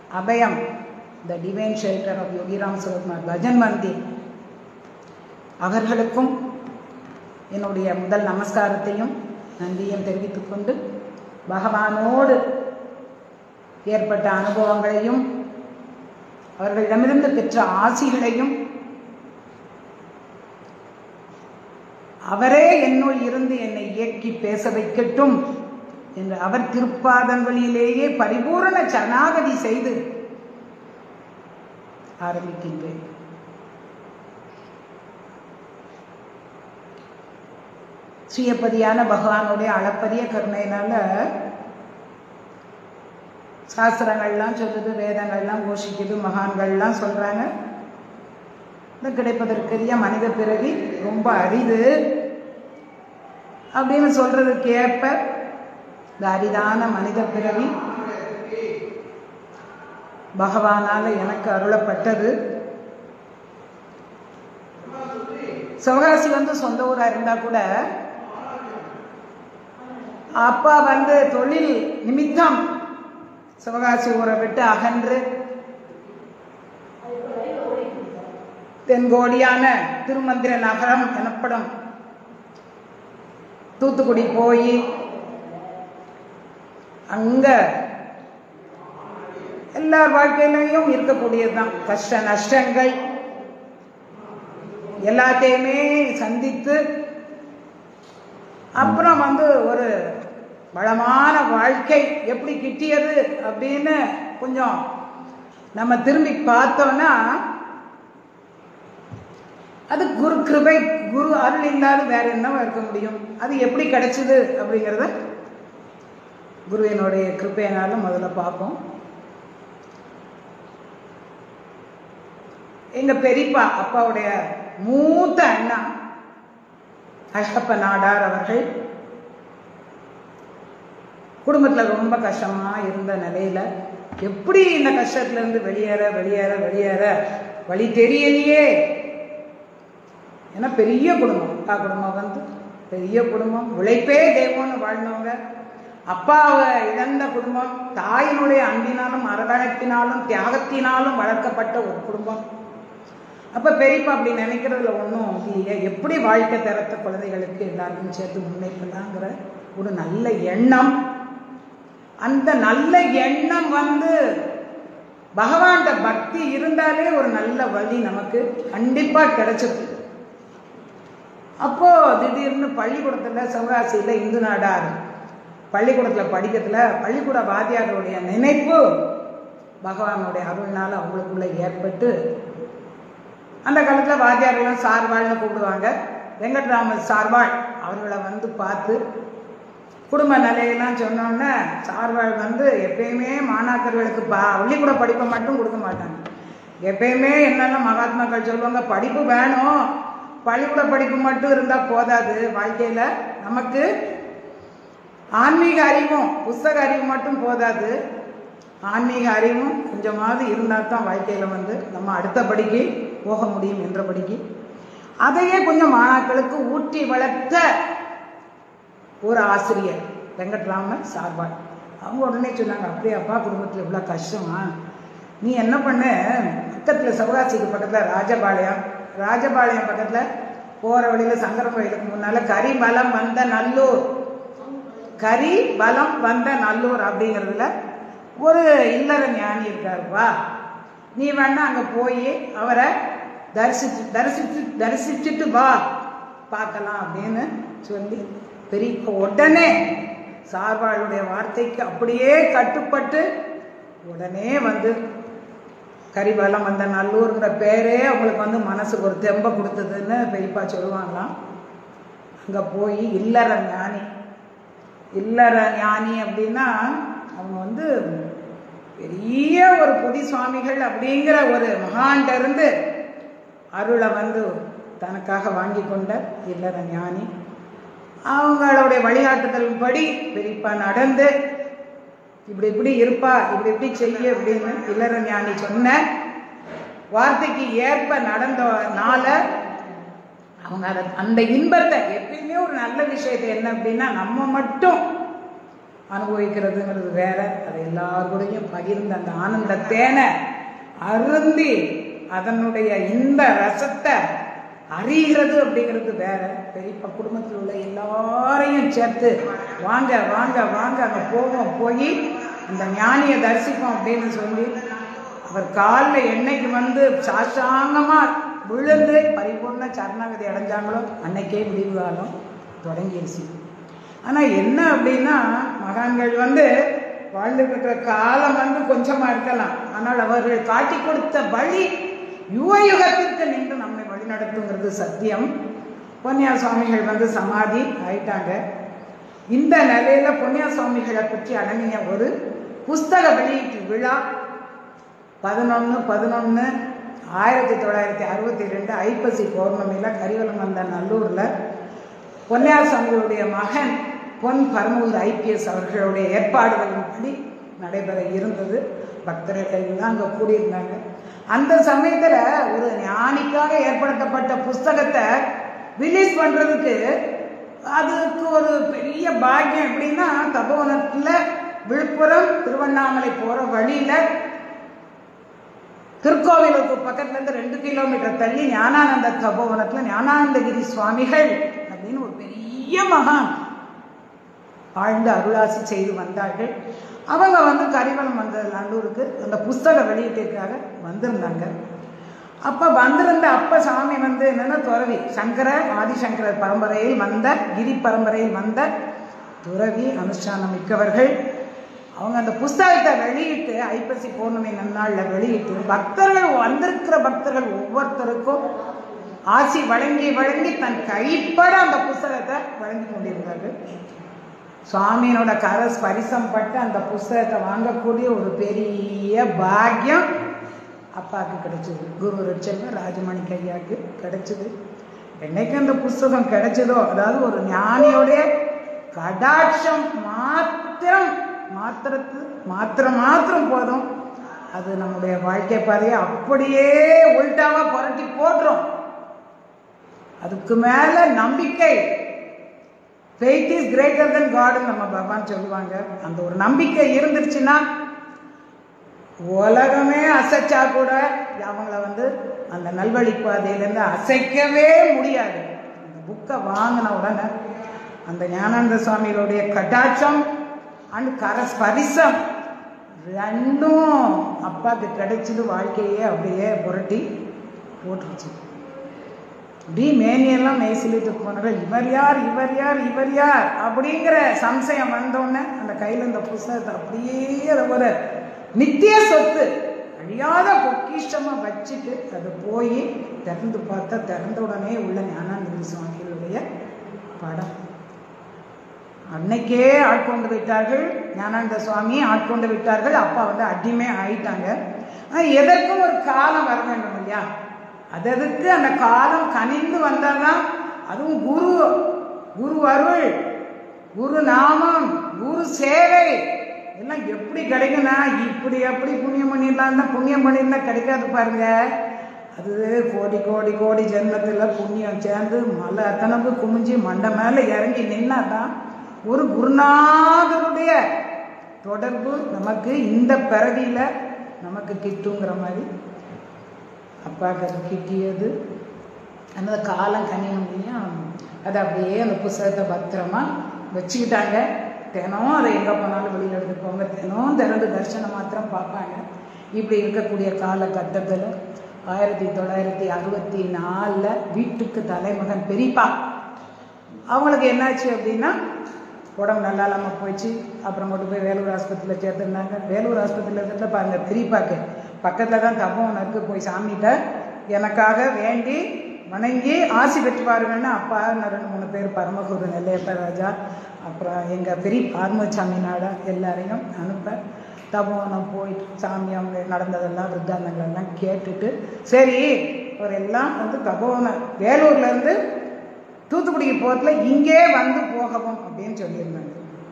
அபயம் the divine shelter of Yogiram Sivakumar Bhajan Mandir அவர்களுக்கும் என்னுடைய முதல் நமஸ்காரத்தையும் நன்றியும் தெரிவித்துக் கொண்டு பகவானோடு ஏற்பட்ட அனுபவங்களையும் அவர்களிடமிருந்து பெற்ற ஆசிகளையும் அவரே என்னுள் இருந்து என்னை இயக்கி பேச வைக்கட்டும் என்று அவர் திருப்பாதங்களிலேயே பரிபூரண சரணாகதி செய்து ஆரம்பிக்கின்றேன் சுயப்பதியான பகவானுடைய அளப்பரிய கருணையினால சாஸ்திரங்கள்லாம் சொல்லுது வேதங்கள்லாம் கோஷிக்குது மகான்கள்லாம் சொல்றாங்க இந்த கிடைப்பதற்கரிய மனித பிறவி ரொம்ப அரிது அப்படின்னு சொல்றதுக்கு ஏற்ப இந்த அரிதான மனித பிறவி பகவானால எனக்கு அருளப்பட்டது சிவகாசி வந்து சொந்த ஊரா இருந்தா கூட அப்பா வந்து தொழில் நிமித்தம் சிவகாசி ஊரை விட்டு அகன்று தென்கோடியான திருமந்திர நகரம் எனப்படும் தூத்துக்குடி போய் அங்க எல்லார் வாழ்க்கையிலையும் இருக்கக்கூடியதுதான் கஷ்ட நஷ்டங்கள் எல்லாத்தையுமே சந்தித்து அப்புறம் வந்து ஒரு வளமான வாழ்க்கை எப்படி கிட்டியது அப்படின்னு கொஞ்சம் நம்ம திரும்பி பார்த்தோம்னா அது குரு கிருபை குரு அருள் இல்லாத வேற என்னவா இருக்க முடியும் அது எப்படி கிடைச்சது அப்படிங்கிறத குருவினுடைய கிருப்பையினால முதல்ல பார்ப்போம் எங்க பெரியப்பா அப்பாவுடைய மூத்த அண்ணா அழகப்ப நாடார் அவர்கள் குடும்பத்தில் ரொம்ப கஷ்டமா இருந்த நிலையில எப்படி இந்த கஷ்டத்துல இருந்து வெளியேற வெளியேற வெளியேற வழி தெரியலையே ஏன்னா பெரிய குடும்பம் அப்பா குடும்பம் வந்து பெரிய குடும்பம் உழைப்பே தெய்வம்னு வாழ்ந்தவங்க அப்பாவை இழந்த குடும்பம் தாயினுடைய அன்பினாலும் அரவணைப்பினாலும் தியாகத்தினாலும் வளர்க்கப்பட்ட ஒரு குடும்பம் அப்ப பெரியப்பா அப்படி நினைக்கிறதுல ஒன்றும் இல்லையே எப்படி வாழ்க்கை தரத்த குழந்தைகளுக்கு எல்லாருக்கும் சேர்த்து முன்னேற்றலாங்கிற ஒரு நல்ல எண்ணம் அந்த நல்ல எண்ணம் வந்து பகவான்கிட்ட பக்தி இருந்தாலே ஒரு நல்ல வழி நமக்கு கண்டிப்பா கிடைச்சிருக்கு அப்போ திடீர்னு பள்ளிக்கூடத்துல சிவகாசியில இந்து நாடார் பள்ளிக்கூடத்துல படிக்கிறதுல பள்ளிக்கூட வாத்தியாருடைய நினைப்பு பகவானுடைய அருள்னால அவங்களுக்குள்ள ஏற்பட்டு அந்த காலத்துல வாத்தியாரெல்லாம் சார்வாள்னு கூப்பிடுவாங்க வெங்கட்ராமன் சார்வாள் அவர்களை வந்து பார்த்து குடும்ப நிலையெல்லாம் சொன்னோன்னே சார்வாள் வந்து எப்பயுமே மாணாக்கர்களுக்கு பா பள்ளிக்கூட படிப்பை மட்டும் கொடுக்க மாட்டாங்க எப்பயுமே என்னென்ன மகாத்மாக்கள் சொல்லுவாங்க படிப்பு வேணும் பள்ளிக்கூட படிப்பு மட்டும் இருந்தால் போதாது வாழ்க்கையில் நமக்கு ஆன்மீக அறிவும் புஸ்தக அறிவு மட்டும் போதாது ஆன்மீக அறிவும் கொஞ்சமாவது இருந்தால் தான் வாழ்க்கையில் வந்து நம்ம அடுத்தபடிக்கு போக முடியும் என்றபடிக்கு அதையே கொஞ்சம் மாணாக்களுக்கு ஊட்டி வளர்த்த ஒரு ஆசிரியர் வெங்கட்ராமன் சார்பாள் அவங்க உடனே சொன்னாங்க அப்படியே அப்பா குடும்பத்தில் இவ்வளோ கஷ்டமா நீ என்ன பண்ண பக்கத்தில் சிவகாசிக்கு பக்கத்தில் ராஜபாளையம் ராஜபாளையம் பக்கத்தில் போகிற வழியில் சங்கர கோயிலுக்கு முன்னால் கரி பலம் வந்த நல்லூர் கரி பலம் வந்த நல்லூர் அப்படிங்கிறதுல ஒரு இல்லற ஞானி இருக்காருப்பா நீ வேணா அங்கே போய் அவரை தரிசிச்சு தரிசிச்சு தரிசிச்சுட்டு வா பார்க்கலாம் அப்படின்னு சொல்லி பெரிய உடனே சார்பாளுடைய வார்த்தைக்கு அப்படியே கட்டுப்பட்டு உடனே வந்து கரிவலம் வந்த நல்லூருங்கிற பேரே அவங்களுக்கு வந்து மனசுக்கு ஒரு தெம்பை கொடுத்ததுன்னு பெரியப்பா சொல்லுவாங்களாம் அங்கே போய் இல்லற ஞானி இல்லற ஞானி அப்படின்னா அவங்க வந்து பெரிய ஒரு புதி சுவாமிகள் அப்படிங்கிற ஒரு மகான்ட இருந்து அருளை வந்து தனக்காக வாங்கி கொண்ட இல்லற ஞானி அவங்களுடைய வழிகாட்டுதல் படி பெரியப்பா நடந்து இப்படி இப்படி இருப்பா இப்படி இப்படி செய்ய அப்படின்னு இல்லற ஞானி சொன்ன வார்த்தைக்கு ஏற்ப நடந்தனால அவங்க அதை அந்த இன்பத்தை எப்பயுமே ஒரு நல்ல விஷயத்தை என்ன அப்படின்னா நம்ம மட்டும் அனுபவிக்கிறதுங்கிறது வேற அதை எல்லாரோடையும் பகிர்ந்து அந்த ஆனந்த தேனை அருந்தி அதனுடைய இந்த ரசத்தை அறிகிறது அப்படிங்கிறது வேற பெரியப்பா குடும்பத்தில் உள்ள எல்லாரையும் சேர்த்து வாங்க வாங்க வாங்க அங்கே போவோம் போய் அந்த ஞானியை தரிசிப்போம் அப்படின்னு சொல்லி அவர் காலில் என்னைக்கு வந்து சாஷ்டாங்கமா விழுந்து பரிபூர்ண சரணாகதி அடைஞ்சாங்களோ அன்னைக்கே விடிவு காலம் தொடங்கிடுச்சு ஆனால் என்ன அப்படின்னா மகான்கள் வந்து வாழ்ந்துட்டு இருக்கிற காலம் வந்து கொஞ்சமா இருக்கலாம் ஆனால் அவர்கள் காட்டி கொடுத்த வழி யுக யுகத்திற்கு நின்று நம்மை வழிநடத்துங்கிறது சத்தியம் பொன்னியா சுவாமிகள் வந்து சமாதி ஆயிட்டாங்க இந்த நிலையில பொன்னியா சுவாமிகளை பற்றி அடங்கிய ஒரு புஸ்தக வெளியீட்டு விழா பதினொன்று பதினொன்று ஆயிரத்தி தொள்ளாயிரத்தி அறுபத்தி ரெண்டு ஐப்பசி பௌர்ணமியில் கரிவலம் வந்த நல்லூரில் பொன்னியார் சுவாமிகளுடைய மகன் பொன் பரமூர் ஐபிஎஸ் அவர்களுடைய ஏற்பாடுகளின்படி நடைபெற இருந்தது பக்தர்கள் தான் அங்கே கூடியிருந்தாங்க அந்த சமயத்தில் ஒரு ஞானிக்காக ஏற்படுத்தப்பட்ட புஸ்தகத்தை ரிலீஸ் பண்ணுறதுக்கு அதுக்கு ஒரு பெரிய பாக்கியம் எப்படின்னா தபோவனத்தில் விழுப்புரம் திருவண்ணாமலை போகிற வழியில் திருக்கோவிலுக்கு பக்கத்துல இருந்து ரெண்டு கிலோமீட்டர் தள்ளி ஞானானந்த தபோவனத்துல ஞானானந்தகிரி சுவாமிகள் அப்படின்னு ஒரு பெரிய மகான் ஆழ்ந்து அருளாசி செய்து வந்தார்கள் அவங்க வந்து கரிவலம் வந்த நல்லூருக்கு அந்த புஸ்தக வெளியீட்டிற்காக வந்திருந்தாங்க அப்ப வந்திருந்த அப்ப சாமி வந்து என்னன்னா துறவி சங்கர ஆதிசங்கரர் பரம்பரையில் வந்த கிரி பரம்பரையில் வந்த துறவி அனுஷ்டானம் மிக்கவர்கள் அவங்க அந்த புஸ்தகத்தை வெளியிட்டு ஐப்பசி பௌர்ணமி நன்னாளில் வெளியிட்டு பக்தர்கள் வந்திருக்கிற பக்தர்கள் ஒவ்வொருத்தருக்கும் ஆசி வழங்கி வழங்கி தன் கைப்பட அந்த புஸ்தகத்தை வழங்கி கொண்டிருந்தார்கள் சுவாமியினோட கர ஸ்பரிசம் பட்டு அந்த புஸ்தகத்தை வாங்கக்கூடிய ஒரு பெரிய பாக்கியம் அப்பாவுக்கு கிடைச்சது குரு ரட்சல்வ ராஜமணி கையாக்கு கிடைச்சது என்னைக்கு அந்த புஸ்தகம் கிடைச்சதோ அதாவது ஒரு ஞானியோடைய கடாட்சம் மாத்திரம் மாத்திரத்து மாத்திரம் மாத்திரம் போதும் அது நம்முடைய வாழ்க்கை பாதையை அப்படியே உள்டாவா புரட்டி போட்டுரும் அதுக்கு மேல நம்பிக்கை ஃபெய்த் இஸ் கிரேட்டர் தென் காட்னு நம்ம பகவான் சொல்லுவாங்க அந்த ஒரு நம்பிக்கை இருந்துருச்சுன்னா உலகமே அசைச்சா கூட அவங்கள வந்து அந்த நல்வழி பாதையிலேருந்து அசைக்கவே முடியாது அந்த புக்கை வாங்கின உடனே அந்த ஞானானந்த சுவாமிகளுடைய கட்டாட்சம் அண்ட் கரஸ்பரிசம் ரெண்டும் அப்பாவுக்கு கிடைச்சது வாழ்க்கையே அப்படியே புரட்டி போட்டுருச்சு இப்படி மேனியெல்லாம் மெய் சொல்லிட்டு போனார்கள் இவர் யார் இவர் யார் இவர் யார் அப்படிங்கிற சம்சயம் வந்தோடனே அந்த கையில் இந்த புஸ்தகத்தை அப்படியே அதை ஒரு நித்திய சொத்து அழியாத பொக்கிஷமாக வச்சுட்டு அது போய் திறந்து பார்த்தா திறந்த உடனே உள்ள ஞானானந்த சுவாமிகளுடைய படம் அன்னைக்கே ஆட்கொண்டு விட்டார்கள் ஞானானந்த சுவாமி ஆட்கொண்டு விட்டார்கள் அப்பா வந்து அடிமை ஆயிட்டாங்க எதற்கும் ஒரு காலம் வர வேண்டும் இல்லையா அதற்கு அந்த காலம் கனிந்து வந்தாதான் அதுவும் குரு குரு அருள் குரு நாமம் குரு சேவை இதெல்லாம் எப்படி கிடைக்குன்னா இப்படி எப்படி புண்ணியம் பண்ணிடலாம் தான் புண்ணியம் பண்ணியிருந்தா கிடைக்காது பாருங்க அது கோடி கோடி கோடி ஜென்மத்தில் புண்ணியம் சேர்ந்து மலை அத்தனப்பு குமிஞ்சு மண்டை மேலே இறங்கி நின்னா தான் ஒரு குருநாதருடைய தொடர்பு நமக்கு இந்த பிறவியில் நமக்கு கிட்டுங்கிற மாதிரி அப்பாவுக்கு அது கிட்டியது அந்த காலம் கனியும் இல்லையா அதை அப்படியே அந்த புஸ்தகத்தை பத்திரமா வச்சுக்கிட்டாங்க தினம் அதை எங்கே போனாலும் வெளியில் எடுத்து போங்க தினம் திறந்து தரிசனம் மாத்திரம் பார்ப்பாங்க இப்படி இருக்கக்கூடிய காலகட்டத்தில் ஆயிரத்தி தொள்ளாயிரத்தி அறுபத்தி நாலில் வீட்டுக்கு தலைமகன் பெரியப்பா அவங்களுக்கு என்னாச்சு அப்படின்னா உடம்பு நல்லா இல்லாமல் போச்சு அப்புறம் கொண்டு போய் வேலூர் ஆஸ்பத்திரியில் சேர்த்துருந்தாங்க வேலூர் ஆஸ்பத்திரியில் இருந்துட்டு பாருங்க பெரியப்பாக்கு பக்கத்தில் தான் தபம் இருக்கு போய் சாமிகிட்ட எனக்காக வேண்டி வணங்கி ஆசி பெற்று பாருங்கன்னு அப்பா நான் ரெண்டு மூணு பேர் பரமகுரு நெல்லையப்ப ராஜா அப்புறம் எங்கள் பெரிய ஆத்மசாமி நாடா எல்லாரையும் அனுப்ப தபோனம் போயிட்டு சாமி அவங்க நடந்ததெல்லாம் விருத்தாந்தங்கள் எல்லாம் கேட்டுட்டு சரி ஒரு எல்லாம் வந்து தபோவனம் வேலூர்லேருந்து தூத்துக்குடிக்கு போகிறதுல இங்கே வந்து போகவும் அப்படின்னு சொல்லியிருந்தாங்க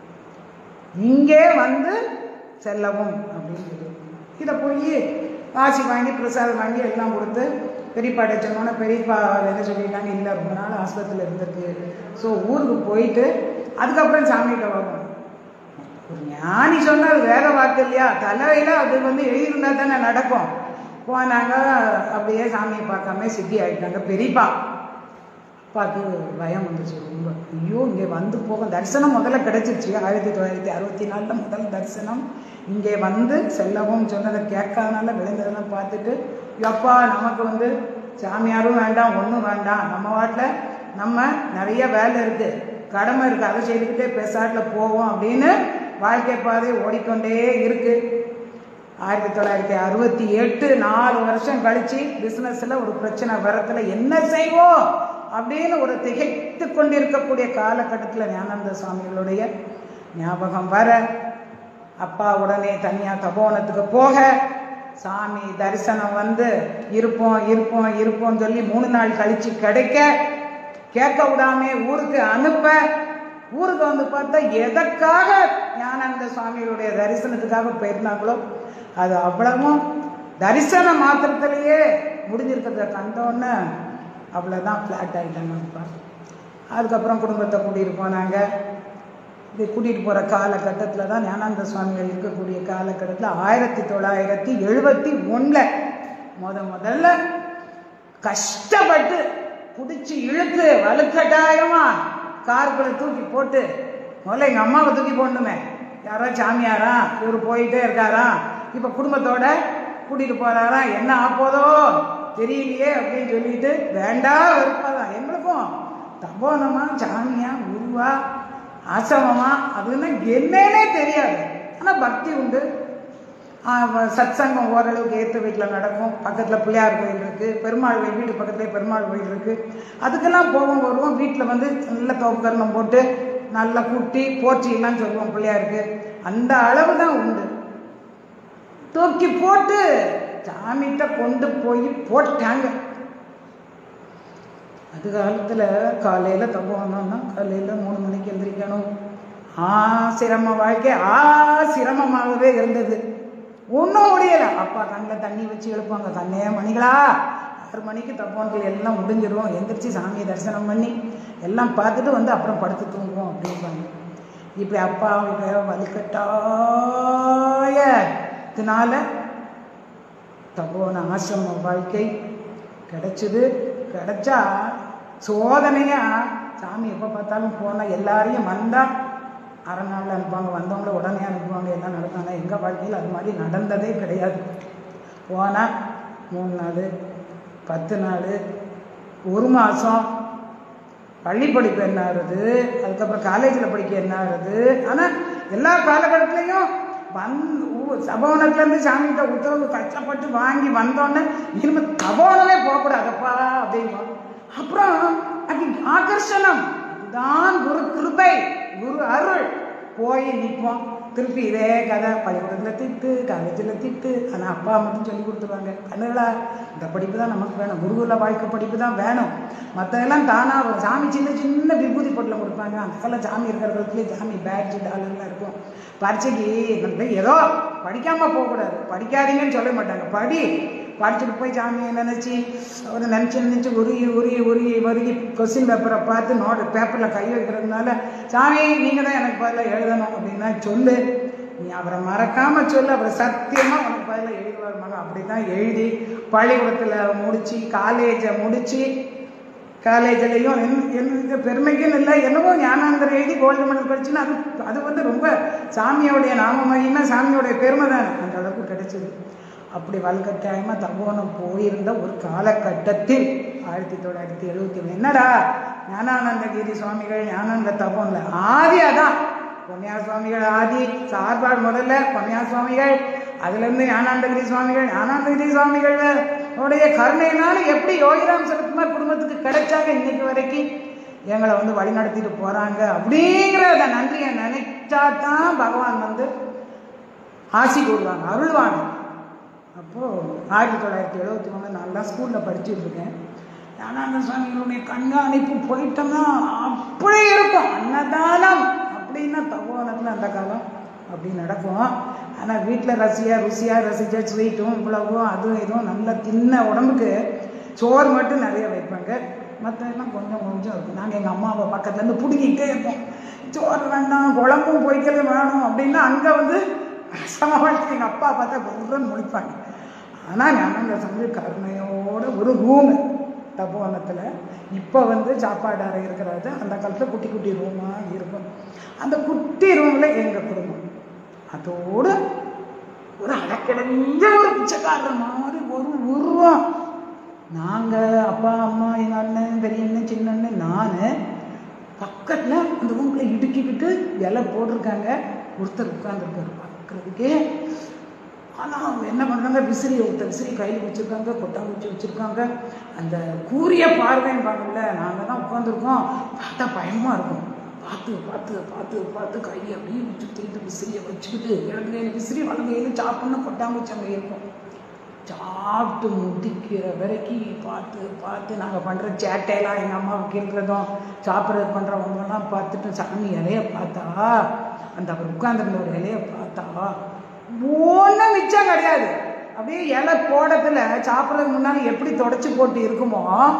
இங்கே வந்து செல்லவும் அப்படின்னு சொல்லியிருந்தாங்க இதை போய் ஆசி வாங்கி பிரசாதம் வாங்கி எல்லாம் கொடுத்து பெரியப்பாட்ட சொன்னோன்னே பெரியப்பா என்ன சொல்லிட்டாங்க இல்லை ரொம்ப நாள் ஆஸ்பத்திரியில் இருந்திருக்கு ஸோ ஊருக்கு போயிட்டு அதுக்கப்புறம் சாமிகிட்ட வரணும் ஒரு ஞானி சொன்னால் வேற வாக்கு இல்லையா தலையில அது வந்து எழுதியிருந்தா தானே நடக்கும் போனாங்க அப்படியே சாமியை பார்க்காம சித்தி ஆயிட்டாங்க பெரியப்பா அப்பாவுக்கு பயம் வந்துச்சு ரொம்ப ஐயோ இங்கே வந்து போக தரிசனம் முதல்ல கிடைச்சிருச்சு ஆயிரத்தி தொள்ளாயிரத்தி அறுபத்தி நாலில் முதல் தரிசனம் இங்கே வந்து செல்லவும் சொன்னதை கேட்காதனால விழுந்ததெல்லாம் பார்த்துட்டு அப்பா நமக்கு வந்து சாமியாரும் வேண்டாம் ஒன்றும் வேண்டாம் நம்ம வாட்டில் நம்ம நிறைய வேலை இருக்குது கடமை இருக்குது அதை செய்துக்கிட்டே பெசாட்டில் போவோம் அப்படின்னு வாழ்க்கை பாதை ஓடிக்கொண்டே இருக்குது ஆயிரத்தி தொள்ளாயிரத்தி அறுபத்தி எட்டு நாலு வருஷம் கழிச்சு பிஸ்னஸில் ஒரு பிரச்சனை வரத்துல என்ன செய்வோம் அப்படின்னு ஒரு திகைத்து கொண்டிருக்கக்கூடிய காலகட்டத்தில் ஞானந்த சுவாமிகளுடைய ஞாபகம் வர அப்பா உடனே தனியாக தபோனத்துக்கு போக சாமி தரிசனம் வந்து இருப்போம் இருப்போம் இருப்போம் சொல்லி மூணு நாள் கழிச்சு கிடைக்க கேட்க விடாம ஊருக்கு அனுப்ப ஊருக்கு வந்து பார்த்தா எதற்காக ஞானந்த சுவாமிகளுடைய தரிசனத்துக்காக போயிருந்தாங்களோ அது அவ்வளவும் தரிசன மாத்திரத்திலேயே முடிஞ்சிருக்கிறத கண்டோன்னு அவ்வளோதான் ஃப்ளாட் ஆகிட்டாங்கப்பா அதுக்கப்புறம் குடும்பத்தை கூட்டிகிட்டு போனாங்க இது கூட்டிகிட்டு போகிற காலகட்டத்தில் தான் ஞானானந்த சுவாமிகள் இருக்கக்கூடிய காலகட்டத்தில் ஆயிரத்தி தொள்ளாயிரத்தி எழுபத்தி ஒன்றில் முத முதல்ல கஷ்டப்பட்டு பிடிச்சி இழுத்து வலுக்கட்டாயமா காருக்குள்ள தூக்கி போட்டு முதல்ல எங்கள் அம்மாவை தூக்கி போடணுமே யாரோ சாமியாரா இவர் போயிட்டே இருக்காரா இப்போ குடும்பத்தோட கூட்டிகிட்டு போறாரா என்ன ஆப்போதோ தெரியலையே அப்படின்னு சொல்லிட்டு வேண்டாம் வெறுப்பாதான் எங்களுக்கும் தபோனமா சாமியா குருவா ஆசிரமமா அதுன்னு என்னன்னே தெரியாது ஆனால் பக்தி உண்டு சத் சங்கம் ஓரளவுக்கு ஏற்ற வீட்டில் நடக்கும் பக்கத்தில் பிள்ளையார் கோயில் இருக்குது பெருமாள் கோயில் வீட்டு பக்கத்துலேயே பெருமாள் கோயில் இருக்குது அதுக்கெல்லாம் போவோம் வருவோம் வீட்டில் வந்து நல்ல தோப்புக்கரணம் போட்டு நல்லா கூட்டி போற்றிலாம் சொல்லுவோம் பிள்ளையாருக்கு அந்த அளவு தான் உண்டு தூக்கி போட்டு சாமிகிட்ட கொண்டு போய் போட்டாங்க அது காலத்தில் காலையில் தப்போனோம்னா காலையில் மூணு மணிக்கு எந்திரிக்கணும் ஆ சிரம வாழ்க்கை ஆ சிரமமாகவே இருந்தது ஒன்றும் முடியலை அப்பா கண்ணில் தண்ணி வச்சு எழுப்பாங்க கண்ணே மணிகளா ஆறு மணிக்கு தப்போன்கள் எல்லாம் முடிஞ்சிடும் எந்திரிச்சு சாமியை தரிசனம் பண்ணி எல்லாம் பார்த்துட்டு வந்து அப்புறம் படுத்து தூங்குவோம் அப்படிம்பாங்க இப்படி அப்பாவுடைய வலுக்கட்டாயத்தினால தபோன ஆசிரம வாழ்க்கை கிடைச்சிது கிடைச்சா சோதனையா சாமி எப்போ பார்த்தாலும் போனால் எல்லாரையும் வந்தால் அரை நாளில் அனுப்புவாங்க வந்தவங்கள உடனே அனுப்புவாங்க எல்லாம் நடத்தாங்க எங்கள் வாழ்க்கையில் அது மாதிரி நடந்ததே கிடையாது போனால் மூணு நாள் பத்து நாள் ஒரு மாதம் பள்ளி படிப்பு என்ன ஆகுது அதுக்கப்புறம் காலேஜில் படிக்க என்ன ஆகுது ஆனால் எல்லா காலகட்டத்துலேயும் வந்து சபோனத்துலேருந்து சாமிகிட்ட உத்தரவு கஷ்டப்பட்டு வாங்கி வந்தோன்னே இனிமேல் தபோனமே போகக்கூடாதப்பா அப்படின்போம் அப்புறம் அது ஆகர்ஷணம் இதுதான் குரு கிருபை குரு அருள் போய் நிற்போம் திருப்பி இதே கதை பள்ளிக்கூடத்தில் திட்டு காலேஜில் திட்டு ஆனால் அப்பா மட்டும் சொல்லி கொடுத்துருவாங்க கண்ணுகளா இந்த படிப்பு தான் நமக்கு வேணும் குருகுல வாழ்க்கை படிப்பு தான் வேணும் மற்றதெல்லாம் தானாக வரும் சாமி சின்ன சின்ன விபூதி பொட்டில் கொடுப்பாங்க அந்த காலம் சாமி இருக்கிற காலத்துலேயே சாமி பேட்ஜ் டாலர்லாம் இருக்கும் பரீட்சைக்கு நம்ம ஏதோ படிக்காமல் போகக்கூடாது படிக்காதீங்கன்னு சொல்ல மாட்டாங்க படி படிச்சுட்டு போய் சாமியை நினச்சி அவர் நினச்சி நினச்சி உருகி உருகி உருகி உருகி கொஸ்டின் பேப்பரை பார்த்து நோட் பேப்பரில் கை வைக்கிறதுனால சாமி நீங்கள் தான் எனக்கு பதிலாக எழுதணும் அப்படின்னா சொல்லு நீ அவரை மறக்காமல் சொல்லு அவர் சத்தியமாக உனக்கு பதிலாக எழுதுவார் மகன் அப்படி தான் எழுதி பள்ளிக்கூடத்தில் முடித்து காலேஜை முடித்து காலேஜ்லேயும் எந்த பெருமைக்குன்னு இல்லை என்னவோ ஞானாந்தர் எழுதி கோல்டு மெடல் படிச்சுன்னா அது அது வந்து ரொம்ப சாமியோடைய நாம மகிமை சாமியோடைய பெருமை தானே அந்த அளவுக்கு கிடைச்சிது அப்படி வல்கட்டாயமாக தபோனம் போயிருந்த ஒரு காலகட்டத்தில் ஆயிரத்தி தொள்ளாயிரத்தி எழுபத்தி ஒன்று என்னடா ஞானானந்தகிரி சுவாமிகள் ஞானானந்த தபோனில் ஆதி அதான் பொன்னியா சுவாமிகள் ஆதி சார்பாடு முதல்ல பொன்னியா சுவாமிகள் அதுலேருந்து ஞானானந்தகிரி சுவாமிகள் ஞானானந்தகிரி சுவாமிகள் உடைய கருணையினால எப்படி யோகிராம் சரத்குமார் குடும்பத்துக்கு கிடைச்சாங்க இன்னைக்கு வரைக்கும் எங்களை வந்து வழி நடத்திட்டு போகிறாங்க அப்படிங்கிற அந்த நன்றியை நினைச்சா தான் பகவான் வந்து ஆசி கூடுவாங்க அருள்வாங்க அப்போது ஆயிரத்தி தொள்ளாயிரத்தி எழுபத்தி ஒன்று நான் தான் ஸ்கூலில் படிச்சுட்டு இருக்கேன் ஞானானந்த சுவாமிகளுடைய கண்காணிப்பு போயிட்டோம்னா அப்படியே இருக்கும் அன்னதானம் அப்படின்னா தகவலத்தில் அந்த காலம் அப்படி நடக்கும் ஆனால் வீட்டில் ரசியா ருசியாக ரசிச்ச ஸ்வீட்டும் இவ்வளவும் அதுவும் இதுவும் நல்லா தின்ன உடம்புக்கு சோறு மட்டும் நிறைய வைப்பாங்க மற்றெல்லாம் கொஞ்சம் கொஞ்சம் இருக்கும் நாங்கள் எங்கள் அம்மாவை பக்கத்துலேருந்து பிடுங்கிக்கிட்டே இருப்போம் சோறு வேண்டாம் குழம்பும் பொய்க்கலும் வேணும் அப்படின்னா அங்கே வந்து சமவாழ்க்கை எங்கள் அப்பா பார்த்தா குருன்னு முடிப்பாங்க ஆனால் ஞானந்த சமைச்சு கருணையோட ஒரு ரூமு தபோவனத்தில் இப்போ வந்து சாப்பாடு அறை இருக்கிறது அந்த காலத்தில் குட்டி குட்டி ரூமாக இருக்கும் அந்த குட்டி ரூமில் எங்கள் குடும்பம் அதோடு ஒரு அடக்கிடஞ்ச ஒரு பிச்சைக்காரர் மாதிரி ஒரு உருவம் நாங்கள் அப்பா அம்மா எங்கள் அண்ணன் பெரிய அண்ணன் சின்ன அண்ணன் நான் பக்கத்தில் அந்த ரூமில் இடுக்கிக்கிட்டு இலை போட்டிருக்காங்க ஒருத்தர் உட்காந்துருக்காரு பார்க்குறதுக்கே ஆனால் அவங்க என்ன பண்ணுறாங்க விசிறி ஒருத்தர் விசிறி கையில் வச்சுருக்காங்க கொட்டாங்குச்சி வச்சுருக்காங்க அந்த கூரிய பார்வைன்னு நாங்கள் தான் உட்காந்துருக்கோம் பார்த்தா பயமாக இருக்கும் பார்த்து பார்த்து பார்த்து பார்த்து கையை அப்படியே சுற்றிட்டு விசிறியை வச்சுக்கிட்டு இடது கையில் விசிறி வலது கையில் சாப்பிட்ணும் கொட்டாங்குச்சி அங்கே இருக்கும் சாப்பிட்டு முடிக்கிற வரைக்கும் பார்த்து பார்த்து நாங்கள் பண்ணுற சேட்டையெல்லாம் எங்கள் அம்மாவை கேட்குறதும் சாப்பிட்றது பண்ணுறவங்கெல்லாம் பார்த்துட்டு சாமி இலைய பார்த்தா அந்த அவர் உட்காந்துருந்த ஒரு இலைய பார்த்தா ஒன்றும் மிச்சம் கிடையாது அப்படியே இலை போடத்தில் சாப்பிட்றதுக்கு முன்னால் எப்படி தொடச்சி போட்டு இருக்குமோ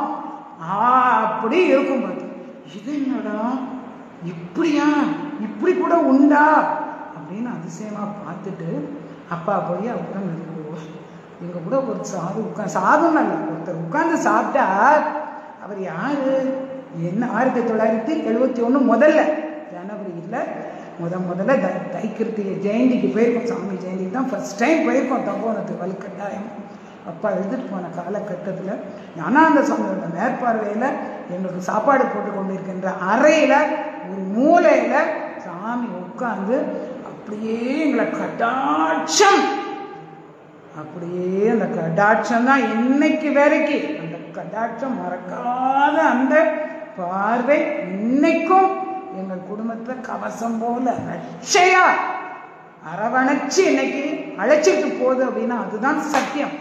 அப்படி இருக்கும் பார்த்து இது என்னடா இப்படியா இப்படி கூட உண்டா அப்படின்னு அதிசயமாக பார்த்துட்டு அப்பா போய் உட்காந்து எங்க கூட ஒரு சாது உட்காந்து சாதுன்னு இல்லை ஒருத்தர் உட்காந்து சாப்பிட்டா அவர் யாரு என்ன ஆயிரத்தி தொள்ளாயிரத்தி எழுபத்தி ஒன்று முதல்ல ஜனவரியில் முத முதல்ல தை தைக்கிருத்திய ஜெயந்திக்கு போயிருக்கோம் சாமி ஜெயந்திக்கு தான் ஃபர்ஸ்ட் டைம் போயிருக்கோம் தம்போனத்துக்கு வலுக்கட்டாயம் அப்பா எழுதிட்டு போன காலகட்டத்தில் ஞானானந்த சுவாமியோட மேற்பார்வையில் எங்களுக்கு சாப்பாடு போட்டு கொண்டிருக்கின்ற அறையில் ஒரு மூலையில் சாமி உட்காந்து அப்படியே எங்களை கட்டாட்சம் அப்படியே அந்த கடாட்சம் தான் இன்னைக்கு வரைக்கும் அந்த கடாட்சம் மறக்காத அந்த பார்வை இன்னைக்கும் எங்கள் குடும்பத்துல கவசம் போல ரட்சையா அரவணைச்சு இன்னைக்கு அழைச்சிட்டு போகுது அப்படின்னா அதுதான் சத்தியம்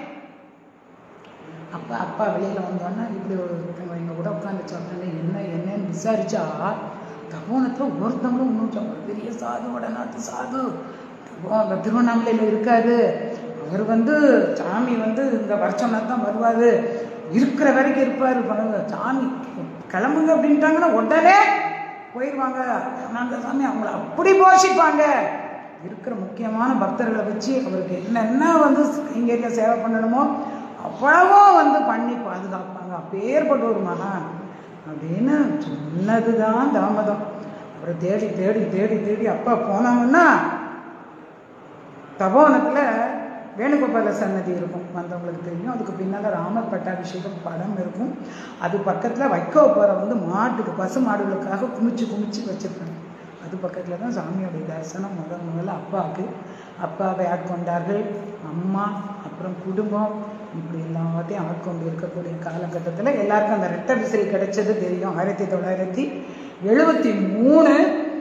அப்பா அப்பா வெளியில வந்தோன்னா இப்படி ஒரு எங்க கூட உட்காந்து சொன்னாங்க என்ன என்னன்னு விசாரிச்சா தபோனத்துல ஒருத்தவங்களும் இன்னும் சொல்ல பெரிய சாதுவோட நாட்டு சாது அங்கே திருவண்ணாமலையில் இருக்காரு அவர் வந்து சாமி வந்து இந்த வருஷம்னா தான் வருவார் இருக்கிற வரைக்கும் இருப்பார் பாருங்க சாமி கிளம்புங்க அப்படின்ட்டாங்கன்னா உடனே போயிடுவாங்க அந்த சாமி அவங்கள அப்படி போஷிப்பாங்க இருக்கிற முக்கியமான பக்தர்களை வச்சு அவருக்கு என்னென்ன வந்து கைங்கரிய சேவை பண்ணணுமோ அவ்வளவும் வந்து பண்ணி பாதுகாப்பாங்க அப்பேற்பட்ட ஒரு மகான் அப்படின்னு சொன்னது தான் தாமதம் அப்புறம் தேடி தேடி தேடி தேடி அப்பா போனாங்கன்னா தபோனத்தில் வேணுகோபால சன்னதி இருக்கும் வந்தவங்களுக்கு தெரியும் அதுக்கு பின்னால் ராமர் பட்டாபிஷேகம் படம் இருக்கும் அது பக்கத்தில் வைக்கோ போகிற வந்து மாட்டுக்கு பசு மாடுகளுக்காக குமிச்சு குமிச்சு வச்சுருக்காங்க அது பக்கத்தில் தான் சாமியோடைய தரிசனம் முதல் முதல்ல அப்பாவுக்கு அப்பாவை ஆட்கொண்டார்கள் அம்மா அப்புறம் குடும்பம் இப்படி எல்லாத்தையும் ஆட்கொண்டு இருக்கக்கூடிய காலகட்டத்தில் எல்லாருக்கும் அந்த ரெட்ட விசிறி கிடைச்சது தெரியும் ஆயிரத்தி தொள்ளாயிரத்தி எழுபத்தி மூணு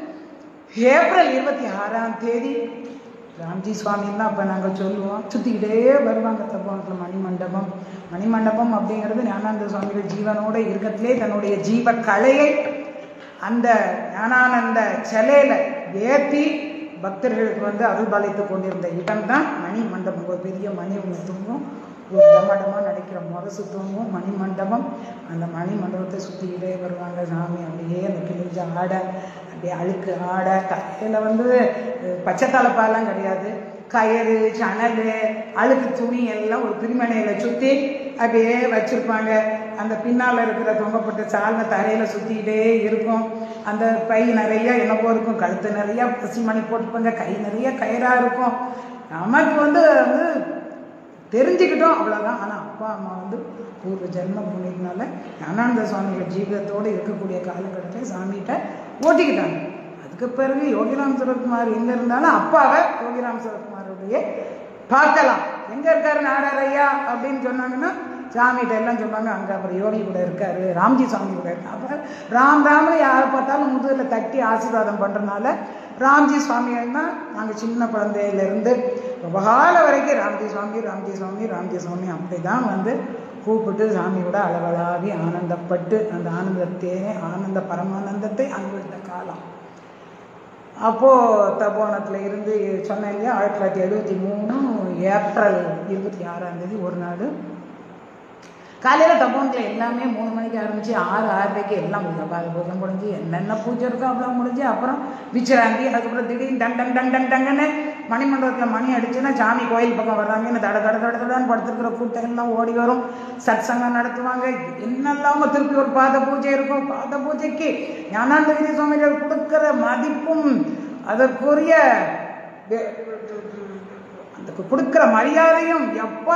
ஏப்ரல் இருபத்தி ஆறாம் தேதி ராம்ஜி சுவாமின்னு தான் அப்போ நாங்கள் சொல்லுவோம் சுற்றிக்கிட்டே வருவாங்க தப்போனத்தில் மணிமண்டபம் மணிமண்டபம் அப்படிங்கிறது ஞானானந்த சுவாமிகள் ஜீவனோட இருக்கத்திலே தன்னுடைய ஜீவ கலையை அந்த ஞானானந்த சிலையில ஏற்றி பக்தர்களுக்கு வந்து அருள்பாலித்து கொண்டிருந்த இடம் தான் மணி மண்டபம் ஒரு பெரிய மணி ஒன்று தூங்கும் ஒரு டமடமாக நடக்கிற முரசு தூங்கும் மணி மண்டபம் அந்த மணி மண்டபத்தை சுற்றிக்கிட்டே வருவாங்க சாமி அப்படியே அந்த கிழிஞ்ச ஆடை அப்படியே அழுக்கு ஆடை கையில் வந்து பச்சை தலைப்பாலாம் கிடையாது கயிறு சணல் அழுக்கு துணி எல்லாம் ஒரு திருமணையில் சுற்றி அப்படியே வச்சுருப்பாங்க அந்த பின்னால் இருக்கிற தொங்கப்பட்ட சால்வை தரையில் சுற்றிக்கிட்டே இருக்கும் அந்த பை நிறைய என்னப்போ இருக்கும் கழுத்து நிறைய பசிமணி போட்டுப்பாங்க கை நிறைய கயிறாக இருக்கும் நமக்கு வந்து வந்து தெரிஞ்சுக்கிட்டோம் அவ்வளோதான் ஆனால் அப்பா அம்மா வந்து பூர்வ ஜென்ம புண்ணியத்தினால ஞானானந்த சுவாமிகள் ஜீவிதத்தோடு இருக்கக்கூடிய காலகட்டத்தில் சாமிகிட்ட ஓட்டிக்கிட்டாங்க அதுக்கு பிறகு யோகிராம் சரத்குமார் எங்கே இருந்தாலும் அப்பாவை யோகிராம் சரத்குமாருடைய பார்க்கலாம் எங்கே இருக்காரு நாடார் ஐயா அப்படின்னு சொன்னாங்கன்னா சாமிகிட்ட எல்லாம் சொன்னாங்க அங்கே அப்புறம் யோகி கூட இருக்காரு ராம்ஜி சாமி கூட இருக்காரு அப்போ ராம் ராம்னு யாரை பார்த்தாலும் முதுகில் தட்டி ஆசீர்வாதம் பண்ணுறதுனால ராம்ஜி சுவாமிகள்னா நாங்கள் சின்ன குழந்தையிலேருந்து ரொம்ப காலம் வரைக்கும் ராம்ஜி சுவாமி ராம்ஜி சுவாமி ராம்ஜி சுவாமி அப்படி தான் வந்து கூப்பிட்டு சாமியோட அளவலாவி ஆனந்தப்பட்டு அந்த ஆனந்தத்தை ஆனந்த பரமானந்தத்தை அனுபவித்த காலம் அப்போது தபோனத்தில் இருந்து சொன்னேன் இல்லையா ஆயிரத்தி தொள்ளாயிரத்தி எழுபத்தி மூணு ஏப்ரல் இருபத்தி ஆறாம் தேதி ஒரு நாள் காலையில் தப்போனில் எல்லாமே மூணு மணிக்கு ஆரம்பிச்சு ஆறு ஆறரைக்கு எல்லாம் முடியும் பாத பூஜை முடிஞ்சு என்னென்ன பூஜை இருக்கோ அவ்வளோ முடிஞ்சு அப்புறம் விச்சிராந்தி அதுக்கப்புறம் திடீர்னு டங் டங் டங் டங் டங்குன்னு மணிமண்டபத்தில் மணி அடிச்சுன்னா சாமி கோயில் பக்கம் வர்றாங்கன்னு தட தட தட தடன்னு படுத்துருக்கிற கூட்டம் எல்லாம் ஓடி வரும் சத்சங்கம் நடத்துவாங்க என்னெல்லாம திருப்பி ஒரு பாத பூஜை இருக்கும் பாத பூஜைக்கு ஞானாந்தகிரி சுவாமிகள் கொடுக்கிற மதிப்பும் அதற்குரிய வே- அதுக்கு கொடுக்கிற மரியாதையும் எப்பா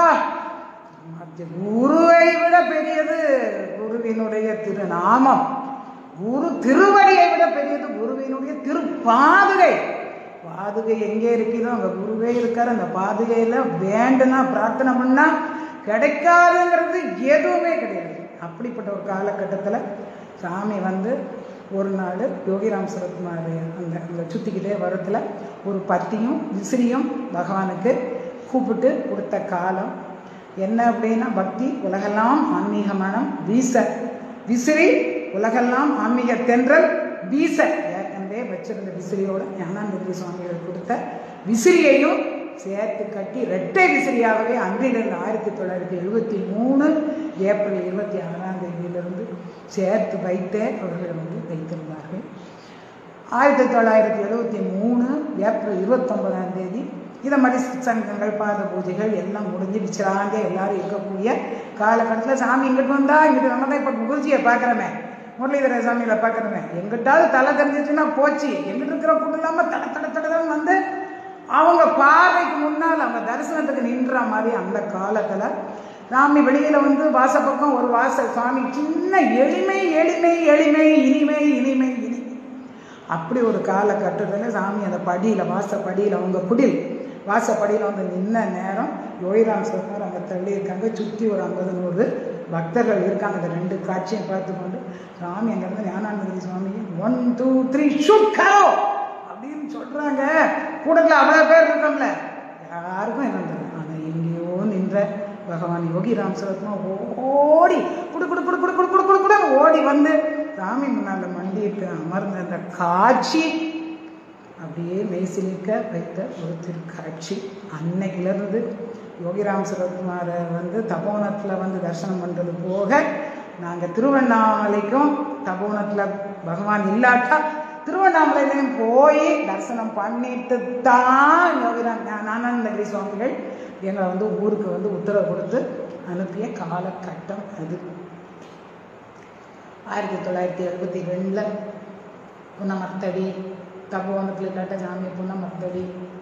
அது குருவை விட பெரியது குருவினுடைய திருநாமம் குரு திருவடியை விட பெரியது குருவினுடைய திருப்பாதுகை பாதுகை எங்கே இருக்குதோ அங்க குருவே இருக்காரு அந்த பாதுகையில வேண்டுனா பிரார்த்தனை பண்ணா கிடைக்காதுங்கிறது எதுவுமே கிடையாது அப்படிப்பட்ட ஒரு காலகட்டத்துல சாமி வந்து ஒரு நாள் யோகிராம் சரத்குமார் அந்த அந்த சுத்திக்கிட்டே வரத்துல ஒரு பத்தியும் விசிறியும் பகவானுக்கு கூப்பிட்டு கொடுத்த காலம் என்ன அப்படின்னா பக்தி உலகெல்லாம் ஆன்மீக மனம் வீச விசிறி உலகெல்லாம் ஆன்மீக தென்றல் வீச ஏற்கனவே வச்சிருந்த விசிறியோட ஞானானந்த சுவாமிகள் கொடுத்த விசிறியையும் சேர்த்து கட்டி இரட்டை விசிறியாகவே அன்றிலிருந்து ஆயிரத்தி தொள்ளாயிரத்தி எழுபத்தி மூணு ஏப்ரல் இருபத்தி ஆறாம் தேதியிலிருந்து சேர்த்து வைத்தே அவர்கள் வந்து வைத்திருந்தார்கள் ஆயிரத்தி தொள்ளாயிரத்தி எழுபத்தி மூணு ஏப்ரல் இருபத்தொன்பதாம் தேதி இதை மாதிரி சங்கங்கள் பாத பூஜைகள் எல்லாம் முடிஞ்சு விசிறாங்க எல்லாரும் இருக்கக்கூடிய காலகட்டத்தில் சாமி இங்கிட்டு வந்தா இங்கிட்டு நம்ம தான் இப்போ குருஜியை பார்க்குறோமே முரளிதர சாமியில் பார்க்குறோமே எங்கிட்டாவது தலை தெரிஞ்சிச்சுன்னா போச்சு எங்கிட்ட இருக்கிற கூட்டம் இல்லாமல் தட தட தடதான் வந்து அவங்க பார்வைக்கு முன்னால் அவங்க தரிசனத்துக்கு நின்ற மாதிரி அந்த காலத்தில் சாமி வெளியில வந்து வாசப்பக்கம் ஒரு வாசல் சாமி சின்ன எளிமை எளிமை எளிமை இனிமை இனிமை இனிமை அப்படி ஒரு காலகட்டத்தில் சாமி அந்த படியில் வாசப்படியில் அவங்க குடில் வாசப்படியில் வந்து நின்ன நேரம் யோகிராம் சார் அங்கே தள்ளி இருக்காங்க சுற்றி ஒரு ஐம்பது நூறு பக்தர்கள் இருக்காங்க அந்த ரெண்டு காட்சியும் பார்த்து கொண்டு சாமி அங்கேருந்து Gnananandagiri Swami one two three shoot கரோ அப்படின்னு சொல்கிறாங்க கூட்டத்தில் அவ்வளோ பேர் இருக்கோம்ல யாருக்கும் என்ன தெரியல ஆனால் எங்கேயோ நின்ற பகவான் யோகிராம் சரத்மா ஓடி குடு குடு குடு குடு குடு குடு குடு குடு ஓடி வந்து சாமி முன்னால் மண்டிட்டு அமர்ந்த அந்த காட்சி அப்படியே மெய்சிலிக்க வைத்த ஒரு திருக்காட்சி அன்னைக்கிலிருந்து யோகிராம் சரத்குமாரை வந்து தபோனத்தில் வந்து தரிசனம் பண்ணுறது போக நாங்கள் திருவண்ணாமலைக்கும் தபோனத்தில் பகவான் இல்லாட்டா திருவண்ணாமலையிலையும் போய் தரிசனம் பண்ணிட்டு தான் யோகிராம் ஞானானந்தகிரி சுவாமிகள் எங்களை வந்து ஊருக்கு வந்து உத்தரவு கொடுத்து அனுப்பிய காலகட்டம் அது ஆயிரத்தி தொள்ளாயிரத்தி எழுபத்தி ரெண்டில் புன்னமர்த்தடி தபோவனத்தில் இல்லாட்ட சாமி புன்னமர்த்தடி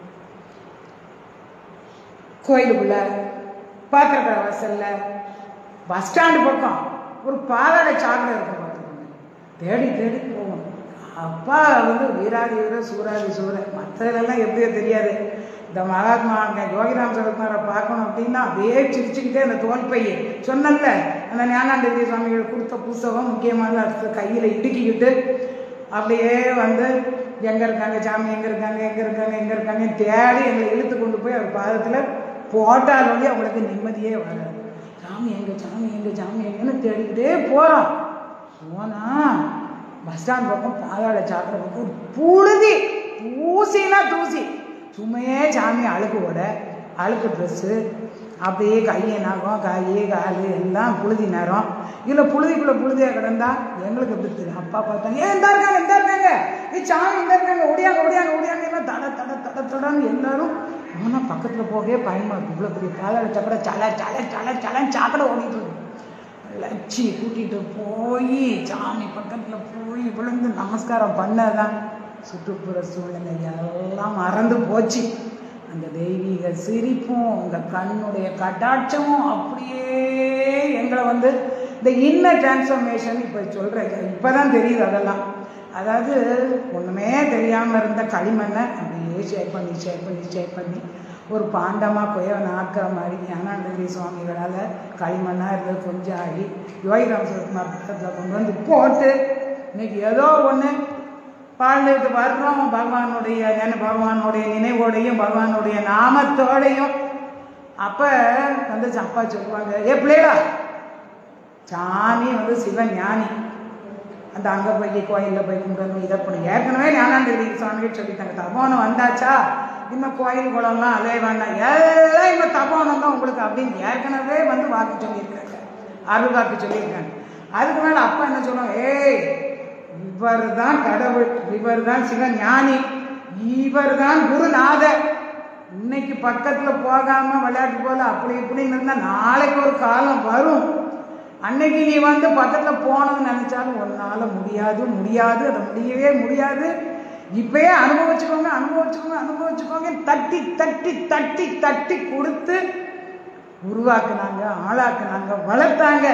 கோயிலுக்குள்ள பாத்திரக்கடை வாசல்ல பஸ் ஸ்டாண்டு பக்கம் ஒரு பாலாடை சாக்கடை இருக்கும் பார்த்துக்கோங்க தேடி தேடி போவோம் அப்பா வந்து வீராதி வீர சூராதி சூர மற்றதெல்லாம் எப்படியோ தெரியாது இந்த மகாத்மா அங்கே யோகிராம் சரத்குமாரை பார்க்கணும் அப்படின்னா அப்படியே சிரிச்சுக்கிட்டே அந்த தோல் பைய சொன்னல அந்த ஞானாண்டேவி சுவாமிகள் கொடுத்த புஸ்தகம் முக்கியமான அடுத்து கையில் இடுக்கிக்கிட்டு அப்படியே வந்து எங்கே இருக்காங்க சாமி எங்கே இருக்காங்க எங்கே இருக்காங்க எங்கே இருக்காங்க தேடி எங்களை இழுத்து கொண்டு போய் அவர் பாதத்தில் போட்டால் வழி அவங்களுக்கு நிம்மதியே வராது சாமி எங்கே சாமி எங்கே சாமி எங்கன்னு தேடிக்கிட்டே போகிறோம் போனால் பஸ் ஸ்டாண்ட் பக்கம் பாதாள சாக்கடை பக்கம் ஒரு புழுதி தூசினா தூசி சும்மையே சாமி அழுக்கு ஓட அழுக்கு ட்ரெஸ்ஸு அப்படியே கையை நகம் கை கால் எல்லாம் புழுதி நேரம் இல்லை புழுதிக்குள்ளே புழுதியாக கிடந்தா எங்களுக்கு எப்படி தெரியும் அப்பா பார்த்தாங்க ஏன் இந்த இருக்காங்க இந்த இருக்காங்க ஏ சாமி இந்த இருக்காங்க ஒடியாங்க ஒடியாங்க ஒடியாங்க எல்லாம் தட தட தட தடன்னு எல்லாரும் ஆனால் பக்கத்தில் போகவே பயமா இருக்கு இவ்வளோ பெரிய பாதாள சாக்கடை சல சல சல சலன்னு சாக்கடை ஓடிட்டு இருக்கு லட்சி கூட்டிகிட்டு போய் சாமி பக்கத்தில் போய் விழுந்து நமஸ்காரம் பண்ணதான் சுற்றுப்புற சூழ்நிலை எல்லாம் மறந்து போச்சு அந்த தெய்வீக சிரிப்பும் அந்த கண்ணுடைய கட்டாட்சமும் அப்படியே எங்களை வந்து இந்த இன்னர் டிரான்ஸ்ஃபர்மேஷன் இப்போ சொல்கிறேன் இப்போ தான் தெரியுது அதெல்லாம் அதாவது ஒன்றுமே தெரியாமல் இருந்த களிமண்ணை அப்படியே ஷேப் பண்ணி ஷேப் பண்ணி ஷேப் பண்ணி ஒரு பாண்டமாக போய் நாக்கிற மாதிரி ஞானானந்தகிரி சுவாமிகளால் களிமண்ணாக இருந்தது கொஞ்சம் ஆகி யோகிராம் சிவகுமார் பக்கத்தில் கொண்டு வந்து போட்டு இன்னைக்கு ஏதோ ஒன்று வாழ்ந்துட்டு வர்றோம் பகவானுடைய நினை பகவானுடைய நினைவோடையும் பகவானுடைய நாமத்தோடையும் அப்போ வந்து அப்பா சொல்லுவாங்க ஏ பிள்ளைடா சாமி வந்து சிவன் ஞானி அந்த அங்கே போய் கோயிலில் போய் கும்பிடணும் இதை பண்ணி ஏற்கனவே ஞானாந்தகிரி சுவாமிகள் சொல்லிட்டாங்க தபோனம் வந்தாச்சா இன்னும் கோயில் குளம்லாம் அலைய வேண்டாம் எல்லாம் இன்னும் தபோனம் தான் உங்களுக்கு அப்படின்னு ஏற்கனவே வந்து வாக்கு சொல்லியிருக்காங்க அருள்வாக்கு சொல்லியிருக்காங்க அதுக்கு மேலே அப்பா என்ன சொல்லுவாங்க ஏய் இவர் தான் கடவுள் இவர் தான் சிவஞானி இவர் தான் குருநாதர் இன்னைக்கு பக்கத்துல போகாம விளையாட்டு போல அப்படி இப்படின்னு இருந்தா நாளைக்கு ஒரு காலம் வரும் அன்னைக்கு நீ வந்து பக்கத்துல போகணும்னு நினைச்சாலும் உன்னால முடியாது முடியாது அது முடியவே முடியாது இப்பயே அனுபவிச்சுக்கோங்க அனுபவிச்சுக்கோங்க அனுபவிச்சுக்கோங்க தட்டி தட்டி தட்டி தட்டி கொடுத்து உருவாக்குனாங்க ஆளாக்குனாங்க வளர்த்தாங்க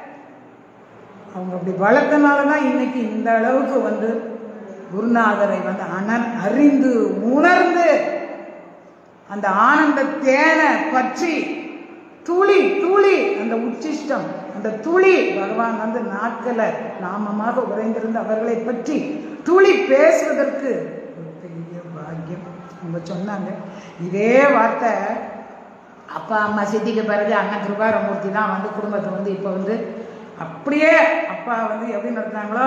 அவங்க அப்படி வளர்த்தனால தான் இன்னைக்கு இந்த அளவுக்கு வந்து குருநாதரை வந்து அணர் அறிந்து உணர்ந்து அந்த ஆனந்த தேனை பற்றி துளி துளி அந்த உச்சிஷ்டம் அந்த துளி பகவான் வந்து நாட்களை நாமமாக உறைந்திருந்த அவர்களை பற்றி துளி பேசுவதற்கு ஒரு பெரிய பாக்கியம் அவங்க சொன்னாங்க இதே வார்த்தை அப்பா அம்மா சித்திக்கு பிறகு அண்ணன் கிருபாரமூர்த்தி தான் வந்து குடும்பத்தை வந்து இப்போ வந்து அப்படியே அப்பா வந்து எப்படி நடத்துனாங்களோ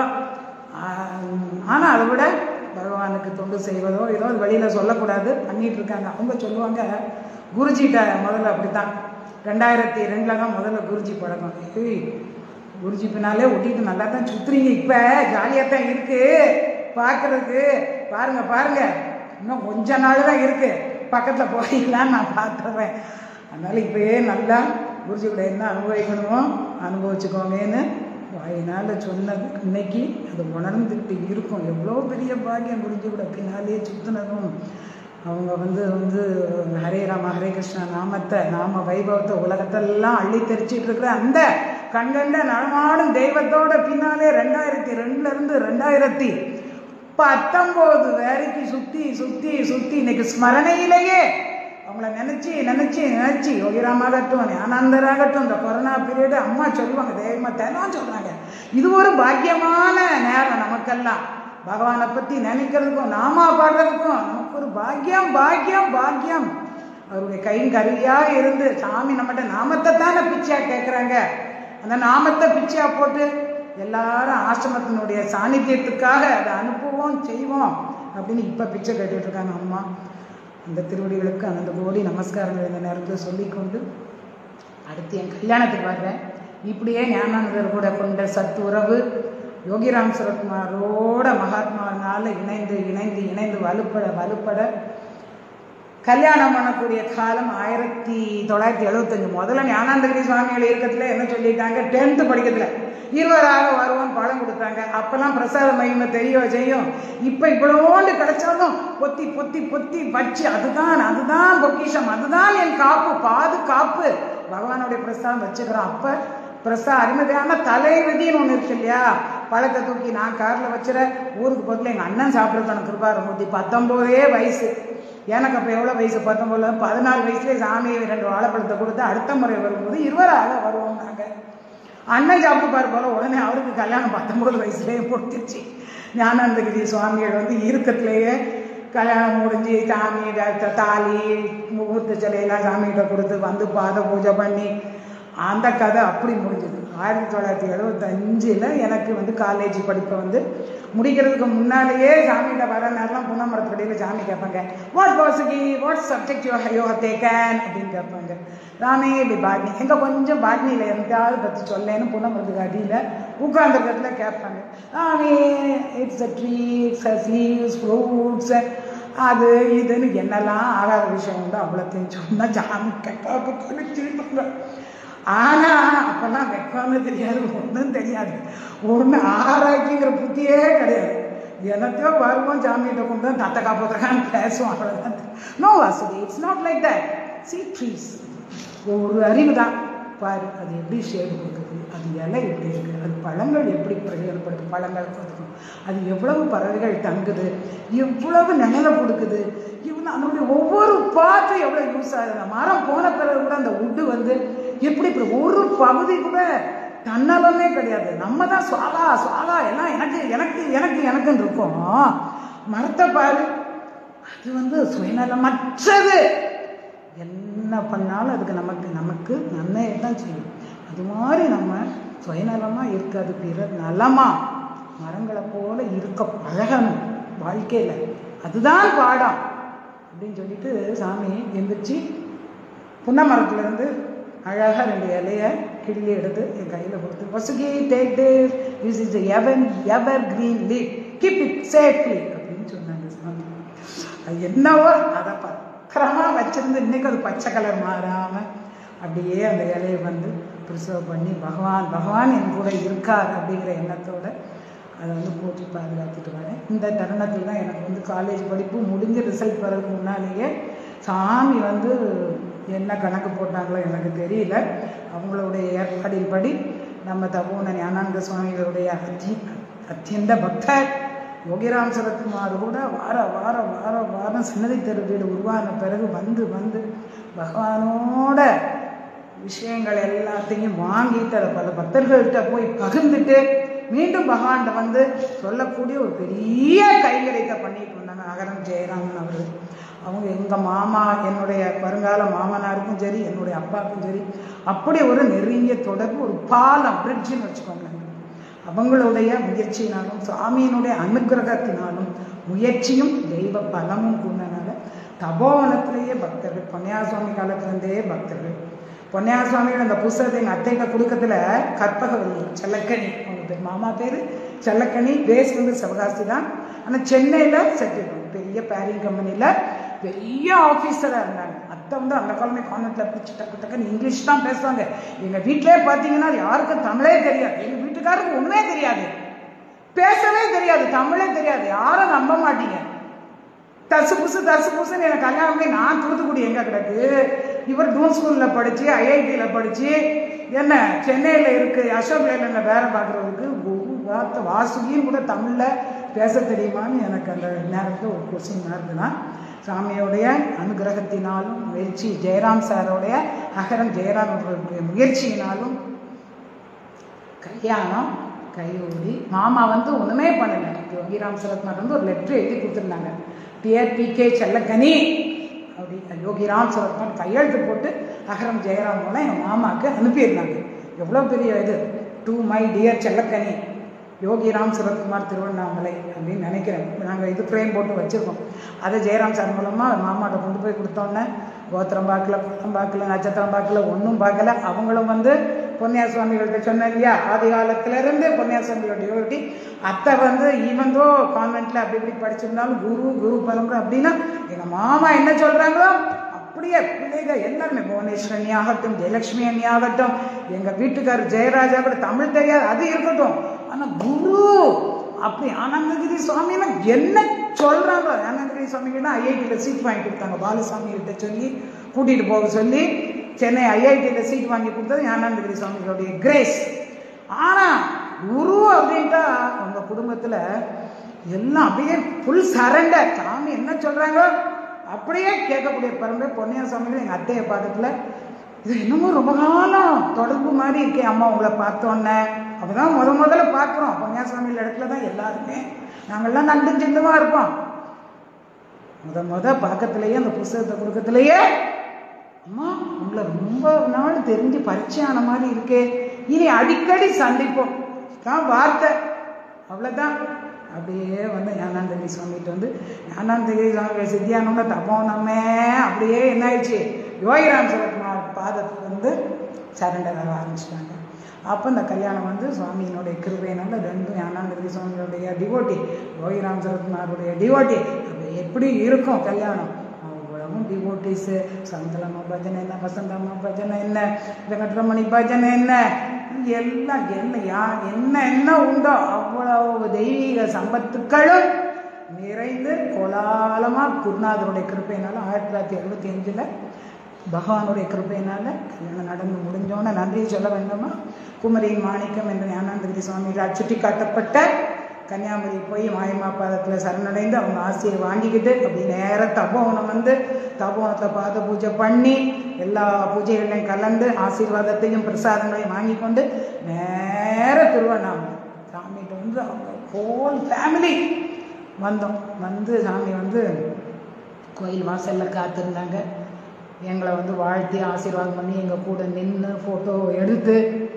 ஆனால் அதை விட பகவானுக்கு தொண்டு செய்வதோ ஏதோ அது வெளியில் சொல்லக்கூடாது பண்ணிட்டு இருக்காங்க அவங்க சொல்லுவாங்க குருஜிட்ட முதல்ல அப்படித்தான் ரெண்டாயிரத்தி ரெண்டில் தான் முதல்ல குருஜி பழக்கம் ஏய் குருஜி பின்னாலே ஒட்டிட்டு நல்லா தான் சுத்துறீங்க இப்போ ஜாலியாக தான் இருக்கு பார்க்கறதுக்கு பாருங்க பாருங்க இன்னும் கொஞ்ச நாள் தான் இருக்கு பக்கத்தில் போயிடலான்னு நான் பார்த்துறேன் அதனால இப்பயே நல்லா குருஜி கூட என்ன அனுபவிக்கணுமோ அனுபவிச்சுக்கோங்கன்னு வாயினால் சொன்னது இன்னைக்கு அது உணர்ந்துக்கிட்டு இருக்கும் எவ்வளோ பெரிய பாக்கியம் குருஜி கூட பின்னாலே சுற்றுனதும் அவங்க வந்து வந்து ஹரே ராம ஹரே கிருஷ்ணா நாமத்தை நாம வைபவத்தை உலகத்தெல்லாம் அள்ளி தெரிச்சிட்டு இருக்கிற அந்த கண்கண்ட நடமாடும் தெய்வத்தோட பின்னாலே ரெண்டாயிரத்தி ரெண்டுல இருந்து ரெண்டாயிரத்தி பத்தொன்பது வரைக்கும் சுத்தி சுத்தி சுத்தி இன்னைக்கு ஸ்மரணையிலேயே அவங்கள நினைச்சு நினைச்சு நினைச்சு யோகிராமாகட்டும் ஞானாந்தராகட்டும் இந்த கொரோனா பீரியடு அம்மா சொல்லுவாங்க தைரியமா தினம் சொல்றாங்க இது ஒரு பாக்கியமான நேரம் நமக்கெல்லாம் பகவானை பத்தி நினைக்கிறதுக்கும் நாமா பாடுறதுக்கும் நமக்கு ஒரு பாக்கியம் பாக்கியம் பாக்கியம் அவருடைய கையின் கருவியாக இருந்து சாமி நம்மகிட்ட நாமத்தை தானே பிச்சையா கேட்குறாங்க அந்த நாமத்தை பிச்சையா போட்டு எல்லாரும் ஆசிரமத்தினுடைய சாநித்தியத்துக்காக அதை அனுப்புவோம் செய்வோம் அப்படின்னு இப்போ பிச்சை கேட்டுட்டு இருக்காங்க அம்மா அந்த திருவடிகளுக்கு அந்த கோடி நமஸ்காரங்கள் இந்த நேரத்தில் சொல்லிக்கொண்டு அடுத்து என் கல்யாணத்துக்கு வர்றேன் இப்படியே ஞானானந்தர் கூட கொண்ட சத்து உறவு யோகிராம் சரத்குமாரோட மகாத்மாவினால இணைந்து இணைந்து இணைந்து வலுப்பட வலுப்பட கல்யாணம் பண்ணக்கூடிய காலம் ஆயிரத்தி தொள்ளாயிரத்தி எழுபத்தஞ்சு முதல்ல ஞானாந்தகிரி சுவாமிகள் இருக்கத்துல என்ன சொல்லிட்டாங்க டென்த்து படிக்கிறதுல இருவராக வருவோம் பழம் கொடுத்தாங்க அப்பெல்லாம் பிரசாத மகிமை தெரிய செய்யும் இப்போ இவ்வளோண்டு கிடைச்சாலும் பொத்தி பொத்தி பொத்தி வச்சு அதுதான் அதுதான் பொக்கிஷம் அதுதான் என் காப்பு பாதுகாப்பு பகவானுடைய பிரசாதம் வச்சுக்கிறோம் அப்போ பிரசா அருமதியான தலைவிதின்னு ஒன்று இருக்கு இல்லையா பழத்தை தூக்கி நான் காரில் வச்சுற ஊருக்கு பக்கத்தில் எங்கள் அண்ணன் சாப்பிட்றதான கிருபாரமூர்த்தி பத்தொம்போதே வயசு எனக்கு அப்போ எவ்வளோ வயசு பத்தொம்போதுல பதினாலு வயசுலேயே சாமி ரெண்டு வாழைப்பழத்தை கொடுத்து அடுத்த முறை வரும்போது இருவராக வருவோம் நாங்கள் அண்ணன் சாப்பிட்டு பாரு போல உடனே அவருக்கு கல்யாணம் பத்தொம்போது வயசுலேயே முடிஞ்சிருச்சு ஞானானந்தகிரி சுவாமிகள் வந்து இருக்கத்துலேயே கல்யாணம் முடிஞ்சு சாமி த- தாலி முகூர்த்த சிலையெல்லாம் சாமிகிட்ட கொடுத்து வந்து பாத பூஜை பண்ணி அந்த கதை அப்படி முடிஞ்சது ஆயிரத்தி தொள்ளாயிரத்தி எழுபத்தஞ்சில் எனக்கு வந்து காலேஜ் படிப்பை வந்து முடிக்கிறதுக்கு முன்னாலேயே சாமிகிட்ட வர நேரம்லாம் புன்னமரத்துக்கடியில் சாமி கேட்பாங்க what Vasuki what subject you you taken அப்படின்னு கேட்பாங்க ராமே இப்படி பாட்னி எங்கே கொஞ்சம் பாட்னியில் எந்தாவது பற்றி சொல்லேன்னு புன்னமரத்துக்கு அடியில் உட்காந்துருக்கிறதுல கேட்பாங்க ராமே it's a tree it's a leaves fruits அது இதுன்னு என்னெல்லாம் ஆகாத விஷயம் உண்டு அவ்வளோத்தையும் சொன்னால் சாமி கேட்பாங்க குளிச்சுட்டு ஆனா அப்பெல்லாம் வெக்கம்னு தெரியாது ஒன்றும் தெரியாது ஒன்று ஆராய்ச்சிங்கிற புத்தியே கிடையாது எனக்கோ வருவோம் ஜாமியிட்ட கொண்டு வந்து தத்த காப்பதற்கான பேசுவோம் அவ்வளோதான் no Vasuki it's not like that சி ட்ரீஸ் ஒரு அறிவு தான் பாரு அது எப்படி ஷேடு கொடுக்குது அது இலை எப்படி இருக்குது அது பழங்கள் எப்படி பிரயோகப்படுது பழங்கள் கொடுக்கும் அது எவ்வளவு பறவைகள் தங்குது எவ்வளவு நிழலை கொடுக்குது இவங்க அதனுடைய ஒவ்வொரு பாட்டு எவ்வளோ யூஸ் ஆகுது அந்த மரம் போன பிறகு கூட அந்த உட்டு வந்து எப்படி இப்படி ஒரு பகுதி கூட தன்னலமே கிடையாது நம்ம தான் சுவாலா சுவாலா எல்லாம் எனக்கு எனக்கு எனக்கு எனக்குன்னு இருக்கோம் மரத்தை பாரு அது வந்து சுயநலமற்றது என்ன பண்ணாலும் அதுக்கு நமக்கு நமக்கு நன்மையை தான் செய்யும் அது மாதிரி நம்ம சுயநலமாக இருக்காது பிறர் நலமா மரங்களை போல இருக்க பழகணும் வாழ்க்கையில் அதுதான் பாடம் அப்படின்னு சொல்லிட்டு சாமி எந்திரிச்சு புன்ன மரத்துலேருந்து அழகாக ரெண்டு இலைய கிள்ளி எடுத்து என் கையில் கொடுத்து Vasuki take this this is ever evergreen leaf keep it safely அப்படின்னு சொன்னாங்க சாமி அது என்னவோ அதை பத்திரமா வச்சிருந்து இன்னைக்கு அது பச்சை கலர் மாறாம அப்படியே அந்த இலையை வந்து ப்ரிசர்வ் பண்ணி பகவான் பகவான் என் கூட இருக்கார் அப்படிங்கிற எண்ணத்தோட அதை வந்து போற்றி பாதுகாத்துட்டு வரேன் இந்த தருணத்தில் தான் எனக்கு வந்து காலேஜ் படிப்பு முடிஞ்ச ரிசல்ட் வர்றதுக்கு முன்னாலேயே சாமி வந்து என்ன கணக்கு போட்டாங்களோ எனக்கு தெரியல அவங்களுடைய ஏற்பாடின்படி நம்ம தபோன ஞானானந்த சுவாமிகளுடைய அத்தி அத்தியந்த பக்தர் யோகிராம் சரத்குமார் கூட வார வார வார வாரம் சன்னதி தெரு வீடு உருவான பிறகு வந்து வந்து பகவானோட விஷயங்கள் எல்லாத்தையும் வாங்கிட்டு அதை பல பக்தர்கள்ட்ட போய் பகிர்ந்துட்டு மீண்டும் பகவான்கிட்ட வந்து சொல்லக்கூடிய ஒரு பெரிய கைங்கரியத்தை பண்ணிட்டு இருந்தாங்க அகரம் ஜெயராமன் அவர்கள் அவங்க எங்கள் மாமா என்னுடைய வருங்கால மாமனாருக்கும் சரி என்னுடைய அப்பாவுக்கும் சரி அப்படி ஒரு நெருங்கிய தொடர்பு ஒரு பாலம் பிரிட்ஜுன்னு வச்சுக்கோங்களேன் அவங்களுடைய முயற்சியினாலும் சுவாமியினுடைய அனுகிரகத்தினாலும் முயற்சியும் தெய்வ பலமும் கூடனால தபோவனத்திலேயே பக்தர்கள் பொன்னையா சுவாமி காலத்திலிருந்தே பக்தர்கள் பொன்னையா சுவாமிகள் அந்த புஸ்தகத்தை எங்கள் அத்தைகிட்ட கொடுக்கறதுல கற்பகவல்லி செல்லக்கனி அவங்க பேர் மாமா பேர் செல்லக்கனி பேஸ் வந்து சிவகாசி தான் ஆனால் சென்னையில் செட்டில் பெரிய பேரிங் கம்பெனியில் பெரிய ஆஃபீஸராக இருந்தாங்க அத்தை வந்து அந்த காலமே கான்வெண்ட்டில் பிடிச்சி டக்கு டக்குன்னு இங்கிலீஷ் தான் பேசுவாங்க எங்கள் வீட்டிலே பார்த்தீங்கன்னா யாருக்கும் தமிழே தெரியாது எங்கள் வீட்டுக்காருக்கு ஒன்றுமே தெரியாது பேசவே தெரியாது தமிழே தெரியாது யாரும் நம்ப மாட்டீங்க தசு புசு தசு புசுன்னு எனக்கு கல்யாணம் பண்ணி நான் தூத்துக்குடி எங்கே கிடக்கு இவர் டூன் ஸ்கூலில் படித்து ஐஐடியில் படித்து என்ன சென்னையில் இருக்கு அசோக் லேலனில் வேலை பார்க்குறவருக்கு ஒரு வார்த்தை வாசுகியும் கூட தமிழில் பேச தெரியுமான்னு எனக்கு அந்த நேரத்தில் ஒரு கொஸ்டின் மார்க் தான் சாமியோடைய அனுகிரகத்தினாலும் முயற்சி ஜெயராம் சாரோடைய அகரம் ஜெயராம் அவர்களுடைய முயற்சியினாலும் கல்யாணம் கையோடி மாமா வந்து ஒன்றுமே பண்ணலை யோகிராம் சரத்குமார் வந்து ஒரு லெட்ரு எழுதி கொடுத்துருந்தாங்க டிஆர் பிகே செல்லக்கனி அப்படி யோகிராம் சரத்குமார் கையெழுத்து போட்டு அகரம் ஜெயராம் மூலம் எங்கள் மாமாவுக்கு அனுப்பியிருந்தாங்க எவ்வளோ பெரிய இது to my dear Sellakkani Yogiram Sarathkumar Tiruvannamalai அப்படின்னு நினைக்கிறேன் நாங்கள் இது ஃப்ரேம் போட்டு வச்சுருக்கோம் அதை ஜெயராம் சார் மூலமாக மாமாட்ட கொண்டு போய் கொடுத்தோன்னே கோத்திரம் பார்க்கல குளம் பார்க்கல நட்சத்திரம் பார்க்கல ஒன்றும் பார்க்கல அவங்களும் வந்து பொன்னியார் சுவாமிகள்கிட்ட சொன்னேன் இல்லையா ஆதி காலத்திலேருந்து பொன்னியார் சுவாமிகளோட டிவோட்டி அத்தை வந்து ஈவந்தோ கான்வென்ட்டில் அப்படி இப்படி படிச்சிருந்தாலும் குரு குரு பரம்பரை அப்படின்னா எங்கள் மாமா என்ன சொல்கிறாங்களோ அப்படியே பிள்ளைகள் எல்லாருமே புவனேஸ்வரி அண்ணி ஆகட்டும் ஜெயலட்சுமி அண்ணி ஆகட்டும் எங்கள் வீட்டுக்காரர் ஜெயராஜா கூட தமிழ் தெரியாது அது இருக்கட்டும் ஆனால் குரு அப்படி ஆனந்தகிரி சுவாமினா என்ன சொல்கிறாங்களோ ஆனந்தகிரி சுவாமிகிட்ட ஐஐடியில் சீட் வாங்கி கொடுத்தாங்க பாலசாமி கிட்ட சொல்லி கூட்டிகிட்டு போக சொல்லி சென்னை ஐஐடியில் சீட் வாங்கி கொடுத்தது ஆனந்தகிரி சுவாமிகளுடைய கிரேஸ் ஆனால் குரு அப்படின்ட்டா உங்கள் குடும்பத்தில் எல்லாம் அப்படியே ஃபுல் சரண்டர் சாமி என்ன சொல்கிறாங்களோ அப்படியே கேட்கக்கூடிய பரம்பரை பொன்னியார் சுவாமிகள் எங்கள் அத்தையை பக்கத்தில் இது என்னமோ ரொம்ப காலம் தொடர்பு மாதிரி இருக்கே அம்மா உங்களை பார்த்தோன்னே அப்பதான் முத முதல்ல பார்க்குறோம் பொன்னியார் சுவாமிகள் இடத்துல தான் எல்லாருமே நாங்கள்லாம் நண்டும் சின்னமாக இருப்போம் முத முத பக்கத்துலேயே அந்த புஸ்தகத்தை கொடுக்கறதுலையே அம்மா உங்களை ரொம்ப நாள் தெரிஞ்சு பரிச்சையான மாதிரி இருக்கே இனி அடிக்கடி சந்திப்போம் தான் வார்த்தை அவ்வளோதான் அப்படியே வந்து ஞானாந்தகிரி சுவாமிகிட்ட வந்து ஞானாந்தகிரி சுவாமி சித்தியானோட தபோனமே அப்படியே என்ன ஆயிடுச்சு யோகிராம் சரத்குமார் பாதத்துக்கு வந்து சரண்டர் ஆக ஆரம்பிச்சிட்டாங்க அப்போ இந்த கல்யாணம் வந்து சுவாமியினுடைய கிருபையினால ரெண்டும் ஞானாந்தகிரி சுவாமியுடைய டிவோட்டி யோகிராம் சரத்குமாருடைய டிவோட்டி அது எப்படி இருக்கும் கல்யாணம் அவ்வளவும் டிவோட்டிஸு சந்தலம்மா பஜனை என்ன வசந்தம்மா பஜனை என்ன வெங்கட்ரமணி பஜனை என்ன எல்லாம் என்ன யா என்ன என்ன உண்டோ அவ்வளவு தெய்வீக சம்பத்துக்களும் நிறைந்து கோலாலமாக குருநாதருடைய கிருப்பையினால ஆயிரத்தி தொள்ளாயிரத்தி எழுபத்தி அஞ்சில் பகவானுடைய கிருப்பையினால கல்யாணம் நடந்து முடிஞ்சோன்னு நன்றி சொல்ல வேண்டுமா குமரியின் மாணிக்கம் என்ற ஞானாந்தகிரி சுவாமிகளால் சுட்டி காட்டப்பட்ட கன்னியாகுமரி போய் மாயமா பாதத்தில் சரணடைந்து அவங்க ஆசையை வாங்கிக்கிட்டு அப்படி நேர தபோவனம் வந்து தபோவனத்தில் பாத பூஜை பண்ணி எல்லா பூஜைகளையும் கலந்து ஆசீர்வாதத்தையும் பிரசாதங்களையும் வாங்கி கொண்டு நேர திருவண்ணாமலை சாமிகிட்ட வந்து அவங்க ஹோல் ஃபேமிலி வந்தோம் வந்து சாமி வந்து கோயில் வாசலில் காத்திருந்தாங்க எங்களை வந்து வாழ்த்தி ஆசீர்வாதம் பண்ணி எங்கள் கூட நின்று ஃபோட்டோ எடுத்து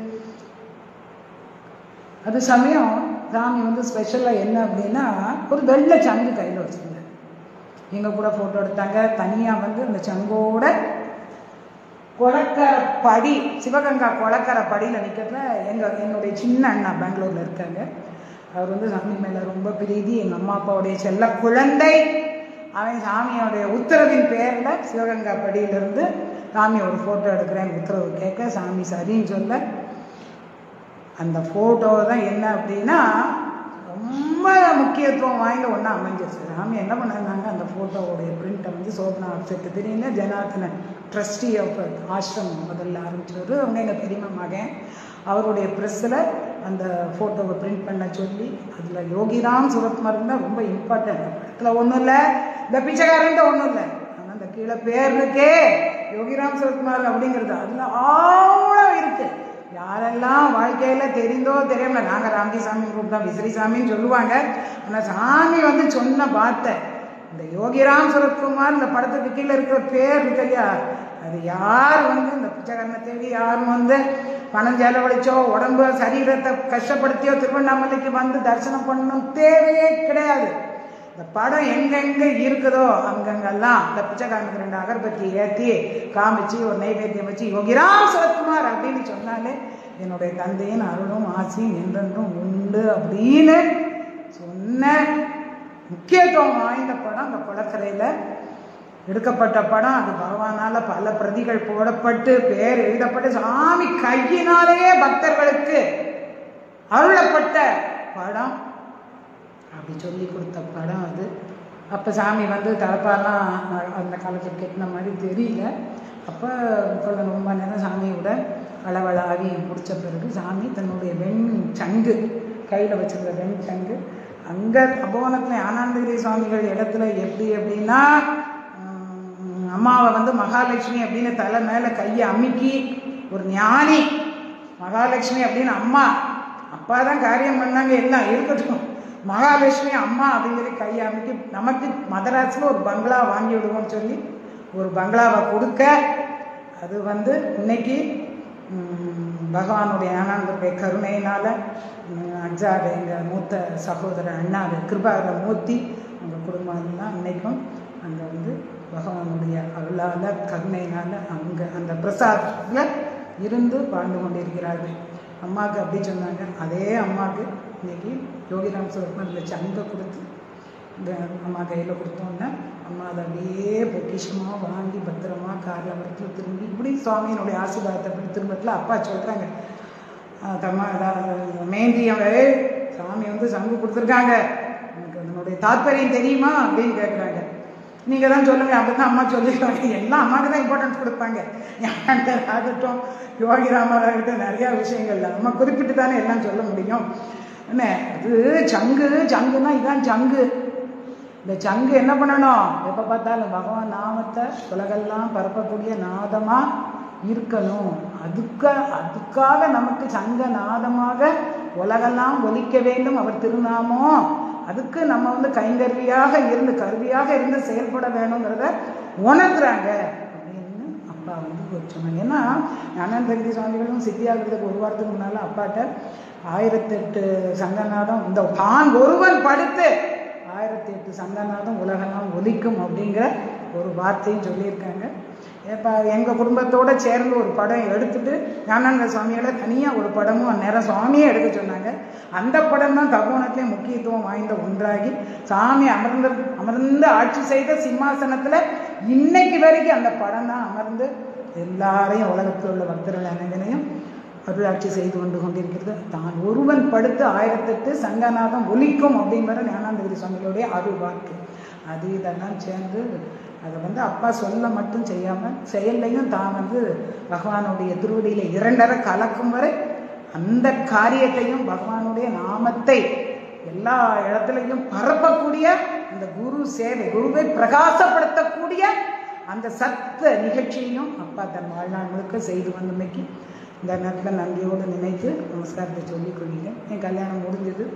அது சமயம் சாமி வந்து ஸ்பெஷலாக என்ன அப்படின்னா ஒரு வெள்ளை சங்கு கையில் வச்சுருந்தாங்க எங்கள் கூட ஃபோட்டோ எடுத்தாங்க தனியாக வந்து அந்த சங்கோட கொளக்கரை படி சிவகங்கா கொளக்கரை படியில் நிற்கிறதுல எங்கள் என்னுடைய சின்ன அண்ணா பெங்களூரில் இருக்காங்க அவர் வந்து சாமி மேலே ரொம்ப பிரீதி எங்கள் அம்மா அப்பாவுடைய செல்ல குழந்தை அவன் சாமியோடைய உத்தரவின் பேரில் சிவகங்கா படியிலிருந்து சாமி ஒரு ஃபோட்டோ எடுக்கிறேன் உத்தரவு கேட்க சாமி சரின்னு சொல்ல அந்த ஃபோட்டோ தான் என்ன அப்படின்னா ரொம்ப முக்கியத்துவம் வாய்ந்த ஒன்றா அமைஞ்சிருச்சு சாமி என்ன பண்ணிருந்தாங்க அந்த ஃபோட்டோவுடைய பிரிண்ட்டை வந்து சோபனா அப்செட் திடீர்னு ஜனார்த்தன ட்ரஸ்டி ஆஃப் ஆசிரமம் முதல்ல ஆரம்பிச்சவர் அவங்க எங்கள் பெரியம்மா மகன் அவருடைய ப்ரெஸ்ஸில் அந்த ஃபோட்டோவை பிரிண்ட் பண்ண சொல்லி அதில் யோகிராம் சுரத்குமார் இருந்தால் ரொம்ப இம்பார்ட்டன்ட் படத்தில் ஒன்றும் இல்லை இந்த பிச்சைக்காரன்ட்டு ஒன்றும் இல்லை ஆனால் அந்த கீழே பேர் இருக்கே யோகிராம் சுரத்குமார் அப்படிங்கிறது அதில் ஆழம் இருக்குது யாரெல்லாம் வாழ்க்கையில் தெரிந்தோ தெரியாம நாங்கள் ராம்ஜி சாமி குரூப் தான் விசிறி சாமின்னு சொல்லுவாங்க ஆனால் சாமி வந்து சொன்ன வார்த்தை இந்த யோகிராம் சுரத்குமார் இந்த படத்துக்கு கீழே இருக்கிற பேர் இருக்கு இல்லையா அது யார் வந்து இந்த பிச்சைக்காரனை தேடி யாரும் வந்து பணம் செலவழிச்சோ உடம்பு சரீரத்தை கஷ்டப்படுத்தியோ திருவண்ணாமலைக்கு வந்து தரிசனம் பண்ணணும் தேவையே கிடையாது இந்த படம் எங்கெங்க இருக்குதோ அங்கங்கெல்லாம் இந்த பிச்சைக்காரனுக்கு ரெண்டு அகர்பத்தி ஏற்றி காமிச்சு ஒரு நைவேத்தியம் வச்சு யோகிராம் சரத்குமார் அப்படின்னு சொன்னாலே என்னுடைய தந்தையின் அருளும் ஆசையும் என்றென்றும் உண்டு அப்படின்னு சொன்ன முக்கியத்துவம் வாய்ந்த படம் அந்த குளக்கரையில் எடுக்கப்பட்ட படம் அது பகவானால பல பிரதிகள் போடப்பட்டு பேர் எழுதப்பட்டு சாமி கையினாலேயே பக்தர்களுக்கு அருளப்பட்ட படம் அப்படி சொல்லி கொடுத்த படம் அது அப்போ சாமி வந்து தலப்பாலாம் அந்த காலத்தில் கெட்டின மாதிரி தெரியல அப்போ கொஞ்சம் ரொம்ப நேரம் சாமியோட அளவளாவி முடித்த பிறகு சாமி தன்னுடைய வெண் சங்கு கையில் வச்சிருந்த வெண் சங்கு அங்கே தபோவனத்தில் ஆனந்தகிரி சுவாமிகள் இடத்துல எப்படி எப்படின்னா உம், அம்மாவை வந்து மகாலட்சுமி அப்படின்னு தலை மேலே கையை அமுக்கி ஒரு ஞானி மகாலட்சுமி அப்படின்னு அம்மா அப்பா தான் காரியம் பண்ணாங்க எல்லாம் இருக்கட்டும் மகாலட்சுமி அம்மா அப்படின்னு சொல்லி கையை அமைக்கி நமக்கு மதராஸில் ஒரு பங்களா வாங்கி விடுவோம்னு சொல்லி ஒரு பங்களாவை கொடுக்க அது வந்து இன்னைக்கு ம், பகவானுடைய ஆனந்தருடைய கருணையினால் அஜாடு எங்கள் மூத்த சகோதரர் அண்ணாவு கிருபாகர மூர்த்தி உங்கள் குடும்பம் எல்லாம் இன்னைக்கும் அங்கே வந்து பகவானுடைய அருளால் கருணையினால் அங்கே அந்த பிரசாதத்தில் இருந்து வாழ்ந்து கொண்டிருக்கிறார்கள் அம்மாவுக்கு அப்படி சொன்னாங்க அதே அம்மாவுக்கு இன்னைக்கு யோகிராம் சுரத்மன் இந்த சங்கை கொடுத்து இந்த அம்மா கையில் கொடுத்தோன்னே அம்மா அதை அப்படியே பொக்கிஷமாக வாங்கி பத்திரமா காரில் வரத்தில் திரும்பி இப்படி சுவாமியினுடைய ஆசீர்வாதத்தை அப்படி திரும்பத்தில் அப்பா சொல்கிறாங்க தம்மா மேந்தி அவங்க சாமி வந்து சங்கு கொடுத்துருக்காங்க எனக்கு அதனுடைய தாத்பரியம் தெரியுமா அப்படின்னு கேட்குறாங்க நீங்கள் தான் சொல்லுங்க அப்படி தான் அம்மா சொல்லிடுவாங்க எல்லாம் அம்மாவுக்கு தான் இம்பார்ட்டன்ஸ் கொடுப்பாங்க ஞானந்தர் ஆகட்டும் யோகிராமர் ஆகட்டும் நிறையா விஷயங்கள்ல அம்மா குறிப்பிட்டு தானே எல்லாம் சொல்ல முடியும் என்ன அது சங்கு சங்குனா இதான் சங்கு இந்த சங்கு என்ன பண்ணணும் எப்போ பார்த்தாலும் பகவான் நாமத்தை உலகெல்லாம் பரப்பக்கூடிய நாதமாக இருக்கணும் அதுக்க அதுக்காக நமக்கு சங்க நாதமாக உலகெல்லாம் ஒலிக்க வேண்டும் அவர் திருநாமம் அதுக்கு நம்ம வந்து கைங்கருவியாக இருந்து கருவியாக இருந்து செயல்பட வேணுங்கிறத உணர்த்துறாங்க அப்படின்னு அப்பா வந்து சொன்னாங்க ஏன்னா ஞானந்தகிரி சுவாமிகளும் சித்தியாகிறதுக்கு ஒரு வாரத்துக்கு முன்னால் அப்பாட்ட ஆயிரத்தெட்டு சங்கநாதம் இந்த தான் ஒருவன் படுத்து ஆயிரத்தி எட்டு சங்கநாதம் உலகெல்லாம் ஒலிக்கும் அப்படிங்கிற ஒரு வார்த்தையும் சொல்லியிருக்காங்க இப்போ எங்கள் குடும்பத்தோடு சேர்ந்து ஒரு படம் எடுத்துட்டு ஞானானந்த சுவாமியோட தனியாக ஒரு படமும் அந்நேரம் சுவாமியே எடுக்க சொன்னாங்க அந்த படம் தான் தபோனத்திலே முக்கியத்துவம் வாய்ந்த ஒன்றாகி சாமி அமர்ந்த அமர்ந்து ஆட்சி செய்த சிம்மாசனத்தில் இன்னைக்கு வரைக்கும் அந்த படம் தான் அமர்ந்து எல்லாரையும் உலகத்தில் உள்ள பக்தர்கள் அனைவரையும் அருளாட்சி செய்து கொண்டு கொண்டிருக்கிறது தான் ஒருவன் படுத்து ஆயிரத்தெட்டு சங்கநாதம் ஒலிக்கும் அப்படிங்கிற ஞானாந்தகிரி சுவாமிகளுடைய அருள் வாக்கு அது இதெல்லாம் சேர்ந்து அதை வந்து அப்பா சொல்ல மட்டும் செய்யாமல் செயல்லையும் தான் வந்து பகவானுடைய திருவடியில் இரண்டரை கலக்கும் வரை அந்த காரியத்தையும் பகவானுடைய நாமத்தை எல்லா இடத்துலையும் பரப்பக்கூடிய அந்த குரு சேவை குருவை பிரகாசப்படுத்தக்கூடிய அந்த சத்த நிகழ்ச்சியையும் அப்பா தன் வாழ்நாள் முழுக்க செய்து வந்தமைக்கு இந்த நேரத்தில் நன்றியோடு நினைத்து நமஸ்காரத்தை சொல்லிக் கொள்கிறேன் என் கல்யாணம் முடிஞ்சது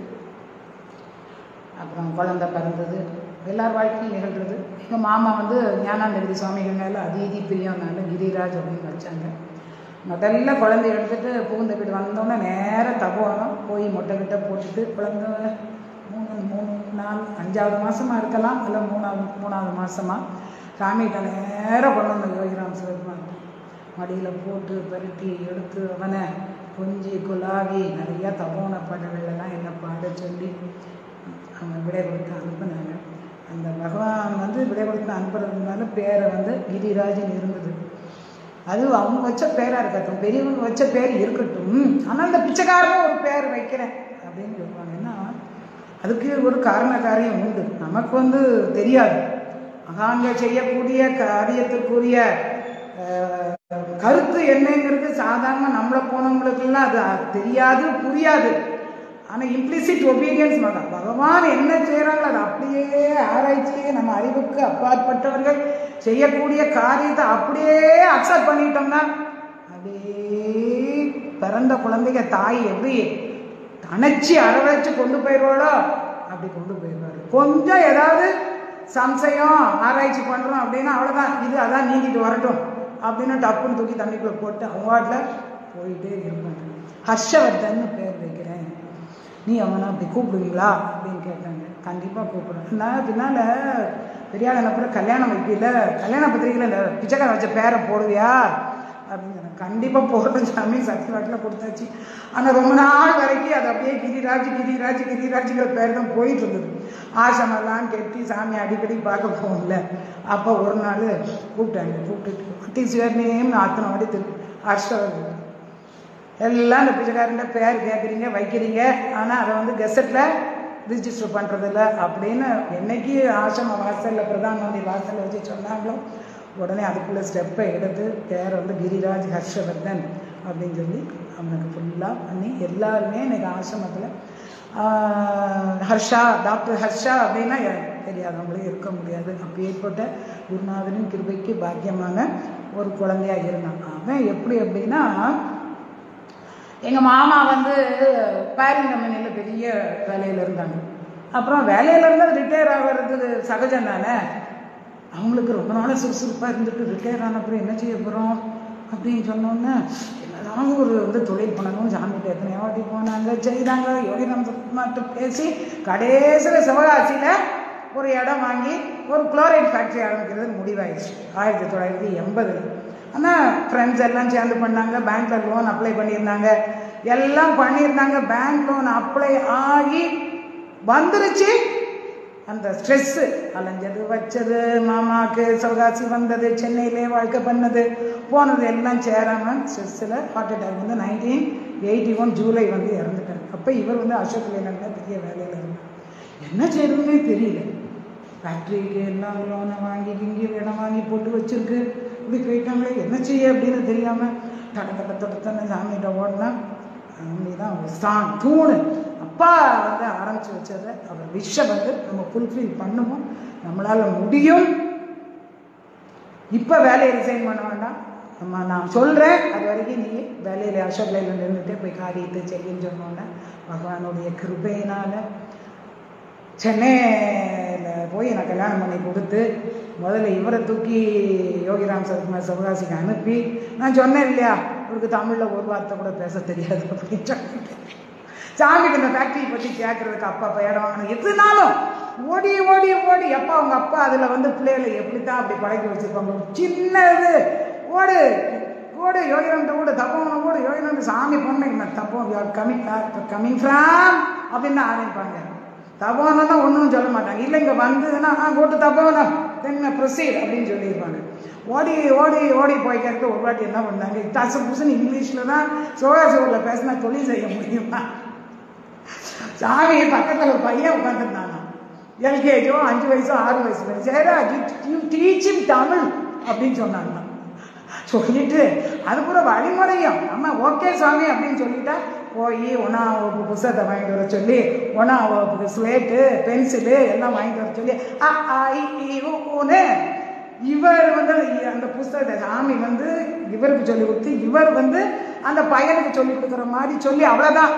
அப்புறம் குழந்தை பிறந்தது எல்லார் வாழ்க்கையும் நிகழ்கிறது எங்கள் மாமா வந்து ஞானாந்தகிரி சுவாமிகள் மேலே அதீதி பிரியம்னால கிரிராஜ் அப்படின்னு வச்சாங்க முதல்ல குழந்தை எடுத்துட்டு பூந்த வீடு வந்தோடனே நேராக தபோனம் போய் மொட்டை கிட்ட போட்டுட்டு குழந்தை மூணு மூணு நாலு அஞ்சாவது மாசமா இருக்கலாம் இல்லை மூணாவது மூணாவது மாசமா சாமிகிட்ட நேராக கொண்டு வந்த யோகிராம் சிவகுமார் மடியில் போட்டு பருட்டி எடுத்து அவனை கொஞ்சி குலாவி நிறைய தபோன பாடல்கள்லாம் என்ன பாட சொல்லி அவங்க விடை கொடுத்து அனுப்புனாங்க அந்த பகவான் வந்து விடை கொடுத்து அனுப்புறதுனால பேரை வந்து கிரிராஜன் இருந்தது அது அவங்க வச்ச பேராக இருக்கட்டும் பெரியவங்க வச்ச பேர் இருக்கட்டும் ஆனால் அந்த பிச்சைக்காரனும் ஒரு பேர் வைக்கிறேன் அப்படின்னு சொல்லுவாங்க ஏன்னா அதுக்கு ஒரு காரண காரியம் உண்டு நமக்கு வந்து தெரியாது அகாங்க செய்யக்கூடிய காரியத்துக்குரிய அஹ், கருத்து என்னங்கிறது சாதாரண நம்மளை போனவங்களுக்கெல்லாம் அது தெரியாது புரியாது ஆனால் இம்ப்ளிசிட் ஒபீடியன்ஸ் மகன் பகவான் என்ன செய்கிறாங்களோ அது அப்படியே ஆராய்ச்சியே நம்ம அறிவுக்கு அப்பாற்பட்டவர்கள் செய்யக்கூடிய காரியத்தை அப்படியே அக்செப்ட் பண்ணிட்டோம்னா அப்படியே பிறந்த குழந்தைங்க தாய் எப்படி அணைச்சி அரவழைச்சு கொண்டு போயிடுவாளோ அப்படி கொண்டு போயிடுவாரு கொஞ்சம் ஏதாவது சம்சயம் ஆராய்ச்சி பண்ணுறோம் அப்படின்னா அவ்வளோதான் இது அதான் நீங்கிட்டு வரட்டும் அப்படின்னு டப்புன்னு தூக்கி தண்ணிக்குள்ளே போட்டு அவங்க வாட்டில் போயிட்டே இருப்பாங்க ஹர்ஷவர்தன் பேர் வைக்கிறேன் நீ அவனை அப்படி கூப்பிடுவீங்களா அப்படின்னு கேட்டாங்க கண்டிப்பாக கூப்பிடுறேன் நான் பின்னால் பெரியாள் என்ன பிறகு கல்யாணம் வைக்கல கல்யாண பத்திரிகையில் இந்த பிச்சைக்காரன் வச்ச பேரை போடுவியா அப்படின்னு சொன்னேன் கண்டிப்பாக போடுறேன் சாமி சத்தியவாட்டில் கொடுத்தாச்சு ஆனால் ரொம்ப நாள் வரைக்கும் அது அப்படியே கிரிராஜ் கிரிராஜ் கிரிராஜுங்கிற பேர் தான் போயிட்டு இருந்தது ஆசமெல்லாம் கெட்டி சாமி அடிக்கடி பார்க்க போகல அப்போ ஒரு நாள் கூப்பிட்டாங்க கூப்பிட்டுட்டு வாட் இஸ் யுவர் நேம் அத்தனை வாட்டி திரு ஹர்ஷவர்தன் எல்லாம் இந்த பிச்சைக்காரன் பேர் கேட்குறீங்க வைக்கிறீங்க ஆனால் அதை வந்து கெசட்டில் ரிஜிஸ்டர் பண்ணுறதில்ல அப்படின்னு என்னைக்கு ஆசிரம வாசலில் பிரதான் மந்திரி வாசலில் வச்சு சொன்னாங்களோ உடனே அதுக்குள்ளே ஸ்டெப்பை எடுத்து பேரை வந்து கிரிராஜ் ஹர்ஷவர்தன் அப்படின்னு சொல்லி அவனுக்கு ஃபுல்லாக பண்ணி எல்லாருமே இன்னைக்கு ஆசிரமத்தில் ஹர்ஷா டாக்டர் ஹர்ஷா அப்படின்னா எனக்கு தெரியாதவங்களே இருக்க முடியாது அப்படி ஏற்பட்ட குருநாதனின் கிருபைக்கு பாக்கியமான ஒரு குழந்தையாக இருந்தான் அவன் எப்படி அப்படின்னா எங்கள் மாமா வந்து பேரிங் கம்பெனியில் பெரிய வேலையில் இருந்தாங்க அப்புறம் வேலையில் இருந்தால் ரிட்டையர் ஆகிறது சகஜம் தானே அவங்களுக்கு ரொம்ப நாள் சுறுசுறுப்பாக இருந்துட்டு ரிட்டையர் ஆன அப்புறம் என்ன செய்ய போகிறோம் அப்படின்னு சொன்னோன்னே என்னதான் ஒரு வந்து தொழில் பண்ணணும் சாமிகிட்ட எத்தனை வாட்டி போனாங்க செய்தாங்க யோகி ராமத்து பேசி கடைசியில் சிவகாசியில் ஒரு இடம் வாங்கி ஒரு குளோரைட் ஃபேக்ட்ரி ஆரம்பிக்கிறது முடிவாயிடுச்சு ஆயிரத்தி தொள்ளாயிரத்தி எண்பதில் ஆனால் ஃப்ரெண்ட்ஸ் எல்லாம் சேர்ந்து பண்ணாங்க பேங்க்கில் லோன் அப்ளை பண்ணியிருந்தாங்க எல்லாம் பண்ணியிருந்தாங்க பேங்க் லோன் அப்ளை ஆகி வந்துருச்சு அந்த ஸ்ட்ரெஸ்ஸு அலைஞ்சது வச்சது மாமாவுக்கு சிவகாசி வந்தது சென்னையிலே வாழ்க்கை பண்ணது போனது எல்லாம் சேராமல் ஸ்ட்ரெஸ்ஸில் ஹார்ட் அட்டாக் வந்து நைன்டீன் எயிட்டி ஒன் ஜூலை வந்து இறந்துட்டார் அப்போ இவர் வந்து அசோக் லேலனில் பெரிய வேலையில் இருந்தார் என்ன செய்யறதுன்னே தெரியல ஃபேக்ட்ரிக்கு எல்லாம் லோனை வாங்கி இங்கே இடம் வாங்கி போட்டு வச்சிருக்கு இப்படி போயிட்டாங்களே என்ன செய்ய அப்படின்னு தெரியாமல் தட தட தடத்தனை சாமிகிட்ட ஓடினா சாமி தான் ஒரு ஸ்ட்ராங் தூணு அப்பா வந்து ஆரம்பித்து வச்சதை அவர் விஷம் வந்து நம்ம ஃபுல்ஃபில் பண்ணுவோம் நம்மளால் முடியும் இப்போ வேலையை ரிசைன் பண்ண வேண்டாம் நம்ம நான் சொல்கிறேன் அது வரைக்கும் நீ வேலையில் அசோக் லைனில் நின்றுட்டே போய் காரியத்தை செய்யுன்னு சொன்னோன்னே பகவானுடைய கிருபையினால் சென்னையில் போய் எனக்கு கல்யாணம் பண்ணி கொடுத்து முதல்ல இவரை தூக்கி யோகிராம் சரத்குமார் சிவகாசிக்கு அனுப்பி நான் சொன்னேன் இல்லையா இவருக்கு தமிழில் ஒரு வார்த்தை கூட பேச தெரியாது அப்படின்னு சொல்லிட்டு சாமிக்கு இந்த ஃபேக்ட்ரி பற்றி கேட்குறதுக்கு அப்பா அப்பா இடம் வாங்கணும் எதுனாலும் ஓடி ஓடி ஓடி அப்பா அவங்க அப்பா அதில் வந்து பிள்ளைகளை எப்படி தான் அப்படி பழக்கி வச்சுருப்பாங்க சின்ன இது ஓடு ஓடு யோகிராம்கிட்ட ஓடு தப்பவனை ஓடு யோகிராம் சாமி பொண்ணு தப்போம் கமிங் கமிங் ஃப்ரம் அப்படின்னு ஆரம்பிப்பாங்க தபோனா ஒன்றும் சொல்ல மாட்டாங்க இல்லை இங்கே வந்ததுன்னா ஆ கோட்டு தபோனம் தென்ன ப்ரொசீட் அப்படின்னு சொல்லியிருப்பாங்க ஓடி ஓடி ஓடி போய் கேட்க ஒரு வாட்டி என்ன பண்ணாங்க தச புசன் இங்கிலீஷில் தான் சோகாசூரில் பேசினா தொழில் செய்ய முடியுமா சாமி பக்கத்தில் ஒரு பையன் உட்காந்துருந்தாங்க எல்கேஜோ அஞ்சு வயசோ ஆறு வயசு வயசு சேரா யூ டீச்சிங் தமிழ் அப்படின்னு சொன்னாங்க சொல்லிட்டு அது கூட வழிமுறையும் நம்ம ஓகே சாமி அப்படின்னு சொல்லிட்டா போய் ஒன்றா வகுப்பு புத்தகத்தை வாங்கிட்டு வர சொல்லி ஒன்றா வகுப்புக்கு ஸ்லேட்டு பென்சிலு எல்லாம் வாங்கிட்டு வர சொல்லி அ ஆ, இ, ஈ, உ, ஊன்னு இவர் வந்து அந்த புஸ்தகத்தை சாமி வந்து இவருக்கு சொல்லி கொடுத்து இவர் வந்து அந்த பையனுக்கு சொல்லி கொடுக்குற மாதிரி சொல்லி அவ்வளோதான்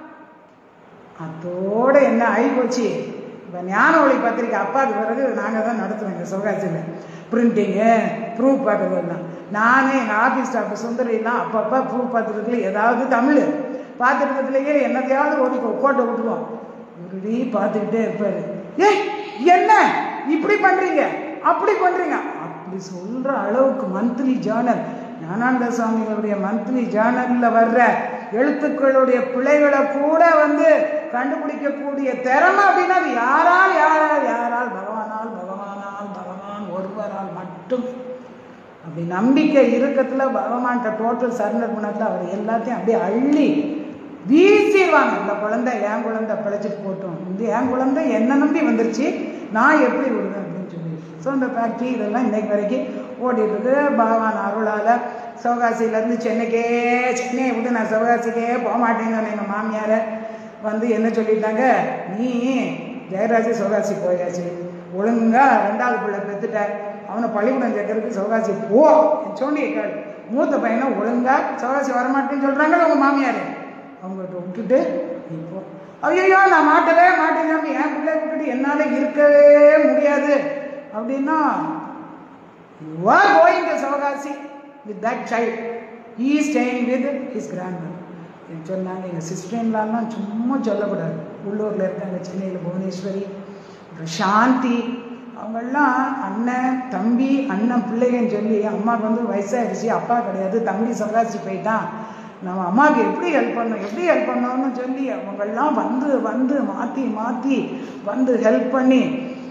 அதோட என்ன ஆகி போச்சு இப்போ ஞான ஒளி பத்திரிக்கை அப்பாவுக்கு பிறகு நாங்கள் தான் நடத்துவோம் எங்கள் சிவகாசியில் பிரிண்டிங்கு ப்ரூஃப் பார்க்குறதெல்லாம் நானே எங்கள் ஆஃபீஸ் ஸ்டாஃப் சுந்தரிலாம் அப்பப்போ ப்ரூஃப் பார்த்துருக்குல ஏதாவது தமிழ் பார்த்துருக்கிறதுலையே என்னத்தையாவது ஓடி கோட்டை விட்டுருவோம் இப்படி பார்த்துக்கிட்டே இருப்பார் ஏ என்ன இப்படி பண்ணுறீங்க அப்படி பண்ணுறீங்க அப்படி சொல்கிற அளவுக்கு மந்த்லி ஜேர்னல் ஞானானந்த சுவாமிகளுடைய மந்த்லி ஜேர்னலில் வர்ற எழுத்துக்களுடைய பிழைகளை கூட வந்து கண்டுபிடிக்கக்கூடிய திறமை அப்படின்னா அது யாரால் யாரால் யாரால் பகவானால் பகவானால் பகவான் ஒருவரால் மட்டும் அப்படி நம்பிக்கை இருக்கத்துல பகவான்கிட்ட டோட்டல் சரண்டர் பண்ணத்துல அவர் எல்லாத்தையும் அப்படியே அள்ளி வீசிடுவாங்க இந்த குழந்தை என் குழந்தை பிழைச்சிட்டு போட்டோம் இந்த என் குழந்தை என்ன நம்பி வந்துருச்சு நான் எப்படி விடுவேன் அப்படின்னு சொல்லி ஸோ இந்த ஃபேக்ட்ரி இதெல்லாம் இன்னைக்கு வரைக்கும் ஓடிட்டு இருக்கு பகவான் அருளால் சிவகாசியிலேருந்து சென்னைக்கே சென்னையை விட்டு நான் சிவகாசிக்கே போக மாட்டேன்னு எங்கள் மாமியாரை வந்து என்ன சொல்லிட்டாங்க நீ ஜெயராஜ் சிவகாசி போயாச்சு ஒழுங்கா ரெண்டாவது பிள்ளை பெற்றுட்ட அவனை பள்ளிக்கூடம் சேர்க்கறதுக்கு சிவகாசி போ சொன்னி கேள் மூத்த பையனை ஒழுங்கா சிவகாசி வரமாட்டேன்னு சொல்கிறாங்களே உங்கள் மாமியார் அவங்ககிட்ட விட்டுட்டு இப்போ ஐயோ நான் மாட்டவே மாட்டேன் சாமி என் பிள்ளை விட்டுட்டு என்னால் இருக்கவே முடியாது அப்படின்னா you are going to Sivakasi with that child he staying with his grandmother சொன்னாங்க எங்கள் சிஸ்டர்லாம் சும்மா சொல்லக்கூடாது உள்ளூரில் இருக்காங்க சென்னையில் புவனேஸ்வரி அப்புறம் சாந்தி அவங்கெல்லாம் அண்ணன் தம்பி அண்ணன் பிள்ளைங்கன்னு சொல்லி அம்மாவுக்கு வந்து வயசாகிடுச்சு அப்பா கிடையாது தம்பி சிவகாசி போயிட்டான் நம்ம அம்மாவுக்கு எப்படி ஹெல்ப் பண்ணோம் எப்படி ஹெல்ப் பண்ணோம்னு சொல்லி அவங்கெல்லாம் வந்து வந்து மாற்றி மாற்றி வந்து ஹெல்ப் பண்ணி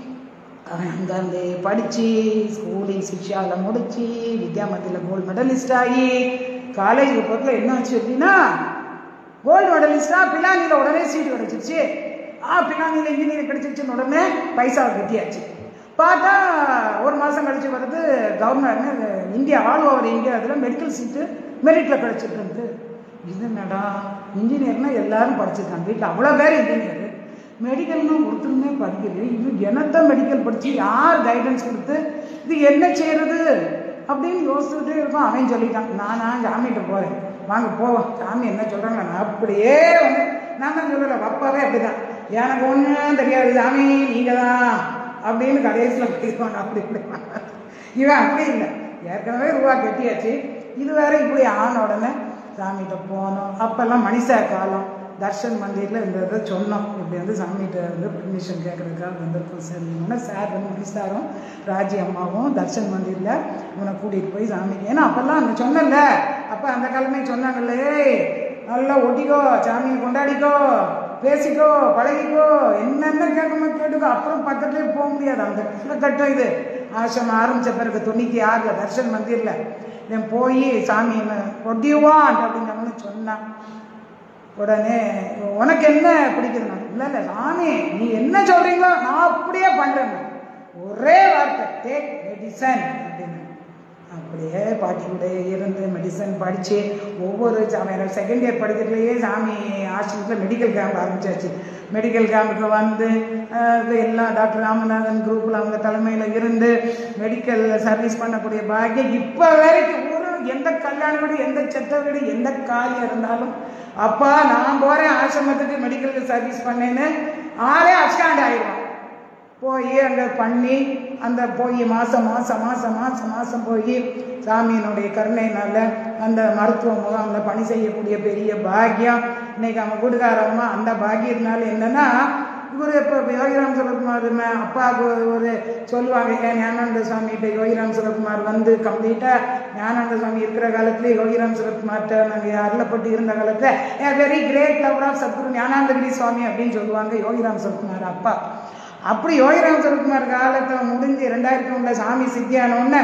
அங்கே அந்த படித்து ஸ்கூலிங் சிக்ஷாவில் முடித்து வித்யாமத்தியில் கோல்டு மெடலிஸ்ட் ஆகி காலேஜ் பொறுத்தில் என்ன ஆச்சு அப்படின்னா கோல்டு மெடலிஸ்டாக பிலானியில் உடனே சீட்டு கிடச்சிருச்சு ஆ பிலானியில் இன்ஜினியரிங் கிடச்சிருச்சுன்னு உடனே பைசாவை கட்டியாச்சு பார்த்தா ஒரு மாதம் கழிச்சு வருது government India all over India இதில் மெடிக்கல் சீட்டு மெரிட்டில் கிடச்சிட்டு இது என்னடா இன்ஜினியர்னா எல்லாரும் படிச்சிருக்காங்க வீட்டில் அவ்வளோ பேர் இன்ஜினியர் மெடிக்கல்னா ஒருத்தருமே படிக்கல இது என்னத்த மெடிக்கல் படித்து யார் கைடன்ஸ் கொடுத்து இது என்ன செய்யறது அப்படின்னு யோசிச்சுட்டே இருக்கோம் அவன் சொல்லிட்டான் நானா சாமிகிட்ட போகிறேன் வாங்க போவோம் சாமி என்ன சொல்கிறாங்க நான் அப்படியே வந்து நான் தான் சொல்லலை அப்பாவே அப்படிதான் எனக்கு ஒன்றும் தெரியாது சாமி நீங்கள் தான் அப்படின்னு கடைசியில் பேசுவாங்க அப்படி இப்படி இவன் அப்படி இல்லை ஏற்கனவே ரூபா கட்டியாச்சு இது வேற இப்படி ஆன உடனே சாமிகிட்ட போனோம் அப்போல்லாம் மணிஷா காலம் தர்ஷன் மந்திரில் இந்த இதை சொன்னோம் இப்படி வந்து சாமிகிட்ட வந்து பெர்மிஷன் கேட்குறதுக்காக வந்திருக்கோம் சரிங்கன்னா சார் வந்து மணிசாரும் ராஜி அம்மாவும் தர்ஷன் மந்திரில் இவனை கூட்டிகிட்டு போய் சாமிக்கு ஏன்னா அப்போல்லாம் அந்த சொன்னல அப்போ அந்த காலமே சொன்னாங்களே நல்லா ஒட்டிக்கோ சாமியை கொண்டாடிக்கோ பேசிக்கோ பழகிக்கோ என்னென்ன கேட்கணுமோ கேட்டுக்கோ அப்புறம் பக்கத்துலேயே போக முடியாது அந்த கட்டம் இது ஆசிரமம் ஆரம்பித்த பிறகு தொண்ணூற்றி ஆறில் தர்ஷன் மந்திரில் இவன் போய் சாமி ஒட்டியுவான் அப்படின்னு சொன்னான் உடனே உனக்கு என்ன பிடிக்குதுண்ணா இல்லை இல்லை சாமி நீ என்ன சொல்கிறீங்களோ நான் அப்படியே பண்ணுறேன் ஒரே வார்த்தை டேக் மெடிசன் அப்படின்னு அப்படியே பாட்டி கூட இருந்து மெடிசன் படித்து ஒவ்வொரு அவன் செகண்ட் இயர் படிக்கிறதுலையே சாமி ஆசிரமத்தில் மெடிக்கல் கேம்ப் ஆரம்பிச்சாச்சு மெடிக்கல் கேம்புக்கு வந்து எல்லா டாக்டர் ராமநாதன் குரூப்பில் அவங்க தலைமையில் இருந்து மெடிக்கல் சர்வீஸ் பண்ணக்கூடிய பாக்கியம் இப்போ வரைக்கும் ஒரு எந்த கல்யாண வீடு எந்த செத்த வீடு எந்த காரியம் இருந்தாலும் அப்பா நான் போகிறேன் ஆசிரமத்துக்கு மெடிக்கல் சர்வீஸ் பண்ணேன்னு ஆளே அப்ஸ்டாண்ட் ஆயிடுவான் போய் அங்கே பண்ணி அந்த போய் மாதம் மாதம் மாதம் மாதம் மாதம் போய் சாமியினுடைய கருணையினால அந்த மருத்துவ முகாமில் பணி செய்யக்கூடிய பெரிய பாக்கியம் இன்னைக்கு அவங்க வீட்டுக்காரம்மா அந்த பாக்கியத்தினால என்னன்னா இவர் இப்போ யோகிராம் சிவகுமார் அப்பாவுக்கு ஒரு சொல்லுவாங்க ஏன் ஞானானந்த சுவாமிகிட்ட யோகிராம் சிவகுமார் வந்து கம்ப்ளீட்டாக ஞானானந்த சுவாமி இருக்கிற காலத்துல யோகிராம் சிவகுமார்கிட்ட நாங்கள் அருளப்பட்டு இருந்த காலத்தில் a very great lover of Sadguru Gnananandagiri Swami அப்படின்னு சொல்லுவாங்க யோகிராம் சிவகுமார் அப்பா அப்படி யோகிராம் சிவகுமார் காலத்தை முடிஞ்சு ரெண்டாயிரத்தி ஒன்றில் சாமி சித்தியானோன்னு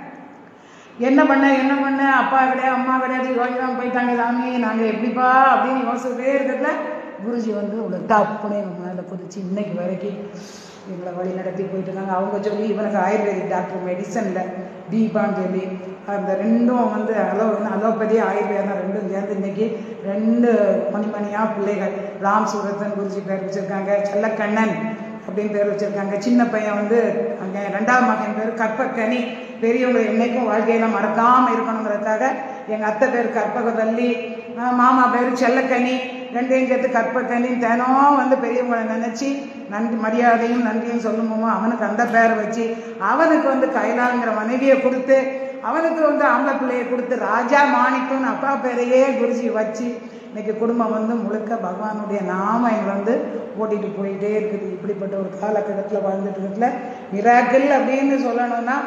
என்ன பண்ண என்ன பண்ண அப்பா கிடையாது அம்மா கிடையாது யோகிராம் போயிட்டாங்க சாமி நாங்கள் எப்படிப்பா அப்படின்னு யோசிச்சுட்டே இருக்கிறதுல குருஜி வந்து உங்களை டப்புனே நம்ம மேலே குதிச்சு இன்னைக்கு வரைக்கும் எங்களை வழி நடத்தி போயிட்டு இருந்தாங்க அவங்க சொல்லி இவனுக்கு ஆயுர்வேதிக் டாக்டர் மெடிசனில் தீபான்னு சொல்லி அந்த ரெண்டும் வந்து அலோ அலோபதி ஆயுர்வேதம் ரெண்டும் சேர்ந்து இன்னைக்கு ரெண்டு மணிமணியாக பிள்ளைகள் ராம் சூரத்தன் குருஜி பேர் வச்சுருக்காங்க செல்லக்கண்ணன் அப்படின்னு பேர் வச்சுருக்காங்க சின்ன பையன் வந்து அங்கே ரெண்டாவது மகன் பேர் கற்பக்கனி பெரியவங்க என்றைக்கும் வாழ்க்கையில் மறக்காமல் இருக்கணுங்கிறதுக்காக எங்கள் அத்தை பேர் கற்பகவல்லி மாமா பேர் செல்லக்கனி ரெண்டையும் சேர்த்து கற்பக்கனி தினம் வந்து பெரியவங்களை நினச்சி நன்றி மரியாதையும் நன்றியும் சொல்லுமோ அவனுக்கு அந்த பேரை வச்சு அவனுக்கு வந்து கைலாங்கிற மனைவியை கொடுத்து அவனுக்கு வந்து ஆம்பளை பிள்ளையை கொடுத்து ராஜா மாணிக்கம்னு அப்பா பேரையே குருஜி வச்சு இன்னைக்கு குடும்பம் வந்து முழுக்க பகவானுடைய நாம எங்களை வந்து ஓட்டிட்டு போயிட்டே இருக்குது இப்படிப்பட்ட ஒரு காலகட்டத்தில் வாழ்ந்துட்டு இருக்கிறதுல மிராக்கிள் அப்படின்னு சொல்லணும்னா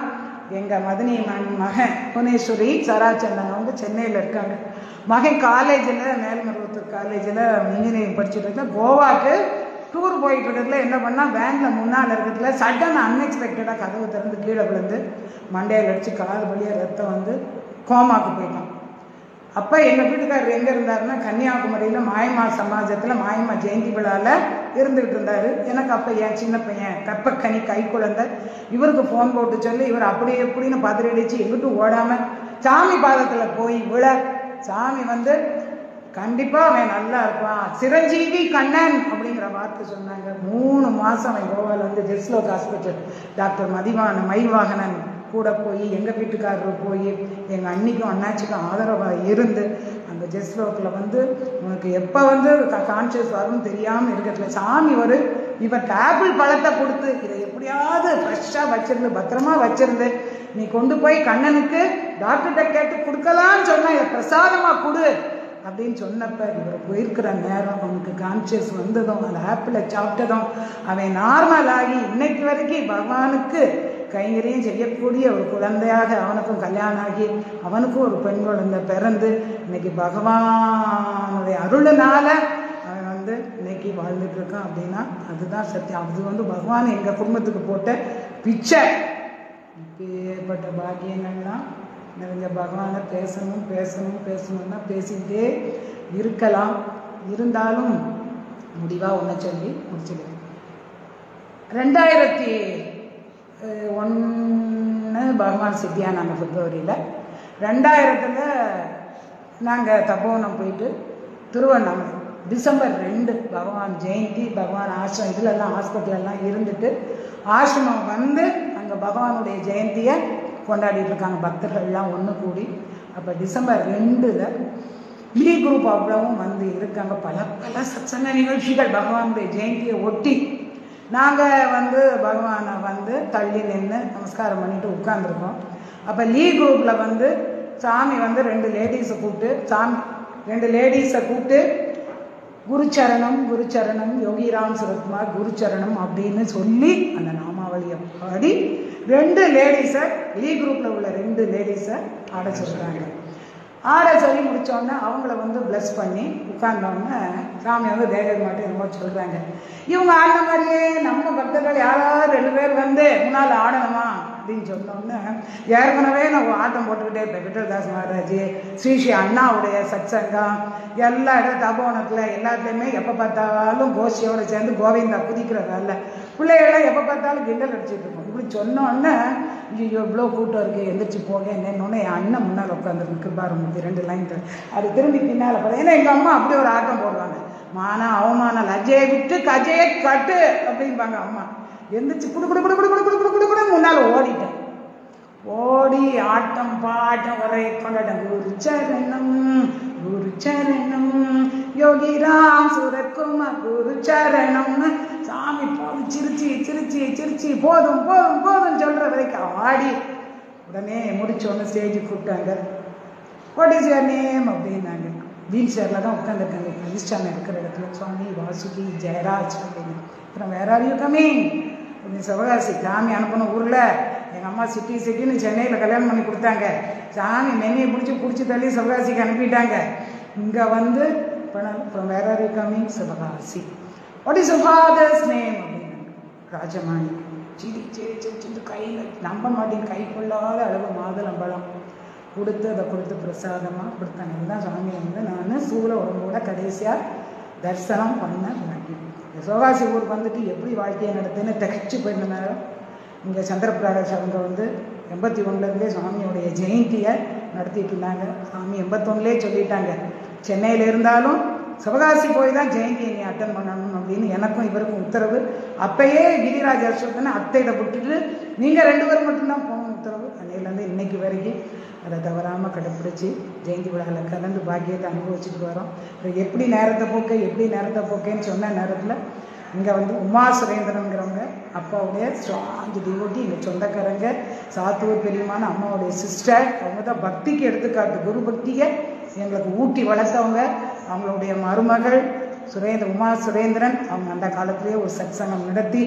எங்கள் மதனி மகன் மகன் புவனேஸ்வரி சராச்சந்தன் வந்து சென்னையில் இருக்காங்க மகன் காலேஜில் மேல்மருவத்தூர் காலேஜில் இன்ஜினியரிங் படிச்சுட்டு இருக்கா கோவாக்கு டூர் போயிட்டு இருக்கிறதுல என்ன பண்ணால் வேனில் முன்னால் இருக்கிறதுல சடன் அன்எக்ஸ்பெக்டடாக கதவு திறந்து கீழே விழுந்து மண்டையில் அடித்து காது வழியாக ரத்தம் வந்து கோமாக்கு போயிட்டான் அப்போ எங்கள் வீட்டுக்காரர் எங்கே இருந்தாருன்னா கன்னியாகுமரியில் மாயமா சமாஜத்தில் மாயமா ஜெயந்தி விழாவில் இருந்துகிட்டு இருந்தார் எனக்கு அப்போ என் சின்ன பையன் கற்பக்கனி கை குழந்தை இவருக்கு ஃபோன் போட்டு சொல்லி இவர் அப்படி எப்படின்னு பதறி அடிச்சு எங்கிட்டும் ஓடாமல் சாமி பாதத்தில் போய் விழ சாமி வந்து கண்டிப்பாக அவன் நல்லா இருப்பான் சிரஞ்சீவி கண்ணன் அப்படிங்கிற வார்த்தை சொன்னாங்க மூணு மாதம் அவன் கோவாவில் வந்து ஜெஸ்லோக் ஹாஸ்பிட்டல் டாக்டர் மதிவான மயில்வாகனன் கூட போய் எங்கள் வீட்டுக்காரர் போய் எங்கள் அண்ணிக்கும் அண்ணாச்சிக்கும் ஆதரவாக இருந்து அந்த ஜெஸ்லோக்கில் வந்து உனக்கு எப்போ வந்து கான்சியஸ் வரும்னு தெரியாமல் இருக்கிறதுல சாமி ஒரு இவன் ஆப்பிள் பழத்தை கொடுத்து இதை எப்படியாவது ஃப்ரெஷ்ஷாக வச்சிருந்து பத்திரமா வச்சிருந்து நீ கொண்டு போய் கண்ணனுக்கு டாக்டர்கிட்ட கேட்டு கொடுக்கலான்னு சொன்னா இதை பிரசாதமாக கொடு அப்படின்னு சொன்னப்ப இவர் போயிருக்கிற நேரம் அவனுக்கு கான்சியஸ் வந்ததும் அந்த ஆப்பிளை சாப்பிட்டதும் அவன் நார்மல் ஆகி இன்னைக்கு வரைக்கும் பகவானுக்கு கைங்கரியம் செய்யக்கூடிய ஒரு குழந்தையாக அவனுக்கும் கல்யாணம் ஆகி அவனுக்கும் ஒரு பெண் குழந்தை பிறந்து இன்னைக்கு பகவானுடைய அருளினால அவன் வந்து இன்னைக்கு வாழ்ந்துட்டு இருக்கான் அப்படின்னா அதுதான் சத்தியம் அது வந்து பகவான் எங்கள் குடும்பத்துக்கு போட்ட பிச்சை இப்பேற்பட்ட பாக்கியங்கள்லாம் நிறைஞ்ச பகவானை பேசணும் பேசணும் பேசணும்னா பேசிக்கிட்டே இருக்கலாம் இருந்தாலும் முடிவாக ஒன்றை சொல்லி முடிச்சுக்கிறேன் ரெண்டாயிரத்தி ஒன்று பகவான் சித்தியானாங்க பிப்ரவரியில் ரெண்டாயிரத்தில் நாங்கள் தப்போவனம் போயிட்டு திருவண்ணாமலை டிசம்பர் ரெண்டு பகவான் ஜெயந்தி பகவான் ஆசிரம் இதுலெல்லாம் ஹாஸ்பிட்டலெல்லாம் இருந்துட்டு ஆசிரமம் வந்து அங்கே பகவானுடைய ஜெயந்தியை கொண்டாடிட்டு இருக்காங்க பக்தர்கள்லாம் ஒன்று கூடி அப்போ டிசம்பர் ரெண்டில் மீ குரூப் அவ்வளவும் வந்து இருக்காங்க பல பல சத்சங்க நிகழ்ச்சிகள் பகவானுடைய ஜெயந்தியை ஒட்டி நாங்கள் வந்து பகவானை வந்து தள்ளி நின்று நமஸ்காரம் பண்ணிட்டு உட்காந்துருக்கோம் அப்போ லீ குரூப்பில் வந்து சாமி வந்து ரெண்டு லேடிஸை கூப்பிட்டு சாமி ரெண்டு லேடிஸை கூப்பிட்டு குருச்சரணம் குருச்சரணம் யோகிராம் சுரத்குமார் குருச்சரணம் அப்படின்னு சொல்லி அந்த நாமாவளியை பாடி ரெண்டு லேடிஸை லீ குரூப்பில் உள்ள ரெண்டு லேடிஸை ஆட சொல்கிறாங்க ஆட சொல்லி முடித்தோடனே அவங்கள வந்து ப்ளஸ் பண்ணி உட்கார்ந்தோடனே சாமி வந்து தேவதை மாட்டு என்னமோ சொல்கிறாங்க இவங்க ஆடின மாதிரியே நம்ம பக்தர்கள் யாராவது ரெண்டு பேர் வந்து முன்னால் ஆடணுமா அப்படின்னு சொன்னோடனே ஏற்கனவே நான் ஆட்டம் போட்டுக்கிட்டே இப்போ விட்டல்தாஸ் மகாராஜ் ஸ்ரீ ஸ்ரீ அண்ணாவுடைய சத்சங்கம் எல்லா இடம் தபோனத்தில் எல்லாத்தையுமே எப்போ பார்த்தாலும் கோஷியோட சேர்ந்து கோவிந்தா குதிக்கிற வேலை பிள்ளைகள்லாம் எப்போ பார்த்தாலும் கிண்டல் அடிச்சுட்டு இருக்கும் இப்படி சொன்னோடனே ஐயோ இவ்வளோ கூட்டம் இருக்குது எந்திரிச்சு போக என்னன்னொன்னே என் அண்ணன் முன்னால் உட்காந்துருக்கு கிருபாரமூர்த்தி ரெண்டு லைன் அது திரும்பி பின்னால் பார்த்தா ஏன்னா எங்கள் அம்மா அப்படி ஒரு ஆட்டம் போடுவாங்க மானா அவமானம் லஜ்ஜையை விட்டு கஜையை கட்டு அப்படிம்பாங்க அம்மா எந்திரிச்சு குடு குடு குடு குடு குடு குடு குடு குடு குடு முன்னால் ஓடிட்டேன் ஓடி ஆட்டம் பாட்டம் ஒரே கொண்டாட்டம் குரு சரணம் குரு சரணம் யோகி ராம் சுரத்குமார் குரு சரணம்னு சாமி போது சிரிச்சு சிரிச்சு சிரிச்சு போதும் போதும் போதும் சொல்ற வரைக்கும் ஆடி உடனே முடிச்சோன்னு ஸ்டேஜுக்கு கூப்பிட்டாங்க வாட் இஸ் யுவர் நேம் அப்படின்னாங்க வீல் சேரில் தான் உட்காந்துருக்காங்க அதிர்ஷ்டான இருக்கிற இடத்துல சுவாமி வாசுகி ஜெயராஜ் அப்படின்னு அப்புறம் வேற ஆர் யூ கமிங் அப்படின்னு சிவகாசி சாமி அனுப்பின ஊரில் எங்கள் அம்மா சிட்டி சிட்டின்னு சென்னையில் கல்யாணம் பண்ணி கொடுத்தாங்க சாமி மென்னியை பிடிச்சி பிடிச்சி தள்ளி சிவகாசிக்கு அனுப்பிட்டாங்க இங்கே வந்து பணம் அப்புறம் வேற are you coming Sivakasi what is father's name அப்படின்னு ராஜமாணி சிரி சிரி சிரி சிரி கையில் நம்ப மாட்டேன் கை கொள்ளாத அளவு மாதுளம்பழம் கொடுத்து அதை கொடுத்து பிரசாதமாக கொடுத்தாங்க இதுதான் சாமி வந்து நான் சூழ உடம்போட கடைசியாக தரிசனம் பண்ண மாட்டேன் இந்த சிவகாசி ஊருக்கு வந்துட்டு எப்படி வாழ்க்கையை நடத்துன்னு திகைச்சு போயிருந்த நேரம் இங்கே சந்திரபிரகாஷ் அவங்க வந்து எண்பத்தி ஒன்றுலேருந்தே சுவாமியோடைய ஜெயந்தியை நடத்திட்டு இருந்தாங்க சாமி எண்பத்தொன்னுலேயே சொல்லிட்டாங்க சென்னையில் இருந்தாலும் சிவகாசி போய் தான் ஜெயந்தியை நீ அட்டன் பண்ணணும் அப்படின்னு எனக்கும் இவருக்கும் உத்தரவு அப்பயே கிரிராஜ் அசோகனை அத்தையிட விட்டுட்டு நீங்கள் ரெண்டு பேரும் மட்டும்தான் போகணும் உத்தரவு அன்னையிலேருந்து இன்னைக்கு வரைக்கும் அதை தவறாமல் கடைப்பிடிச்சி ஜெயந்தி விழாவில் கலந்து பாக்கியத்தை அனுபவிச்சுட்டு வரோம் அப்புறம் எப்படி நேரத்தை போக்க எப்படி நேரத்தை போக்கேன்னு சொன்ன நேரத்தில் இங்கே வந்து உமா சுரேந்திரனுங்கிறவங்க அப்பாவுடைய ஸ்ட்ராங் டிவோட்டி எங்கள் சொந்தக்காரங்க சாத்தூர் பெரியமான அம்மாவுடைய சிஸ்டர் அவங்க தான் பக்திக்கு எடுத்துக்காட்டு குரு பக்தியை எங்களுக்கு ஊட்டி வளர்த்தவங்க அவங்களுடைய மருமகள் சுரேந்திர உமா சுரேந்திரன் அவங்க அந்த காலத்திலேயே ஒரு சத்சங்கம் நடத்தி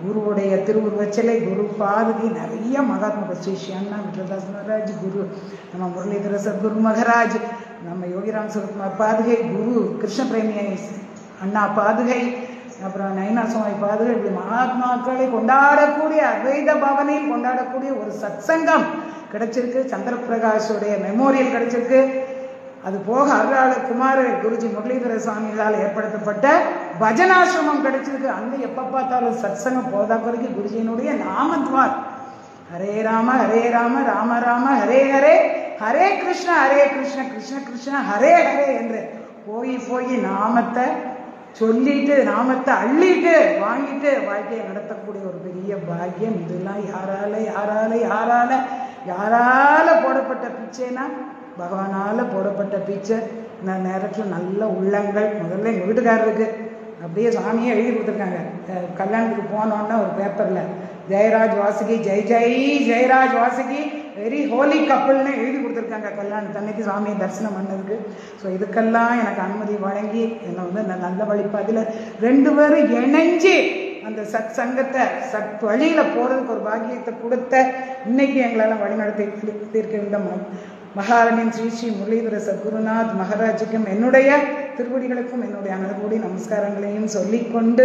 குருவுடைய திருவுருவச் சிலை குரு பாதுகை நிறைய மகாத்மா ஸ்ரீ ஸ்ரீ அண்ணா விட்லதாஸ் மகாராஜ் குரு நம்ம முரளிதர சத்குரு மகராஜ் நம்ம யோகிராம் சுரத்குமார் பாதுகை குரு கிருஷ்ண பிரேமியை அண்ணா பாதுகை அப்புறம் நயனா சுவாமி பாதுகை இப்படி மகாத்மாக்களை கொண்டாடக்கூடிய அத்வைத பவனில் கொண்டாடக்கூடிய ஒரு சத்சங்கம் கிடைச்சிருக்கு சந்திர பிரகாஷுடைய மெமோரியல் கிடைச்சிருக்கு அது போக அருளாள குமார குருஜி முரளிதர சுவாமிகளால் ஏற்படுத்தப்பட்ட பஜனாசிரமம் கிடைச்சிருக்கு அங்க எப்ப பார்த்தாலும் சத்சங்கம் போதா குறைக்கு குருஜியினுடைய நாமத்வார் ஹரே ராம ஹரே ராம ராம ராம ஹரே ஹரே ஹரே கிருஷ்ண ஹரே கிருஷ்ண கிருஷ்ண கிருஷ்ண ஹரே ஹரே என்று போய் போய் நாமத்தை சொல்லிட்டு நாமத்தை அள்ளிட்டு வாங்கிட்டு வாழ்க்கையை நடத்தக்கூடிய ஒரு பெரிய பாக்கியம் இதெல்லாம் யாரால யாரால யாரால யாரால போடப்பட்ட பிச்சைனா பகவானால போடப்பட்ட பிச்சை இந்த நேரத்தில் நல்ல உள்ளங்கள் முதல்ல எங்கள் வீட்டுக்காரருக்கு அப்படியே சாமியே எழுதி கொடுத்துருக்காங்க அஹ் கல்யாணத்துக்கு போனோன்னா ஒரு பேப்பரில் ஜெயராஜ் வாசுகி ஜெய் ஜெய் ஜெயராஜ் வாசுகி வெரி ஹோலி கப்பல்னு எழுதி கொடுத்துருக்காங்க கல்யாணத்தன்னைக்கு சாமியை தரிசனம் பண்ணதுக்கு ஸோ இதுக்கெல்லாம் எனக்கு அனுமதி வழங்கி என்னை வந்து அந்த நல்ல வழிபாதையில் ரெண்டு பேரும் இணைஞ்சு அந்த சத் சங்கத்தை சத் வழியில போறதுக்கு ஒரு பாக்கியத்தை கொடுத்த இன்னைக்கு எங்களெல்லாம் வழிநடத்தி தீர்க்க இந்த ம- மகாரணியன் ஸ்ரீ ஸ்ரீ முரளிதர சத்குருநாத் மகாராஜுக்கும் என்னுடைய திருவடிகளுக்கும் என்னுடைய அனல்கூடி நமஸ்காரங்களையும் சொல்லிக்கொண்டு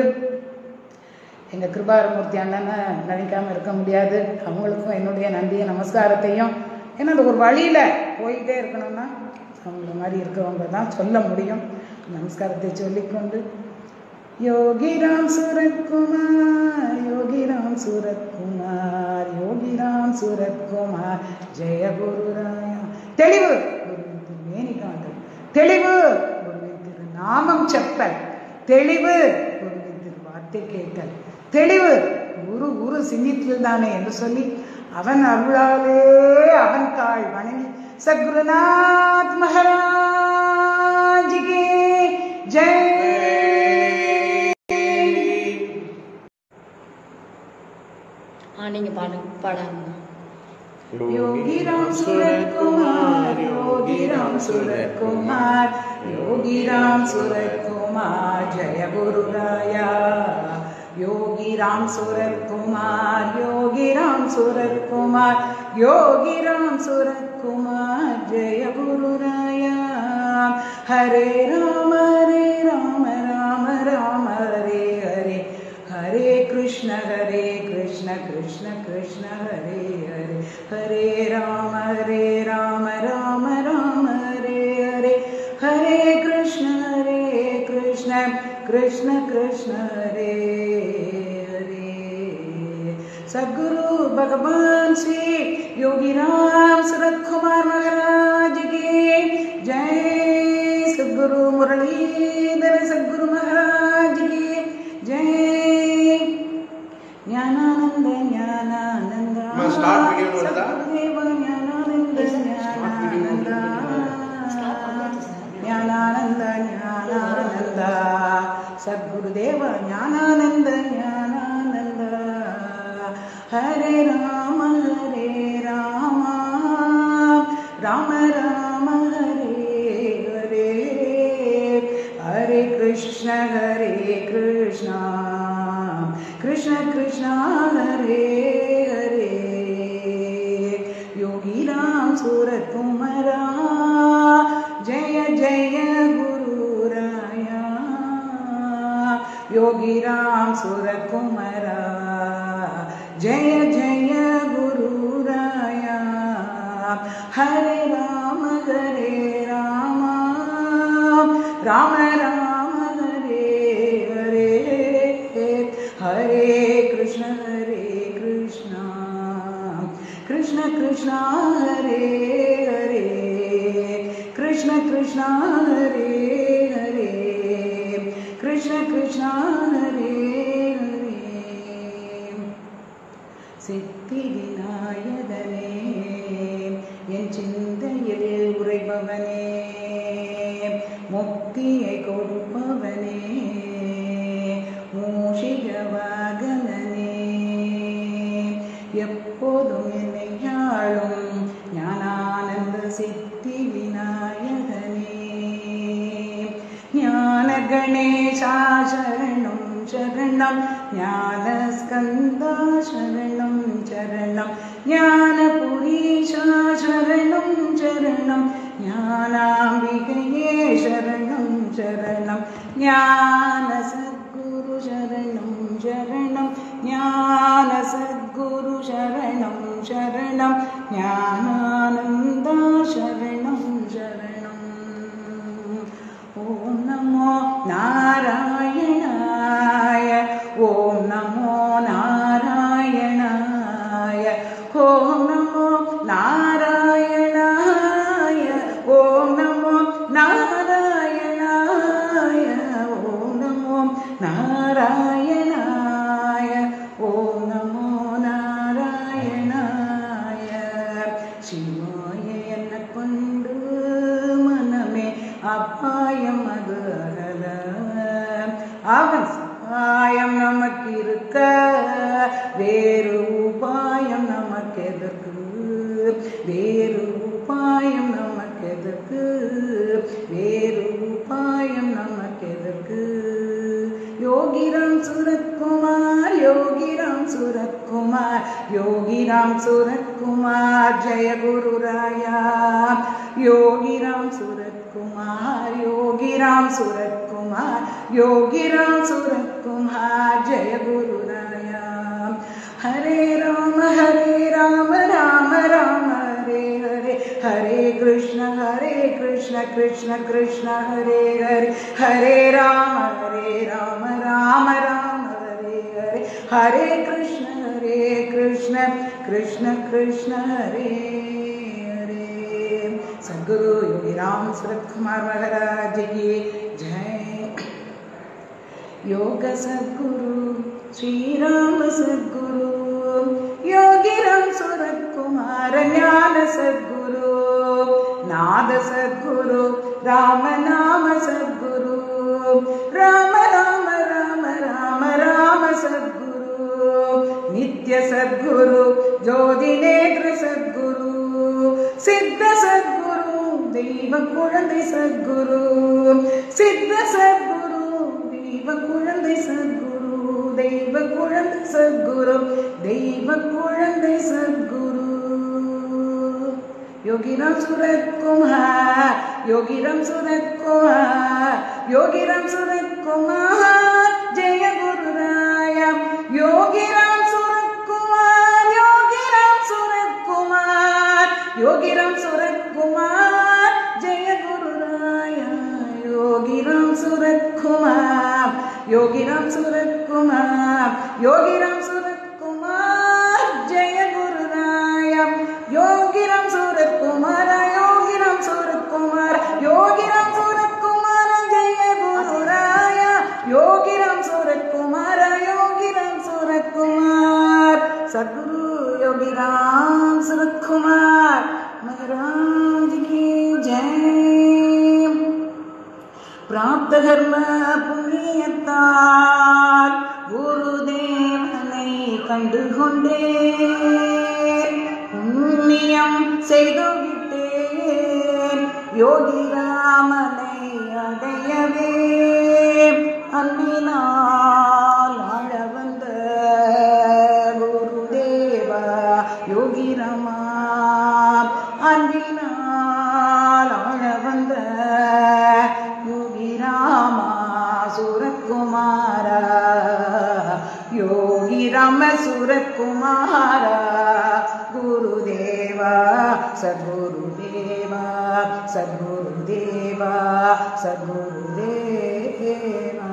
எங்கள் கிருபாரமூர்த்தி அண்ணனை நினைக்காம இருக்க முடியாது அவங்களுக்கும் என்னுடைய நன்றிய நமஸ்காரத்தையும் ஏன்னா அது ஒரு வழியில் போயிட்டே இருக்கணும்னா அவங்கள மாதிரி இருக்கிறவங்க தான் சொல்ல முடியும் நமஸ்காரத்தை சொல்லிக்கொண்டு யோகிராம் சூரத்குமார் யோகிராம் சூரத்குமார் யோகிராம் சூரத்குமார் ஜெய குருராயா தெளிவு குருவின் திருமேனிகாந்தல் தெளிவு குருவின் திரு நாமம் செப்பல் தெளிவு குருவின் திரு வார்த்தை கேட்டல் தெளிவு குரு குரு சிந்தித்தில் தானே என்று சொல்லி அவன் அருளாலே அவன் தாழ் வணங்கி சத்குருநாத் மகாராஜ் கே ஜெய் ஆ நீங்க பாடு பாடாங்க योगी राम सूरत कुमार योगी राम सूरत कुमार योगी राम सूरत कुमार जय गुरु राया योगी राम सूरत कुमार योगी राम सूरत कुमार योगी राम सूरत कुमार जय गुरु राया हरे राम हरे राम राम राम हरे हरे हरे कृष्ण हरे कृष्ण कृष्ण कृष्ण हरे हरे हरे राम हरे राम राम राम हरे हरे हरे कृष्ण हरे कृष्ण कृष्ण कृष्ण हरे हरे सद्गुरु भगवान श्री योगी राम सूरत कुमार महाराज की जय सद्गुरु मुरलीधर सद्गुरु महाराज की जय ಜ್ಞಾನಾನಂದ ಜ್ಞಾನಾನಂದ ಅಮ್ಮ, start video ನೋಡ್ದಾ? ಸದ್ಗುರುದೇವ ಜ್ಞಾನಾನಂದ ಜ್ಞಾನಾನಂದ ಜ್ಞಾನಾನಂದ ಜ್ಞಾನಾನಂದ ಸದ್ಗುರುದೇವ ಜ್ಞಾನಾನಂದ ಜ್ಞಾನಾನಂದ ಹರೇ ರಾಮ ಹರೇ ರಾಮ ರಾಮ ರಾಮ ಹರೇ ಹರೇ ಹರೇ ಕೃಷ್ಣ ಹರೇ ಕೃಷ್ಣ कृष्ण कृष्ण हरे हरे योगी राम सूरत कुमरा जय जय गुरु राया योगी राम सूरत कुमरा जय जय गुरु राया हरे राम हरे राम राम राम हरे हरे हरे कृष्ण हरे कृष्ण कृष्ण कृष्ण हरे हरे कृष्ण कृष्ण हरे हरे कृष्ण कृष्ण हरे हरे சித்தி விநாயகனே என் சிந்தையில் உரைபவனே முக்தியை கொடுப்பவனே மூஷிக வாகனனே எப்போதும் என்னை ஆளும் ஞானானந்த சித்தி விநாயகனே ஞான கணேசா சரணம் சரணம் சரணம் ஞானஸ்கந்தா சரணம் சரணம் ஞானபுரீஷா சரணம் சரணம் ஞானாம்பிகையே சரணம் சரணம் ஞான சத்குரு சரணம் சரணம் ஞான சத்குரு சரணம் சரணம் ஞானானந்தா சரணம் சரணம் ஓம் நமோ நாராயணாய ஓம் நமோ நாராயணாய ஓம் நமோ நாராயணாய ஓம் நமோ நாராயணாய ஓம் நமோ நாராயணாய ஓம் நமோ நாராயணாய சிவாய என்ன கொண்டு மனமே அப்பாயம் அது அகல அவன் சகாயம் நமக்கு இருக்க வேறு உபாயம் நமக்கு எதற்கு வேறு உபாயம் நமக்கு எதற்கு வேறு உபாயம் நமக்கு எதற்கு யோகிராம் சுரத்குமார் யோகிராம் சுரத்குமார் யோகிராம் சுரத்குமார் ஜெய குரு ராயா யோகிராம் சுரத்குமார் யோகிராம் சுரத்குமார் யோகிராம் சுரத்குமார் ஜெய குரு ராயா ஹரே ராம ஹரே ராம ராம ராம ஹரே ஹரே ஹரே கிருஷ்ண ஹரே கிருஷ்ண கிருஷ்ண கிருஷ்ண ஹரே ஹரே ஹரே ராம ஹரே ராம ராம ராம ஹரே ஹரே ஹரே கிருஷ்ண ஹரே கிருஷ்ண கிருஷ்ண கிருஷ்ண ஹரே ஹரே சத்குரு யோகி ராம் சுரத் குமார் மகாராஜ் की जय योग सद्गुरु श्री राम सद्गुरु योगी राम सूरत कुमार ज्ञान सद्गुरु नाद सद्गुरु राम नाम सद्गुरु राम राम राम राम राम सद्गुरु नित्य सद्गुरु ज्योति नेत्र सद्गुरु सिद्ध सद्गुरु தெய்வ குழந்தை சத்குரு சித்த சத்குரு தெய்வ குழந்தை சத்குரு தெய்வ குழந்தை சத்குரு தெய்வ குழந்தை சத்குரு யோகிராம் சுரத் குமார் யோகிராம் சுரத் குமார் யோகிராம் சுரத் குமார் ஜெய குரு ராய யோகிராம் சுரத் குமார் யோகிராம் சுரத் குமார் யோகிராம் சுரத் குமார் ஜெய குரு ராய யோகிராம் சுரத் குமார் யோகிராம் சுரத் குமார் யோகிராம் சுரத் குமார் ஜெய குரு ராய யோகிராம் சுரத் குமார யோகிராம் சுரத் குமார யோகிராம் சுரத் குமார ஜெய குரு ராய யோகிராம் சுரத் குமார யோகிராம் சுரத் குமார் சத்குரு யோகிராம் சுரத் குமார் महाराज की जय प्राप्त कर्म புண்ணியத்தால் குருதேவனை கண்டு கொண்டேன் புண்ணியம் செய்து விட்டேன் யோகி ராமனை அடையவே அன்பினால் ஆழ வந்த குருதேவா யோகி ராமா அன்பினால் ஆழ வந்த யோகி ராமா சூரத்குமாரா யோகி ராம சூரத்குமாரா குருதேவா சத்குருதேவா சத்குருதேவா சத்குருதேவா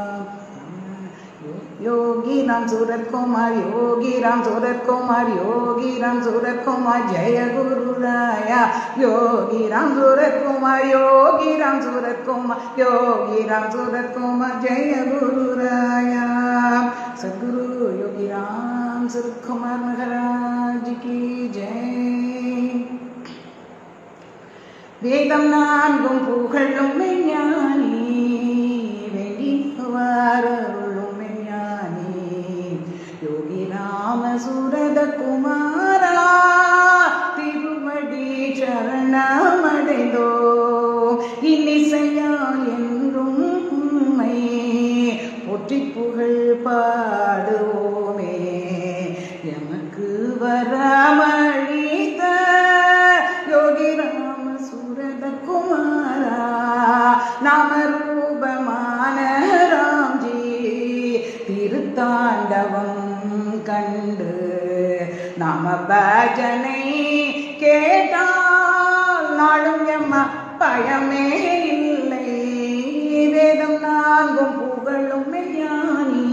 योगी राम सूरत कुमार योगी राम सूरत कुमार योगी राम सूरत कुमार जय गुरु राया योगी राम सूरत कुमार योगी राम सूरत कुमार योगी राम सूरत कुमार जय गुरु राया सदगुरु योगी राम सूरत कुमार महाराज की जय வேதம் நான்கும் புகழும் மெஞ்ஞானி வெடிவாரருளும் மெஞ்ஞானி யோகி ராம சுரத குமாரா திருமடி சரணமடைந்தோ இன்னிசையா என்றும் உம்மை போற்றி புகழ் பா பஜனை கேட்டால் நாளும் எம்மா பயமே இல்லை வேதம் நான்கும் புகழும் ஞானி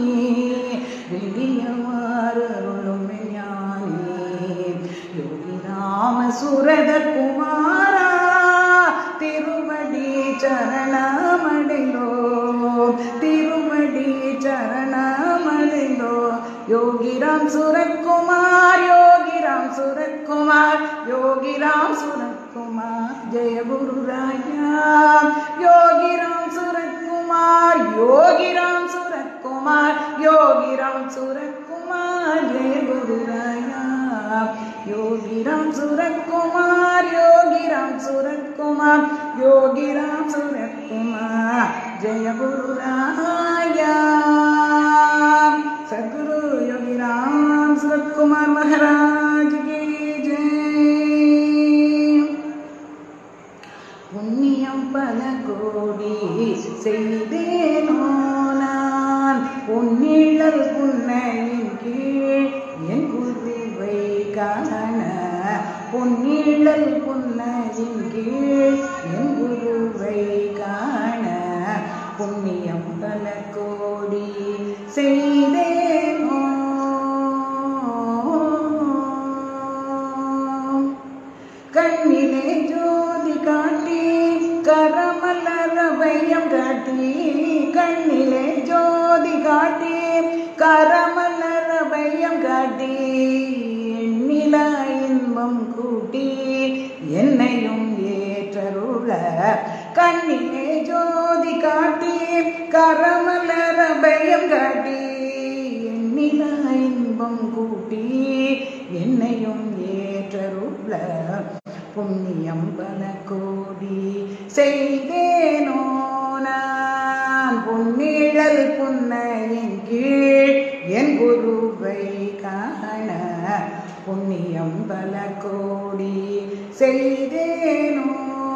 விடியமாறும் ஞானி யோகி ராம சுரத குமாரா திருவடி சரணமடைந்தோ திருவடி சரணமடைந்தோ யோகிராம் சுரத்குமார் யோகிராம் சுரத்குமார் யோகிராம் சுரத்குமார் ஜெய குரு ராஜா யோகிராம் சுரத்குமார் யோகிராம் சுரத்குமார் யோகிராம் சுரத்குமார் ஜெய குரு ராஜா யோகிராம் சுரத்குமார் யோகிராம் சுரத்குமார் யோகிராம் சுரத்குமார் ஜெய குரு ராயா सदगुरु योगी राम सूरत कुमार महाराज की जय புண்ணியம் பல கோடி செய்தேனோ நான் பொன்னிழல் புன்னையின் கீழ் என் குருவை காண பொன்னிழல் புன்னையின் கீழ் என் குருவை காண புண்ணியம் பல கோடி செய்தேனோ கண்ணிலே ஜோதி காட்டி கரமலர வையம் காட்டி கண்ணிலே ஜோதி காட்டி கரமலர வையம் காட்டி எண்ணில இன்பம் கூட்டி என்னையும் ஏற்றருள கண்ணிலே ஜோதி காட்டி கரமலர பயம் காட்டி எண்ணில இன்பம் கூட்டி என்னையும் ஏற்றருள புண்ணியம் பல கோடி செய்தேனோ நான் பொன்னிழல் புன்னையின் கீழ் என் குருவை காண புண்ணியம் பல கோடி செய்தேனோ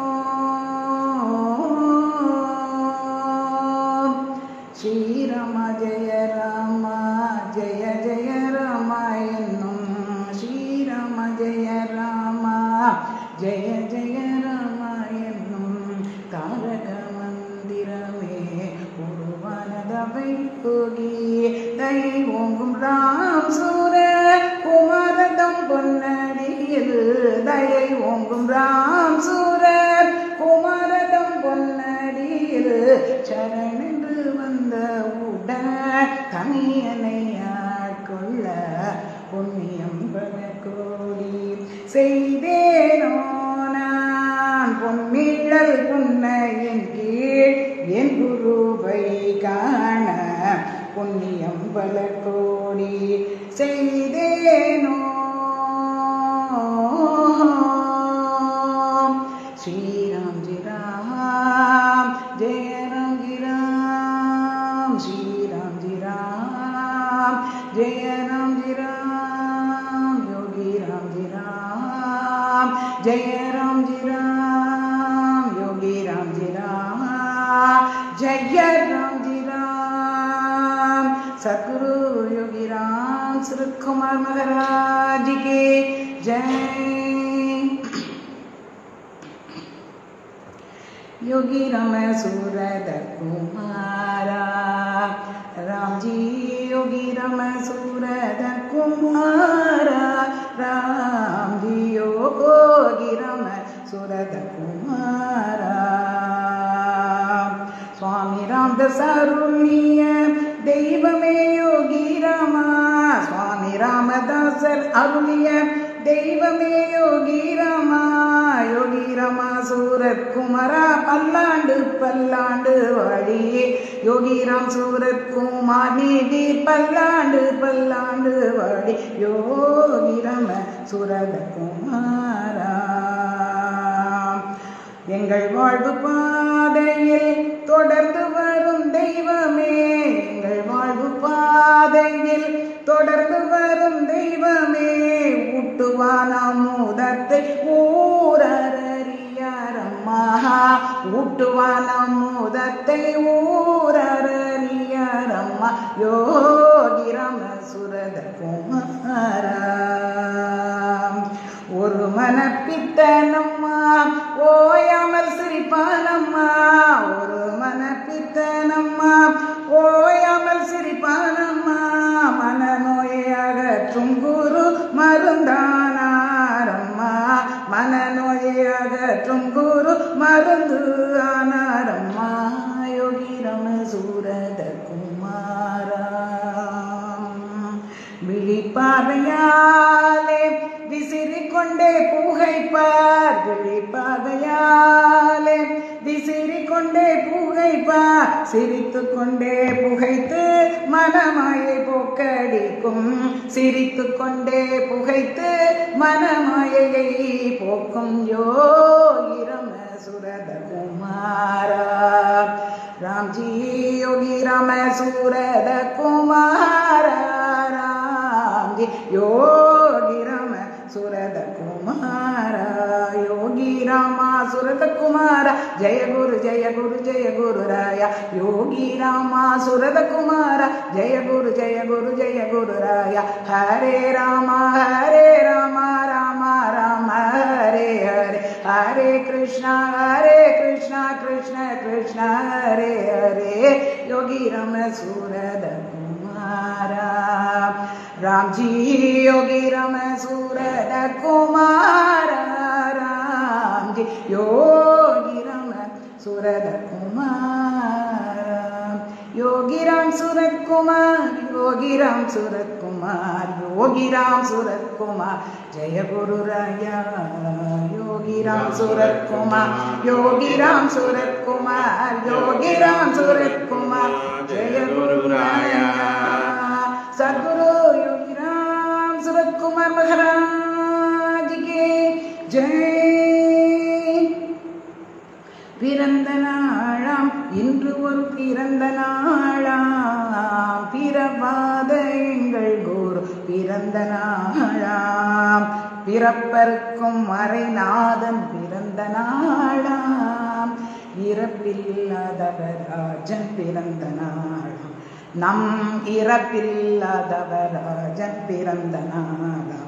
ஸ்ரீராம ஜெய ராம ஜெய ஜெய ராம என்னும் ஸ்ரீராம ஜெய ராம ஜெய ஜெய ராம என்னும் தாரக மந்திரமே உருவானதவை போகி தை ஓங்கும் ராம் சூர குமாரதம் பொன்னடியில் தயை ஓங்கும் ராம் சூர குமாரதம் பொன்னடியில் சரணென்று வந்த உடன் தனியனை ஆட்கொள்ள புண்ணியம் பல கோடி செய்தேனோ நான் பொன்னிழல் புன்னையின் கீழ் என் குருவை காண புண்ணியம் பல கோடி செய்தேனோ ஸ்ரீராம் ஜி ராம் ஜெய ராம் ஜி ராம் ஸ்ரீராம் ஜி ராம் ஜெய ராம் ஜி ராம் யோகி ராம் ஜி ராம் ஜெய ராம் ஜி ராம் யோகி ராம் ஜி ராம் जय राम जी राम सतगुरु योगी राम सुरत कुमार महाराज के जय योगी राम सूरत कुमारा राम जी योगी राम सूरत कुमारा राम जी योगी राम सूरत कुमारा சுவாமி ராமதாஸ் அருளிய தெய்வமே யோகி ராமா சுவாமி ராமதாசர் அருளிய தெய்வமே யோகி ராமா யோகி ராமா சூரத் குமரா பல்லாண்டு பல்லாண்டு வாடி யோகி ராம் சூரத் குமார் நீதி பல்லாண்டு பல்லாண்டு வாடி யோகி ராம சூரத குமாரா எங்கள் வாழ்வு பாதையில் தொடர்ந்து வரும் தெய்வமே எங்கள் வாழ்வு பாதையில் தொடர்ந்து வரும் தெய்வமே ஊட்டுவான மூதத்தை ஊரறியாரம்மா ஊட்டுவான மூதத்தை ஊரறியாரம்மா யோகி ராம சுரத குமாரா மனப்பித்தனம்மா ஓயாமல் சிரிப்பானம்மா ஒரு மனப்பித்தனம்மா ஓயாமல் சிரிப்பானம்மா மனநோயை அகற்றும் குரு மருந்தானாரம்மா மனநோயை அகற்றும் குரு மருந்து ஆனாரம்மா யோகி ரம சூரத குமாரா விழிப்பாகையாலே விசிறிக்கொண்டே புகைப்பார் விழிப்பாகையாலே விசிறிக்கொண்டே புகைப்பார் சிரித்து கொண்டே புகைத்து மனமாயை போக்கடிக்கும் சிரித்து கொண்டே புகைத்து மனமாயை போக்கும் யோகிரம சுரத குமாரா ராம்ஜி யோகி ரம சூரத குமாரா ராம்ஜி யோகி ரம சுரத குமாரா யோகி ராமா சுரத குமார ஜெய குரு ஜெய குரு ஜெய குரு ராய யோகி ராமா சுரத குமார ஜெய குரு ஜெய குரு ஜெய குரு ராய ஹரே ராமா ஹரே ராமா ராமா ராம ஹரே ஹரே ஹரே கிருஷ்ணா ஹரே கிருஷ்ணா கிருஷ்ண கிருஷ்ண ஹரே ஹரே யோகி ரம சூரத குமாரா ராம்ஜி யோகி ரம சூரத குமாரா ராம்ஜி யோகி ரம சூரத குமாரா யோகி ராம் சூரத் குமார் யோகி ராம் சூரத் குமார் யோகி ராம் சூரத் குமார் ஜெய குரு ராயா யோகி ராம் சூரத் குமார் யோகி ராம் சூரத் குமார் யோகி ராம் சூரத் குமார் ஜெய குரு ராயா சத்குரு யோகி ராம் சூரத் குமார் மகாராஜ் கே ஜெய் பிறந்த நாளாம் இன்று ஒரு பிறந்த நாளாம் பிறவாத எங்கள் குரு பிறந்த நாளாம் பிறப்பருக்கும் மறைநாதன் பிறந்த நாளாம் இறப்பில்லாதவர் ராஜன் பிறந்த நாளாம் நம் இறப்பில்லாதவர் ராஜன் பிறந்த நாளாம்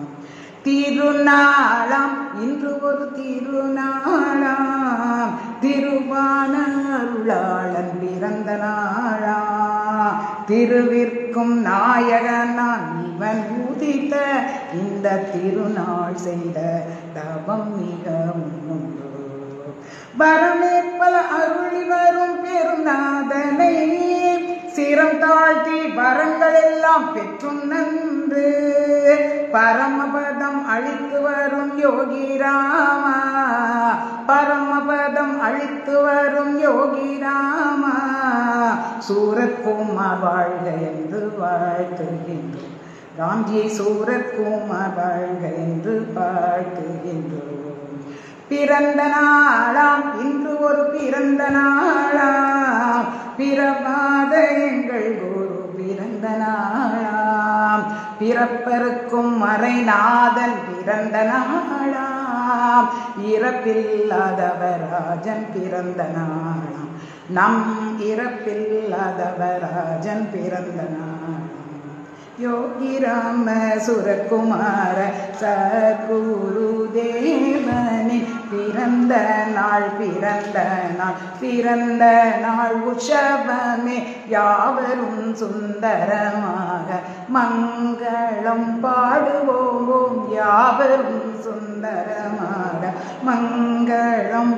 திருநாளாம் இன்று ஒரு திருநாளாம் திருவான அருளாளன் பிறந்த நாளா திருவிற்கும் நாயகனான் இவன் உதித்த இந்த திருநாள் செய்த தவம் மிக உண்டு வரமே பல அருளி வரும் பெருநாதனை சிரம் தாழ்த்தி வரங்கள் எல்லாம் பெற்றும் நன்று பரமபதம் அழித்து வரும் யோகி ராமா பரமபதம் அழித்து வரும் யோகி ராமா சூரத்குமார் வாழ்க என்று வாழ்த்துகின்றோம் ராம்ஜி சூரத்குமார் வாழ்க என்று வாழ்த்துகின்றோம் பிறந்த நாளாம் இன்று ஒரு பிறந்த நாளாம் பிறவாத எங்கள் குரு பிறந்த நாளாம் பிறப்பருக்கும் மறைநாதன் பிறந்த நாளாம் இறப்பில்லாதவர் ராஜன் பிறந்த நாளாம் நம் இறப்பில்லாதவர் ராஜன் பிறந்த நாளாம் யோகி ராம சுரகுமார சத்குரு தேவனின் பிறந்த நாள் பிறந்த நாள் பிறந்த நாள் உற்சவமே யாவரும் சுந்தரமாக மங்களம் பாடுவோம் யாவரும் சுந்தரமாக மங்களம்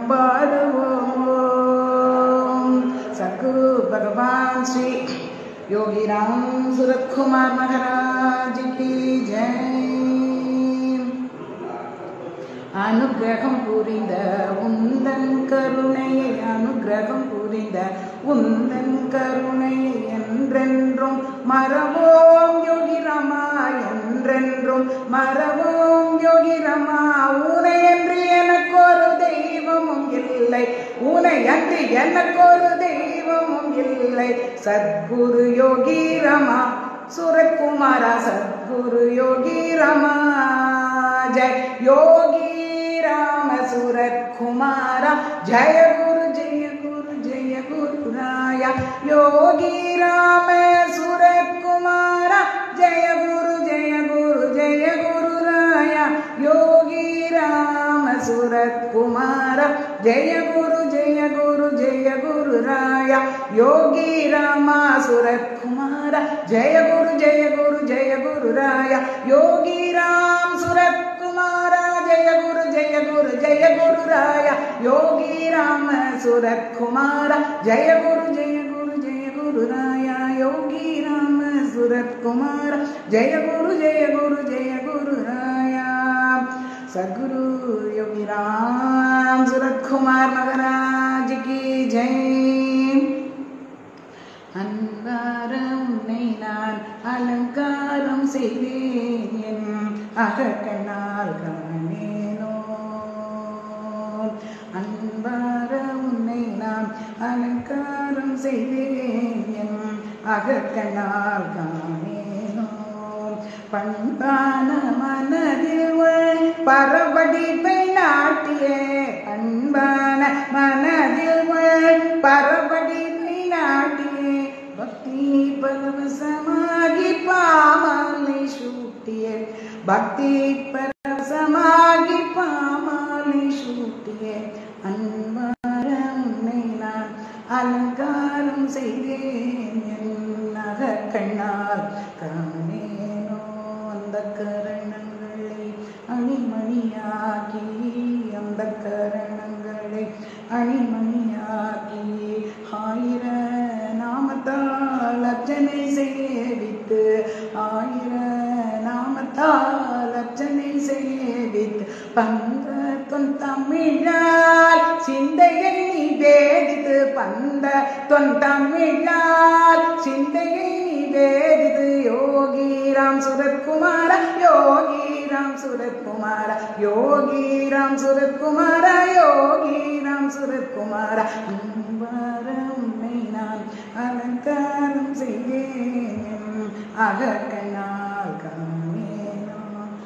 பாடுவோம் சத்குரு பகவான் ஸ்ரீ योगी राम सूरत कुमार महाराज की जय அனுகிரகம் புரிந்த உந்தன் கருணையை அனுகிரகம் புரிந்த உந்தன் கருணையை என்றென்றும் மறவோம் யோகி ரமா என்றென்றும் மறவோம் யோகி ரமா உனை என்று எனக்கு ஒரு தெய்வமும் இல்லை உனை அன்றி எனக்கு ஒரு தெய்வமும் இல்லை சத்குரு யோகி ரமா சுரகுமாரா சத்குரு யோகி ரமா ஜெய் யோகி ராம சுரத் குமார ஜய குரு ஜெய குரு ஜெய குரு ராய யோகி ராம சுரத் குமார ஜய குரு ஜெய குரு ஜெய குரு ராய யோகி ராம சுரத்குமார ஜெய குரு ஜெய குரு ஜெய குரு ராய யோகி ராமா சுரத்குமார ஜெய குரு ஜெய குரு ஜெய குரு ராய யோகி ராம் சுரத்குமார ஜெய குரு ஜெய குரு ஜெய குரு ராய யோகி ராம சுரத்குமார ஜெய குரு ஜெய குரு ஜெய குரு ராய யோகி ராம சுரத்குமார ஜெய குரு ஜெய குரு ஜெய குரு ராய सदगुरु योगी राम सूरत कुमार महाराज की जय அன்பாரம் உன்னை நான் அலங்காரம் செய்வேன் என் அகக்கண்ணால் காணேனோ அன்பார உன்னை நான் அலங்காரம் செய்வேன் என் அகக்கண்ணால் காணேனோ பண்பான மனதில் உள் பரவடிப்பை நாட்டிய பண்பான மனதில் உள் பரவடிப்பை நாட்டிய பக்தி பரவசமாகி பாமாலை சூட்டிய பக்தி பரவசமாகி பாமாலை சூட்டிய அன்பார உன்னை நான் அலங்காரம் செய்தேன் என் அகக்கண்ணால் காணேனோ அந்த கரணங்களை அணிமணியாக்கி அந்த கரணங்களை அணிமணியாக்கி ஆயிர நாமத்தால் அர்ச்சனை சேவித்து ஆயிர நாமத்தால் அர்ச்சனை சேவித்து பந்த தொன் தமிழால் சிந்தையை நீ வேதித்து பந்த தொன் தமிழால் சிந்தையை நீ வேதித்து யோகி ராம் சுரத்குமார யோகி ராம் சுரத்குமார யோகி ராம் சுரத்குமார யோகி ராம் சுரத்குமார அன்பார உன்னை நான் அலங்காரம் செய்தேன் அகக்கண்ணால் காணேனோ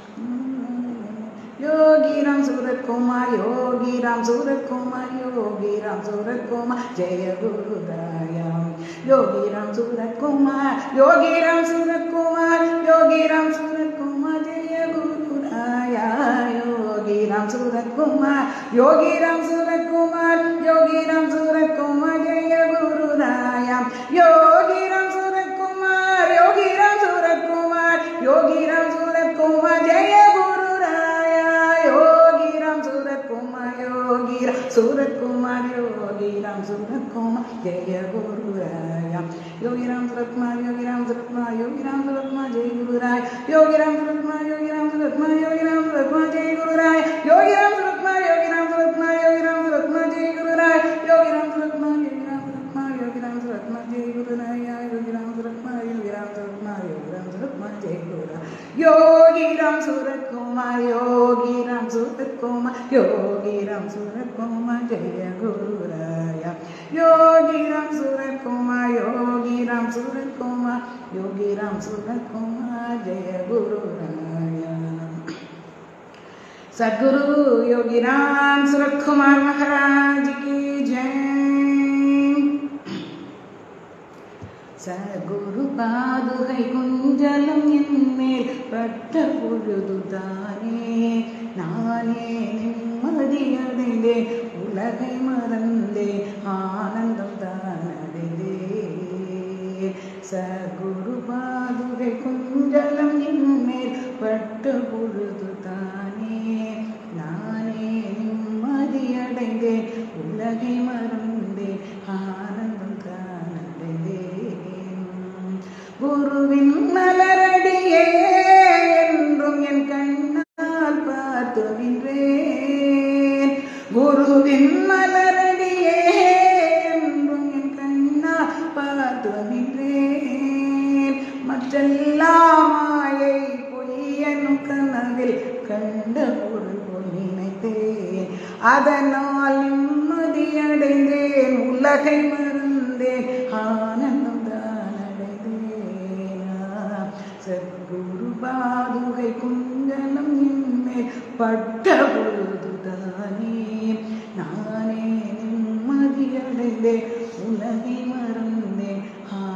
योगी राम सूरत कुमार योगी राम सूरत कुमार योगी राम सूरत कुमार जय गुरुदाया योगी राम सूरत कुमार योगी राम सूरत कुमार योगी राम सूरत कुमार जय गुरुदाया योगी राम सूरत कुमार योगी राम सूरत कुमार योगी राम सूरत कुमार जय गुरुदाया योगी राम सूरत कुमार योगी राम सूरत कुमार योगी राम सूरत कुमार जय गुरुराया योगी राम सूरत कुमार योगी राम सूरत कुमार योगी राम सूरत कुमार जय गुरुराया योगी राम सूरत कुमार योगी राम सूरत कुमार योगी राम सूरत कुमार जय गुरुराय योगी राम सूरत कुमार योगी राम सूरत कुमार योगी राम सूरत कुमार जय गुरुराय योगी राम सूरत कुमार योगी राम सूरत कुमार योगी राम सूरत कुमार जय गुरुराय योगी राम सूरत कुमार योगी राम सूरत कुमार योगी राम सूरत कुमार जय गुरुराय योगी राम सूरत कुमार योगी राम सूरत कुमार योगी राम सूरत कुमार जय गुरुराय योगी राम सूरत कुमार योगी राम सूरत कुमार योगी राम सूरत कुमार जय गुरुराय योगी राम सूरत कुमार योगी राम सूरत कुमार योगी राम सूरत कुमार जय गुरुराय सदगुरु योगी राम सूरत कुमार महाराज की जय சகுரு பாதுகை குஞ்சலம் என்மேல் பட்ட பொழுதுதானே நானே நிம்மதியடைந்தேன் உலகை மறந்தேன் ஆனந்தம் தானடைந்தேன் சகுரு பாதுகை குஞ்சலம் என்மேல் பட்ட பொழுதுதானே நானே நிம்மதியடைந்தேன் உலகை மறந்தேன் ஆனந்தம் தானடைந்தேன் குருவின் மலரடியே என்றும் என் கண்ணால் பார்த்து நின்றேன் குருவின் மலரடியே என்றும் என் கண்ணால் பார்த்து நின்றேன் மற்றெல்லாம் மாயை பொய்யனும் கனவில் கண்ட பொருள் போல் நினைத்தேன் அதனால் நிம்மதியடைந்தேன் உலகை மறந்தேன் ஆனந்தம் தான் அடைந்தேன் சத்குரு பாதுகை குஞ்சலம் என்மேல் பட்ட பொழுதுதானே நானே நிம்மதியடைந்தேன் உலகை மறந்தேன்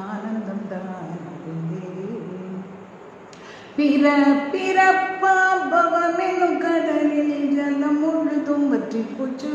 ஆனந்தம் தான் அடைந்தேன் பிற பிறப்பா பவமெனும் கடலில் ஜலம் முழுதும் வற்றி போச்சு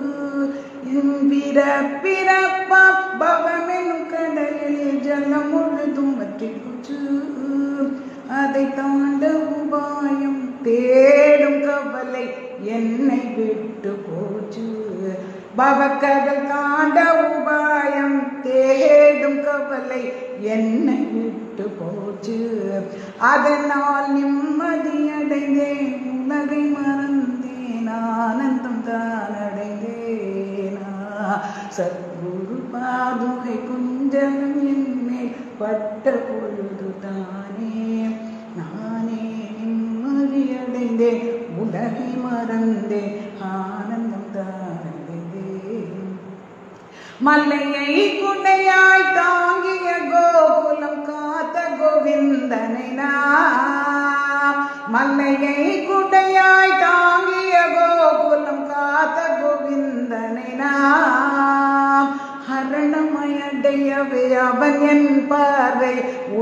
பிறப்பா பவமெனும் கடலில் ஜலம் முழுதும் வற்றி போச்சு அதை தாண்ட உபாயம் தேடும் கவலை என்னை விட்டு போச்சு பவக்கடல் தாண்ட உபாயம் தேடும் கவலை என்னை விட்டு போச்சு அதனால் நிம்மதியடைந்தேன் உலகை மறந்தேன் ஆனந்தம் தான் அடைந்தேனா சத்குரு பாதுகை குஞ்சலம் என்மேல் பட்ட பொழுது தானே நானே நிம்மதியடைந்தேன் உலகை மறந்தேன் ஆனந்தம் தான் அடைந்தேன் மல்லையை குடையாய் தாங்கிய கோகுலம் காத்த கோவிந்தனை நாம் மல்லையை குடையாய் தாங்கிய கோகுலம் காத்த கோவிந்தனை நாம் ஹரணமயடையவே அவன் என் பார்வை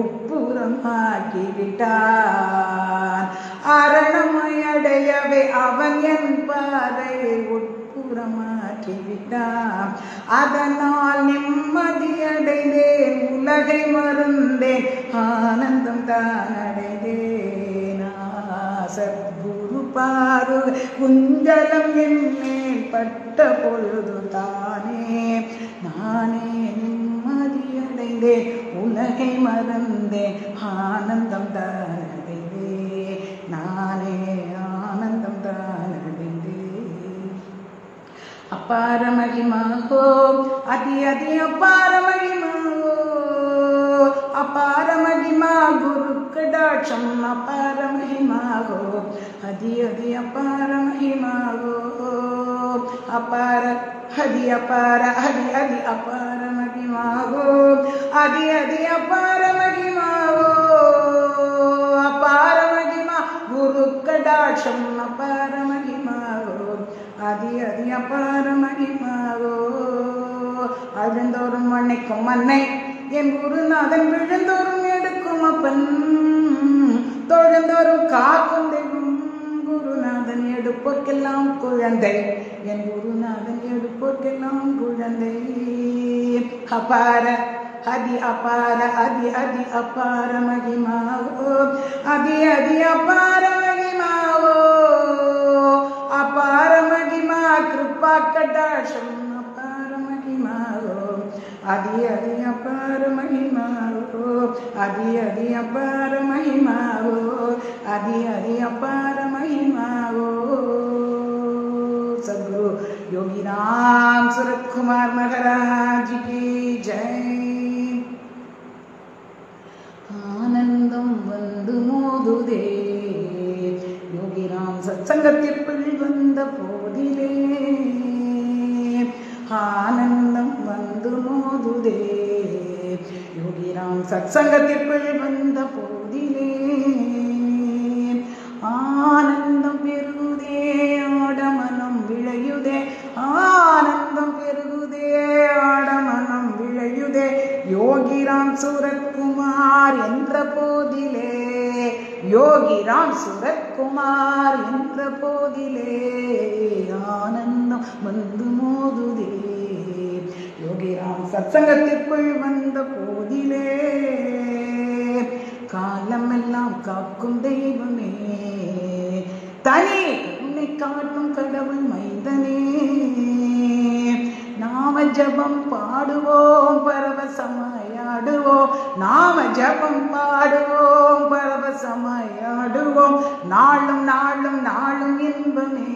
உட்புறமாக்கிவிட்டான் அரணமயடையவே அவன் என் பார்வை உட்புறமாக்கிவிட்டான் அதனால் நிம்மதியடைந்தேன் உலகை மறந்தேன் ஆனந்தம் தான் அடைந்தேனா சத்குரு பாரு குஞ்சலம் என்னேன் பட்ட பொழுது தானே நானே நிம்மதியடைந்தேன் உலகை மறந்தேன் ஆனந்தம் தான் அடைந்தேன் நானே ஆனந்தம் தான் அடைந்தேன் அப்பார மகிமாகோ அதி அதி அப்பார மகிமாகோ அப்பார மகிமா குரு கடாட்சம் அப்பார மகிமாகோ அதி அதி அப்பார மகிமாகோ அப்பார ஹதி அப்பார ஹதி அதி அப்பார மகிமாகோ அதி அதி அப்பார மகிமாகோ அப்பார மகிமா குரு கடாட்சம் அப்பார மகிமாகோ அதி அதி அப்பார மகிமாகோ அழுந்தோறும் மன்னைக்கும் மன்னை என் குருநாதன் விழுந்தோறும் எடுக்கும் அப்பன் தொழுந்தோறும் காக்கும் தெய்வம் குருநாதன் எடுப்போர்க்கெல்லாம் குழந்தை என் குருநாதன் எடுப்போர்க்கெல்லாம் குழந்தை அபார அதி அபார அதி அதி அபார மகிமாவோ அதி அதி அபார மகிமாவோ அபார மகிமா கிருப்பா கடாட்சம் அபார மகிமாவோ அதி அதி அபார மகிமாவோ அதி அதி அபார மகிமாவோ அதி அதி அபார மகிமாவோ सदगुरु योगी राम सूरत कुमार महाराज की जय ஆனந்தம் வந்து மோதுதே யோகிராம் சத்சங்கத்திற்குள் வந்த போதிலே ஆனந்தம் வந்து மோதுதே யோகிராம் சத்சங்கத்திற்குள் வந்த போதிலே ஆனந்தம் பெருகுதே ஆடமனம் விளையுதே ஆனந்தம் பெருகுதே ஆடமனம் விளையுதே யோகிராம் சூரத்குமார் என்ற போதிலே யோகிராம் சுரத்குமார் என்ற போதிலே ஆனந்தம் வந்து மோதுதே யோகிராம் சத்சங்கத்திற்குள் வந்த போதிலே காலமெல்லாம் காக்கும் தெய்வமே தனி உன்னை காட்டும் கடவுள் மைந்தனே நாம ஜபம் பாடுவோம் பரவசமாயாடுவோம் நாம ஜபம் பாடுவோம் பரவசமாயாடுவோம் நாளும் நாளும் நாளும் இன்பமே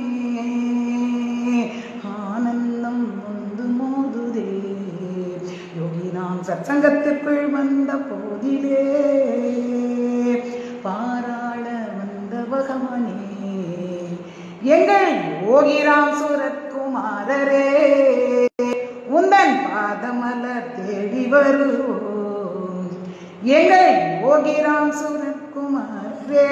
ஆனந்தம் வந்து மோதுதே யோகி நாம் சத்சங்கத்திற்குள் வந்த போதிலே பாராள வந்த பகவானே எங்கள் யோகிராம் சூரத்குமாரரே உந்தன் பாதமலர் தேடி வருவோம் எங்கள் யோகிராம் சூரத்குமாரே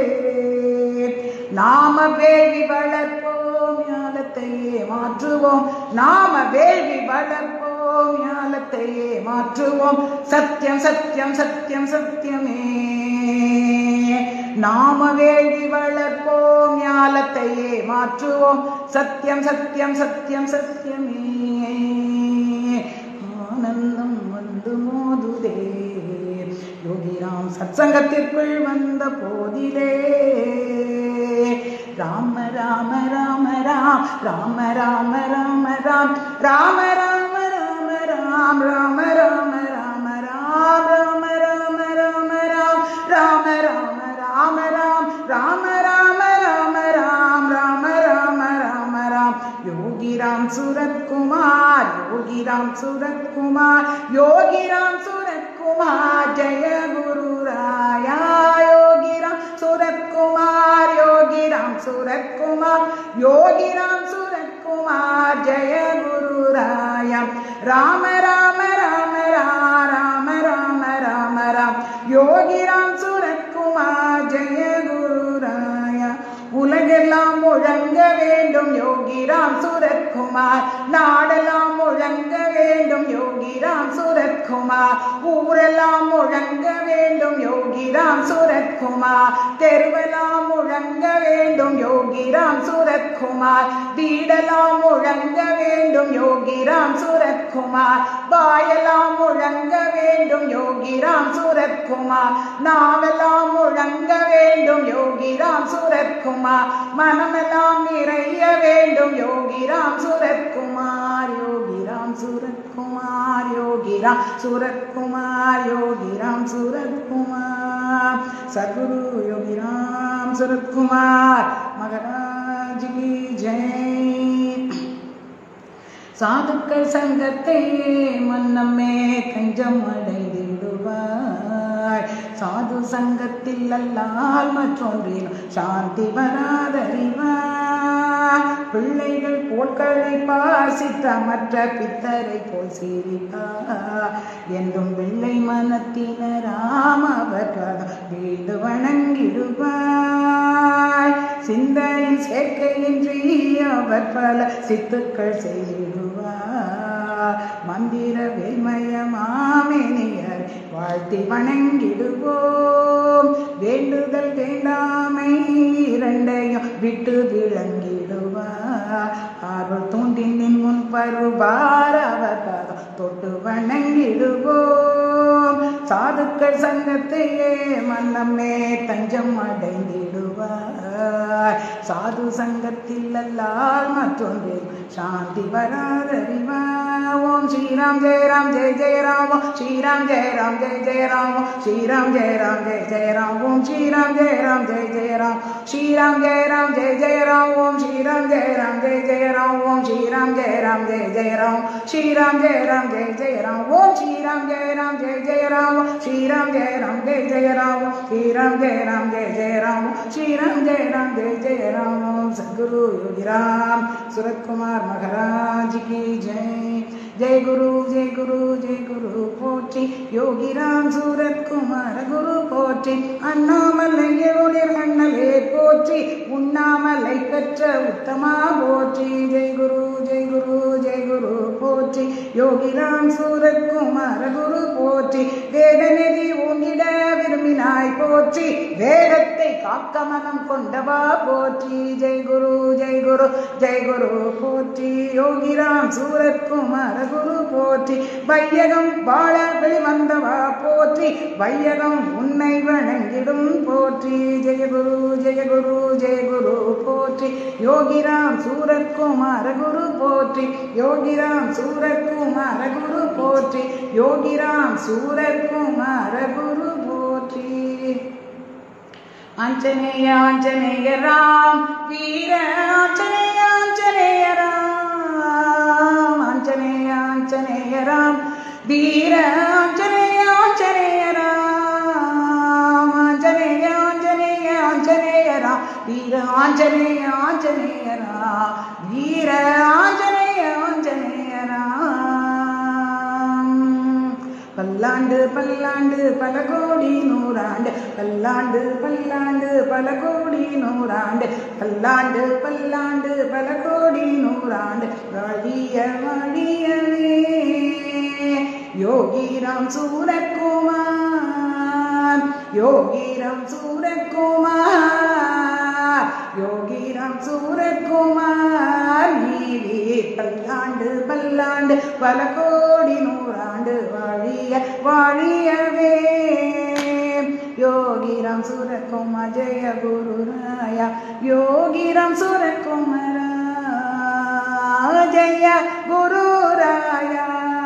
நாம வேள்வி வளர்ப்போம் ஞானத்தையே மாற்றுவோம் நாம வேள்வி வளர்ப்போம் ஞானத்தையே மாற்றுவோம் சத்தியம் சத்தியம் சத்தியம் சத்தியமே நாம வேள்வி வளர்ப்போம் ஞாலத்தையே மாற்றுவோம் சத்தியம் சத்தியம் சத்தியம் சத்தியமே ஆனந்தம் வந்து மோதுதே யோகிராம் சத்சங்கத்திற்குள் வந்த போதிலே ராம ராம ராம ராம் ராம ராம ராம ராம் ராம ராம ராம ராம் ராம ராம ராம ராம் ராம ராம ராம ராம் ராம ராம ராம ராம் ராம ராம ராம ராம் ராம ராம ராம ராம் யோகிராம் சுரத்குமார் யோகிராம் சுரத்குமார் யோகிராம் சுரத்குமார் ஜெய குரு ராயா யோகிராம் சுரத்குமார் யோகிராம் சுரத்குமார் யோகிராம் சுரத்குமார் ஜெய குரு ராயா ராம ராம ராம ராம ராம ராம ராம் யோகிராம் சுரத்குமார் ஜெய குரு ராயா உலகெல்லாம் முழங்க வேண்டும் யோகிராம் சுரத்குமார் நாடெல்லாம் முழங்க வேண்டும் யோகிராம் சுரத்குமார் ஊரெல்லாம் முழங்க வேண்டும் யோகிராம் சுரத்குமார் தெருவெல்லாம் முழங்க வேண்டும் யோகிராம் சுரத்குமார் வீடெல்லாம் முழங்க வேண்டும் யோகிராம் சுரத்குமார் வாயெல்லாம் முழங்க வேண்டும் யோகிராம் சுரத்குமார் நாவெல்லாம் முழங்க வேண்டும் யோகிராம் சுரத்குமார் மனமெல்லாம் நிறைய வேண்டும் யோகிராம் சுரத்குமார் யோகிராம் சுரத்குமார் யோகிராம் சுரத்குமார் யோகிராம் சுரத்குமார் சத்குரு யோகிராம் சுரத்குமார் மகராஜ் கி ஜெய் சாதுக்கள் சங்கத்தையே மன்னம்மே கஞ்சம் அடைந்திடுவாய் சாது சங்கத்தில் அல்லால் மற்றொன்றிலும் சாந்தி வராதறிவாய் பிள்ளைகள் போல்களை பாசித்த மற்ற பித்தரை போல் சிரிப்பார் என்றும் வெள்ளை மனத்தினராம் அவர் வீழ்ந்து வணங்கிடுவாய் சிந்தையின் சேர்க்கையின்றி அவர் பல சித்துக்கள் செய்திடுவார் மந்திர வெண்மயமாமினியர் வாழ்த்தி வணங்கிடுவோம் வேண்டுதல் வேண்டாமை இரண்டையும் விட்டு விளங்கிடுவார் அருள் தூண்டின் நின் முன் பருவார் அவர் பாதம் தொட்டு வணங்கிடுவோம் சாதுக்கள் சங்கத்தையே மன்னம்மே தஞ்சம் அடைந்திடுவார் சாது சங்கத்தில் அல்லால் மற்றொன்றில் சாந்தி வராதறிவா ஓம் ஸ்ரீராம் ஜெய ராம் ஜெய ஜெய ராம் ஓம் ஸ்ரீராம் ஜெய ராம் ஜெய ஜெய ராம் ஓம் ஸ்ரீராம் ஜெய ராம் ஜெய ஜெய ராம் ஓம் ஸ்ரீராம் ஜெய ராம் ஜெய ஜெய ராம் ஸ்ரீராம் ஜெய ராம் ஜெய ஜெய ராம் ஓம் ஸ்ரீராம் ஜெய ராம் ஜெய ஜெய ராம் ஓம் ஸ்ரீராம் ஜெய ராம் ஜெய ஜெய ராம் ஸ்ரீராம் ஜெய ராம் ஜெய ஜெய ராம் ஓம் ஸ்ரீராம் ஜெய ராம் ஜெய ஜெய ராம் ஸ்ரீராம் ஜெய ராம் ஜெய ஜெய ராம் ஸ்ரீராம் ஜெய ராம் ஜெய ஜெய ராம் ஸ்ரீராம் ஜெய ராம் ஜெய ஜெய ராம் ஓம் சத்குரு யோகிராம் சுரத்குமார் மகராஜ் की जय जय गुरु जय गुरु जय गुरु போற்றி யோகிராம் சூரத் குமார குரு போற்றி அண்ணாமலை ஒளிர் அண்ணலே போற்றி உண்ணாமலை பெற்ற உத்தமா போற்றி ஜெய் குரு ஜெய் குரு ஜெய் குரு போற்றி யோகிராம் சூரத் குமார குரு போற்றி வேத நெறி உன்னிட விரும்பினாய் போற்றி வேதத்தை காக்க மனம் கொண்டவா போற்றி ஜெய் குரு ஜெய் குரு ஜெய் குரு போற்றி யோகிராம் சூரத் குமார குரு போற்றி வையகம் வாழ வெளிவந்தவா போற்றி வையகம் உன்னை வணங்கிடும் போற்றி ஜெய குரு ஜெய குரு ஜெய குரு போற்றி யோகிராம் சூரத் குமார குரு போற்றி யோகிராம் சூரத் குமார குரு போற்றி யோகிராம் சூரத் குமார குரு போற்றி ஆஞ்சநேய ஆஞ்சநேய ராம் வீர ஆஞ்சநேய ஆஞ்சநேய ராம் ஆஞ்சநேய ஆஞ்சநேய ராம் வீர ஆஞ்சநேய ஆஞ்சநேய ராம் ஆஞ்சநேய ஆஞ்சநேய ஆஞ்சநேய ராம் வீர ஆஞ்சநேய ஆஞ்சநேய ராம் வீர ஆஞ்சநேய ஆஞ்சநேய ராம் பல்லாண்டு பல்லாண்டு பல கோடி நூறாண்டு பல்லாண்டு பல்லாண்டு பல கோடி நூறாண்டு பல்லாண்டு பல்லாண்டு பல கோடி நூறாண்டு வாழிய வாழியவே யோகிராம் சூரக்குமார் யோகிராம் சூரகுமார் யோகிராம் சூரகுமார் நீவி பல்லாண்டு பல்லாண்டு பல கோடி நூறாண்டு வாழிய வாழியவே யோகிராம் சூரகுமார் ஜெய குருராயா யோகிராம் சூரகுமாரா ஜெய குருராயா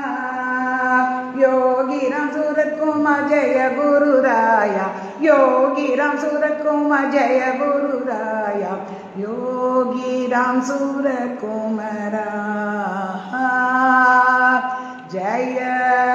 யோகிராம் சூரத்குமார் ஜெய குருராயா யோகிராம் சூரத்குமார் ஜெய குருராயா யோகிராம் சூரகுமரா ஜெய